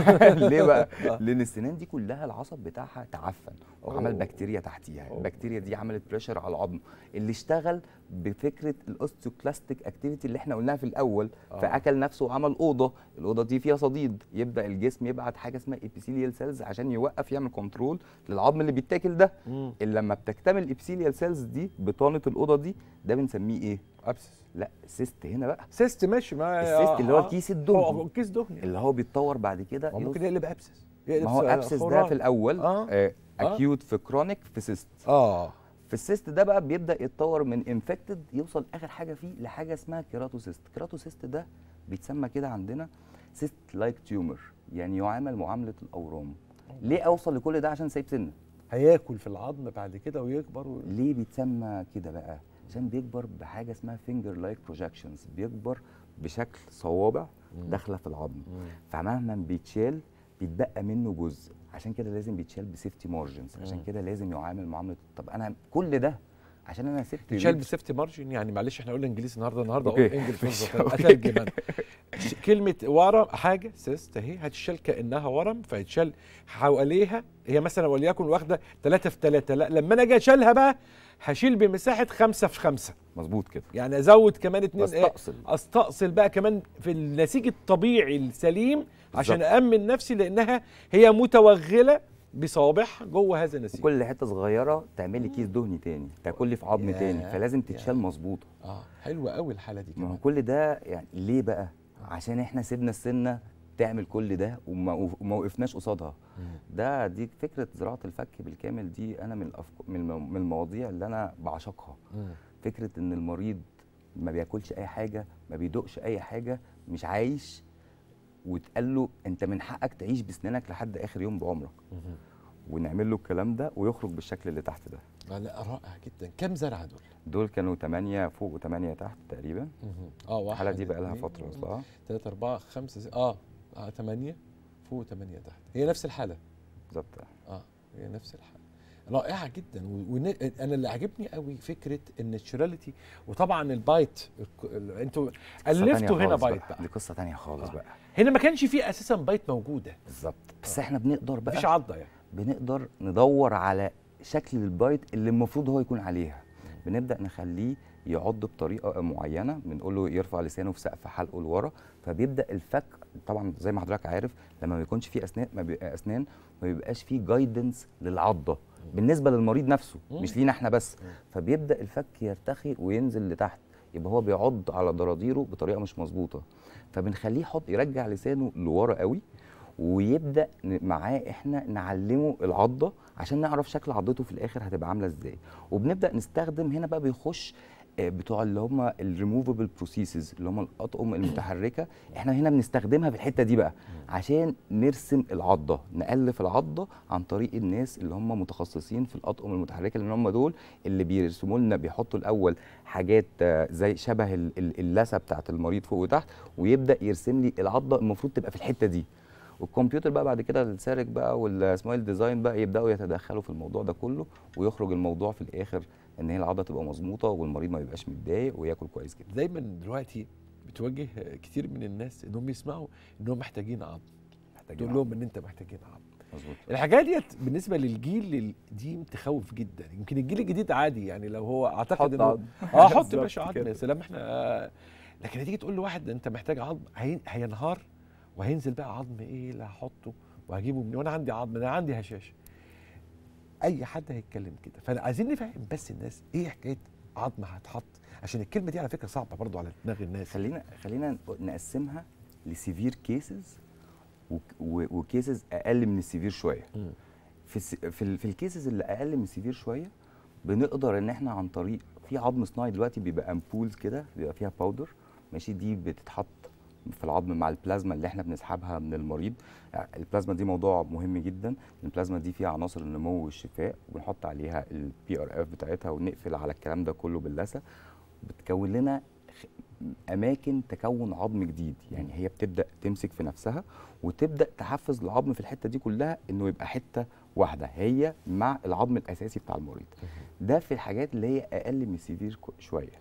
[SPEAKER 11] ليه بقى لان السنان دي كلها العصب بتاعها تعفن وعمل
[SPEAKER 4] أوه.
[SPEAKER 11] بكتيريا تحتيها
[SPEAKER 4] أوه.
[SPEAKER 11] البكتيريا دي عملت بريشر على العظم اللي اشتغل بفكره الاوستيوكلاستيك اكتيفيتي اللي احنا قلناها في الاول
[SPEAKER 4] آه.
[SPEAKER 11] فاكل نفسه وعمل اوضه الاوضه دي فيها صديد يبدا الجسم يبعت حاجه اسمها ابيثيليال سيلز عشان يوقف يعمل كنترول للعظم اللي بيتاكل ده
[SPEAKER 4] مم.
[SPEAKER 11] اللي لما بتكتمل الابيثيليال سيلز دي بطانه الاوضه دي ده بنسميه ايه
[SPEAKER 4] ابسس
[SPEAKER 11] لا سيست هنا بقى
[SPEAKER 4] سيست ماشي ما
[SPEAKER 11] السيست اللي هو الكيس الدهني.
[SPEAKER 4] هو كيس دهني
[SPEAKER 11] اللي هو بيتطور بعد كده
[SPEAKER 4] هو ممكن
[SPEAKER 11] يوصل-
[SPEAKER 4] يقلب ابسس يقلب
[SPEAKER 11] ما هو
[SPEAKER 4] س-
[SPEAKER 11] ابسس ده
[SPEAKER 4] خرام.
[SPEAKER 11] في الاول
[SPEAKER 4] اه
[SPEAKER 11] آه
[SPEAKER 4] آه.
[SPEAKER 11] اكيوت في كرونيك في سيست
[SPEAKER 4] اه
[SPEAKER 11] في السيست ده بقى بيبدا يتطور من انفكتد يوصل اخر حاجه فيه لحاجه اسمها كيراتوسيست كيراتوسيست ده بيتسمى كده عندنا سيست لايك تيومر يعني يعامل معامله الاورام ليه اوصل لكل ده عشان سايب سنه
[SPEAKER 4] هياكل في العظم بعد كده ويكبر و...
[SPEAKER 11] ليه بيتسمى كده بقى عشان بيكبر بحاجه اسمها فينجر لايك بروجكشنز بيكبر بشكل صوابع داخله في العظم فمهما بيتشال بيتبقى منه جزء عشان كده لازم بيتشال بسيفتي مارجنز عشان
[SPEAKER 4] مم.
[SPEAKER 11] كده لازم يعامل معامله طب انا كل ده عشان انا سبت
[SPEAKER 4] تشال
[SPEAKER 11] ريب-
[SPEAKER 4] بسيفتي مارجن يعني معلش احنا قلنا انجليزي النهارده النهارده
[SPEAKER 11] أوكي.
[SPEAKER 4] اقول انجلش
[SPEAKER 11] ماشي،
[SPEAKER 4] بالظبط
[SPEAKER 11] أوكي.
[SPEAKER 4] اترجم انا ش- كلمه ورم حاجه سيست اهي هتشال كانها ورم فيتشال حواليها هي مثلا وليكن واخده 3 في 3 لا لما انا اجي اشيلها بقى هشيل بمساحه 5 في 5
[SPEAKER 11] مظبوط كده
[SPEAKER 4] يعني ازود كمان اتنين
[SPEAKER 11] بستأصل.
[SPEAKER 4] ايه استأصل بقى كمان في النسيج الطبيعي السليم عشان
[SPEAKER 11] بالظبط.
[SPEAKER 4] أأمن نفسي لأنها هي متوغلة بصوابعها جوه هذا النسيج
[SPEAKER 11] كل حته صغيره تعمل لي كيس دهني تاني تاكل لي في عظم
[SPEAKER 4] ياه،
[SPEAKER 11] تاني فلازم
[SPEAKER 4] ياه.
[SPEAKER 11] تتشال مظبوطه
[SPEAKER 4] اه حلوة قوي الحالة دي
[SPEAKER 11] ما هو
[SPEAKER 4] كمان
[SPEAKER 11] كل ده يعني ليه بقى عشان احنا سيبنا السنه تعمل كل ده وما وما وقفناش قصادها ده دي فكره زراعه الفك بالكامل دي انا من الأفك... من الم- من المواضيع اللي انا بعشقها
[SPEAKER 4] مم.
[SPEAKER 11] فكره ان المريض ما بياكلش اي حاجه ما بيدوقش اي حاجه مش عايش وتقال له انت من حقك تعيش بسنانك لحد اخر يوم بعمرك ونعمل له الكلام ده ويخرج بالشكل اللي تحت ده
[SPEAKER 4] آه لا رائع جدا كم زرعة دول؟
[SPEAKER 11] دول كانوا 8 فوق و8 تحت تقريبا
[SPEAKER 4] اه واحد
[SPEAKER 11] الحاله دي بقى لها
[SPEAKER 4] اتنين،
[SPEAKER 11] فتره اصلها
[SPEAKER 4] تلاتة أربعة خمسة ست- اه اه ثمانية فوق ثمانية تحت هي نفس الحالة
[SPEAKER 11] بالظبط
[SPEAKER 4] اه هي نفس الحالة رائعة جدا و- ون... انا اللي عجبني قوي فكرة الناتشراليتي وطبعا البايت الك- ال- انتوا
[SPEAKER 11] قصة
[SPEAKER 4] الفتوا
[SPEAKER 11] تانية
[SPEAKER 4] هنا
[SPEAKER 11] خالص
[SPEAKER 4] بايت
[SPEAKER 11] بقى.
[SPEAKER 4] بقى
[SPEAKER 11] دي قصه تانية خالص بقى
[SPEAKER 4] هنا ما كانش فيه اساسا بايت موجودة
[SPEAKER 11] بالظبط بس احنا بنقدر بقى
[SPEAKER 4] مفيش عضة يعني
[SPEAKER 11] بنقدر ندور على شكل البايت اللي المفروض هو يكون عليها بنبدا نخليه يعض بطريقه معينه بنقول له يرفع لسانه في سقف حلقه لورا فبيبدا الفك طبعا زي ما حضرتك عارف لما ما بيكونش فيه اسنان ما بيبقى اسنان ما بيبقاش فيه جايدنس للعضه بالنسبه للمريض نفسه مش لينا احنا بس فبيبدا الفك يرتخي وينزل لتحت يبقى هو بيعض على ضراديره بطريقه مش مظبوطه فبنخليه يحط يرجع لسانه لورا قوي ويبدا ن- معاه احنا نعلمه العضه عشان نعرف شكل عضته في الاخر هتبقى عامله ازاي وبنبدا نستخدم هنا بقى بيخش آه، بتوع اللي هم الريموفبل بروسيسز اللي هم الاطقم المتحركه احنا هنا بنستخدمها في الحته دي بقى عشان نرسم العضه نالف العضه عن طريق الناس اللي هم متخصصين في الاطقم المتحركه لان هم دول اللي بيرسموا لنا بيحطوا الاول حاجات آه، زي شبه ال- ال- اللثه بتاعت المريض فوق وتحت ويبدا يرسم لي العضه المفروض تبقى في الحته دي والكمبيوتر بقى بعد كده السارك بقى والسمايل ديزاين بقى يبداوا يتدخلوا في الموضوع ده كله ويخرج الموضوع في الاخر ان هي العضله تبقى مظبوطه والمريض ما يبقاش متضايق وياكل كويس جدا
[SPEAKER 4] دايما دلوقتي بتواجه كتير من الناس انهم يسمعوا انهم محتاجين عظم
[SPEAKER 11] محتاجين
[SPEAKER 4] تقول لهم ان انت محتاجين عظم
[SPEAKER 11] مظبوط
[SPEAKER 4] الحاجات ديت بالنسبه للجيل ال- دي تخوف جدا يمكن الجيل الجديد عادي يعني لو هو اعتقد
[SPEAKER 11] حط
[SPEAKER 4] انه
[SPEAKER 11] عظم.
[SPEAKER 4] اه حط يا
[SPEAKER 11] بالظبط
[SPEAKER 4] باشا عظم
[SPEAKER 11] كده.
[SPEAKER 4] يا سلام احنا آه، لكن هتيجي تقول لواحد انت محتاج عظم هي- هينهار وهينزل بقى عظم ايه اللي هحطه وهجيبه منين وانا عندي عظم انا عندي هشاشه اي حد هيتكلم كده فعايزين نفهم بس الناس ايه حكايه عظم هتحط عشان الكلمه دي على فكره صعبه برضو على دماغ الناس
[SPEAKER 11] خلينا خلينا نقسمها لسيفير كيسز وكيسز اقل من السيفير شويه
[SPEAKER 4] مم.
[SPEAKER 11] في الس- في, ال- في الكيسز اللي اقل من السيفير شويه بنقدر ان احنا عن طريق في عظم صناعي دلوقتي بيبقى امبولز كده بيبقى فيها باودر ماشي دي بتتحط في العظم مع البلازما اللي احنا بنسحبها من المريض يعني البلازما دي موضوع مهم جدا البلازما دي فيها عناصر النمو والشفاء وبنحط عليها البي ار اف بتاعتها ونقفل على الكلام ده كله باللثه بتكون لنا خ- اماكن تكون عظم جديد يعني هي بتبدا تمسك في نفسها وتبدا تحفز العظم في الحته دي كلها انه يبقى حته واحده هي مع العظم الاساسي بتاع المريض ده في الحاجات اللي هي اقل من السيفير كو- شويه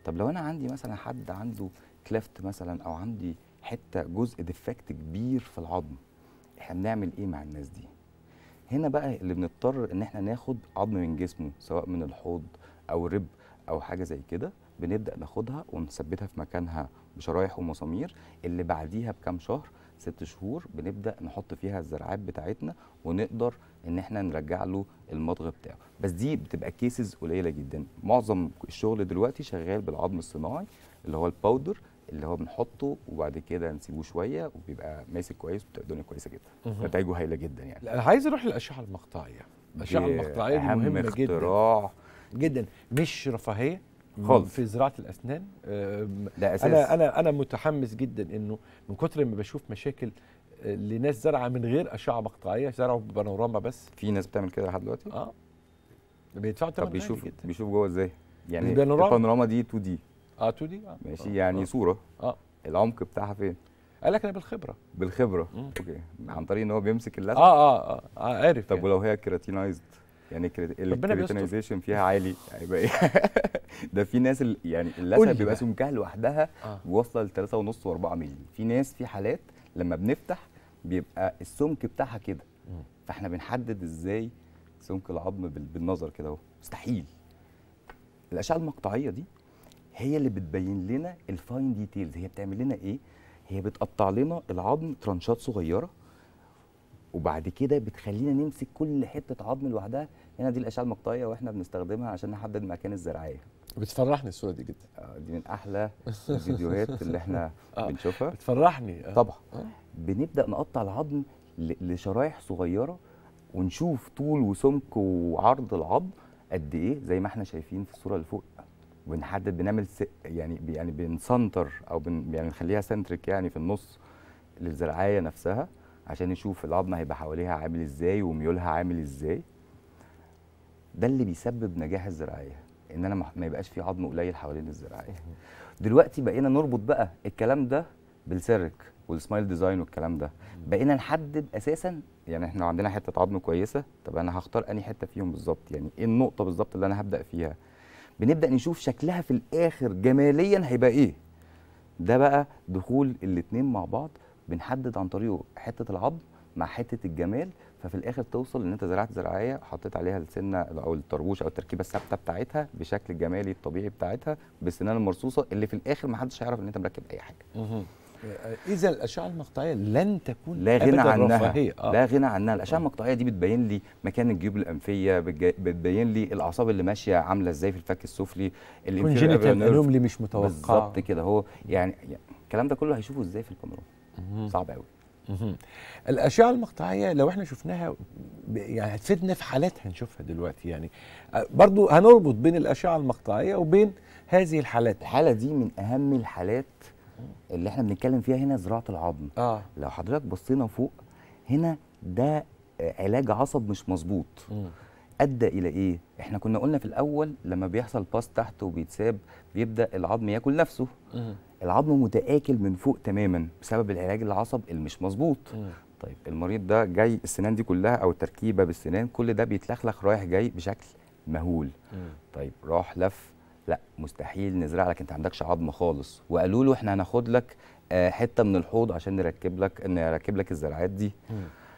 [SPEAKER 11] طب لو انا عندي مثلا حد عنده كليفت مثلا او عندي حته جزء ديفكت كبير في العظم احنا بنعمل ايه مع الناس دي هنا بقى اللي بنضطر ان احنا ناخد عظم من جسمه سواء من الحوض او رب او حاجه زي كده بنبدا ناخدها ونثبتها في مكانها بشرايح ومسامير اللي بعديها بكام شهر ست شهور بنبدا نحط فيها الزرعات بتاعتنا ونقدر ان احنا نرجع له المضغ بتاعه بس دي بتبقى كيسز قليله جدا معظم الشغل دلوقتي شغال بالعظم الصناعي اللي هو الباودر اللي هو بنحطه وبعد كده نسيبه شويه وبيبقى ماسك كويس وبتبقى الدنيا كويسه جدا
[SPEAKER 4] مهم.
[SPEAKER 11] نتائجه هايله جدا يعني
[SPEAKER 4] لا، انا عايز اروح للاشعه المقطعيه الاشعه
[SPEAKER 11] دي
[SPEAKER 4] المقطعيه دي
[SPEAKER 11] أهم
[SPEAKER 4] مهمه جدا
[SPEAKER 11] اختراع
[SPEAKER 4] جدا مش رفاهيه
[SPEAKER 11] خالص.
[SPEAKER 4] في زراعه الاسنان أم،
[SPEAKER 11] ده اساس
[SPEAKER 4] انا انا انا متحمس جدا انه من كتر ما بشوف مشاكل آه، لناس زرعه من غير اشعه مقطعيه زرعوا ببانوراما بس
[SPEAKER 11] في ناس بتعمل كده لحد دلوقتي
[SPEAKER 4] اه بيدفعوا
[SPEAKER 11] طب
[SPEAKER 4] ثمن غالي
[SPEAKER 11] بيشوف
[SPEAKER 4] جدا
[SPEAKER 11] بيشوف جوه ازاي يعني
[SPEAKER 4] البانوراما؟
[SPEAKER 11] البانوراما دي 2 دي
[SPEAKER 4] اه 2 دي اه
[SPEAKER 11] ماشي
[SPEAKER 4] آه،
[SPEAKER 11] يعني
[SPEAKER 4] آه.
[SPEAKER 11] صوره
[SPEAKER 4] اه
[SPEAKER 11] العمق بتاعها فين
[SPEAKER 4] قال لك انا بالخبره
[SPEAKER 11] بالخبره
[SPEAKER 4] مم.
[SPEAKER 11] اوكي عن طريق ان هو بيمسك اللثه
[SPEAKER 4] اه اه اه, آه عارف
[SPEAKER 11] طب
[SPEAKER 4] يعني.
[SPEAKER 11] ولو هي كيراتينايزد يعني
[SPEAKER 4] ربنا بيستر.
[SPEAKER 11] الكيراتينايزيشن فيها عالي هيبقى ايه ده في ناس ال- يعني
[SPEAKER 4] قول
[SPEAKER 11] اللثه
[SPEAKER 4] لي
[SPEAKER 11] بيبقى
[SPEAKER 4] بقى.
[SPEAKER 11] سمكها لوحدها
[SPEAKER 4] آه.
[SPEAKER 11] واصله ل 3.5 و4 مللي في ناس في حالات لما بنفتح بيبقى السمك بتاعها كده
[SPEAKER 4] مم.
[SPEAKER 11] فاحنا بنحدد ازاي سمك العظم بال- بالنظر كده اهو مستحيل الاشعه المقطعيه دي هي اللي بتبين لنا الفاين ديتيلز هي بتعمل لنا ايه هي بتقطع لنا العظم ترانشات صغيره وبعد كده بتخلينا نمسك كل حته عظم لوحدها هنا دي الاشعه المقطعيه واحنا بنستخدمها عشان نحدد مكان الزراعيه
[SPEAKER 4] بتفرحني الصوره دي جدا
[SPEAKER 11] آه، دي من احلى الفيديوهات اللي احنا
[SPEAKER 4] آه.
[SPEAKER 11] بنشوفها
[SPEAKER 4] بتفرحني آه.
[SPEAKER 11] طبعا
[SPEAKER 4] آه.
[SPEAKER 11] بنبدا نقطع العظم ل- لشرايح صغيره ونشوف طول وسمك وعرض العظم قد ايه زي ما احنا شايفين في الصوره اللي فوق بنحدد بنعمل س... يعني يعني بنسنتر او بن... يعني نخليها سنتريك يعني في النص للزرعايه نفسها عشان نشوف العظم هيبقى حواليها عامل ازاي وميولها عامل ازاي ده اللي بيسبب نجاح الزراعيه ان انا ما ما يبقاش في عظم قليل حوالين الزراعيه دلوقتي بقينا نربط بقى الكلام ده بالسيرك والسمايل ديزاين والكلام ده بقينا نحدد اساسا يعني احنا عندنا حته عظم كويسه طب انا هختار انهي حته فيهم بالظبط يعني ايه النقطه بالظبط اللي انا هبدا فيها بنبدا نشوف شكلها في الاخر جماليا هيبقى ايه ده بقى دخول الاتنين مع بعض بنحدد عن طريقه حته العظم مع حته الجمال ففي الاخر توصل ان انت زرعت زراعيه حطيت عليها السنه او الطربوش او التركيبه الثابته بتاعتها بشكل الجمالي الطبيعي بتاعتها بالسنان المرصوصه اللي في الاخر ما حدش هيعرف ان انت مركب اي حاجه
[SPEAKER 4] مهم. آه، اذا الاشعه المقطعيه لن تكون
[SPEAKER 11] لا غنى
[SPEAKER 4] أبداً
[SPEAKER 11] عنها
[SPEAKER 4] رفاهية. آه.
[SPEAKER 11] لا غنى عنها الاشعه المقطعيه دي بتبين لي مكان الجيوب الانفيه بتج- بتبين لي الاعصاب اللي ماشيه عامله ازاي في الفك السفلي
[SPEAKER 4] كونجينيتال
[SPEAKER 11] nerve.
[SPEAKER 4] انوملي مش متوقعه
[SPEAKER 11] بالظبط كده هو يعني يعني الكلام ده كله هيشوفه ازاي في البانوراما
[SPEAKER 4] مهم.
[SPEAKER 11] صعب قوي
[SPEAKER 4] مهم. الاشعه المقطعيه لو احنا شفناها ب- يعني هتفيدنا في حالات هنشوفها دلوقتي يعني آه، برضو هنربط بين الاشعه المقطعيه وبين هذه الحالات
[SPEAKER 11] الحاله دي من اهم الحالات اللي احنا بنتكلم فيها هنا زراعه العظم
[SPEAKER 4] اه
[SPEAKER 11] لو حضرتك بصينا فوق هنا ده آه، علاج عصب مش مظبوط
[SPEAKER 4] مم.
[SPEAKER 11] ادى الى ايه احنا كنا قلنا في الاول لما بيحصل باس تحت وبيتساب بيبدا العظم ياكل نفسه
[SPEAKER 4] مم.
[SPEAKER 11] العظم متآكل من فوق تماما بسبب العلاج العصب اللي مش مظبوط
[SPEAKER 4] مم.
[SPEAKER 11] طيب المريض ده جاي السنان دي كلها او التركيبه بالسنان كل ده بيتلخلخ رايح جاي بشكل مهول
[SPEAKER 4] مم.
[SPEAKER 11] طيب راح لف لا مستحيل نزرع لك انت عندكش عظم خالص وقالوا له احنا هناخد لك آه، حته من الحوض عشان نركب لك نركب لك الزراعات دي
[SPEAKER 4] مم.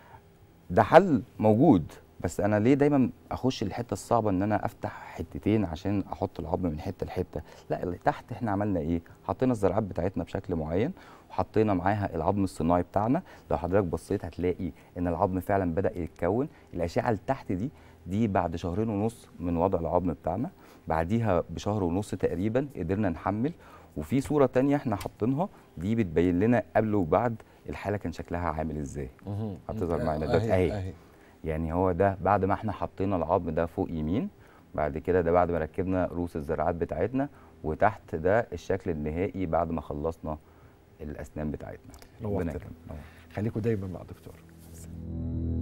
[SPEAKER 11] ده حل موجود بس انا ليه دايما اخش الحته الصعبه ان انا افتح حتتين عشان احط العظم من حته لحته لا اللي تحت احنا عملنا ايه حطينا الزرعات بتاعتنا بشكل معين وحطينا معاها العظم الصناعي بتاعنا لو حضرتك بصيت هتلاقي ان العظم فعلا بدا يتكون الاشعه اللي تحت دي دي بعد شهرين ونص من وضع العظم بتاعنا بعديها بشهر ونص تقريبا قدرنا نحمل وفي صوره تانية احنا حاطينها دي بتبين لنا قبل وبعد الحاله كان شكلها عامل ازاي
[SPEAKER 4] مهم.
[SPEAKER 11] هتظهر معانا
[SPEAKER 4] آه،
[SPEAKER 11] دلوقتي
[SPEAKER 4] أهي-
[SPEAKER 11] اهي
[SPEAKER 4] أهي.
[SPEAKER 11] يعني هو ده بعد ما احنا حطينا العظم ده فوق يمين بعد كده ده بعد ما ركبنا رؤوس الزراعات بتاعتنا وتحت ده الشكل النهائي بعد ما خلصنا الاسنان بتاعتنا
[SPEAKER 4] نورتنا.
[SPEAKER 11] يكرمك. نور.
[SPEAKER 4] خليكم دايما مع دكتور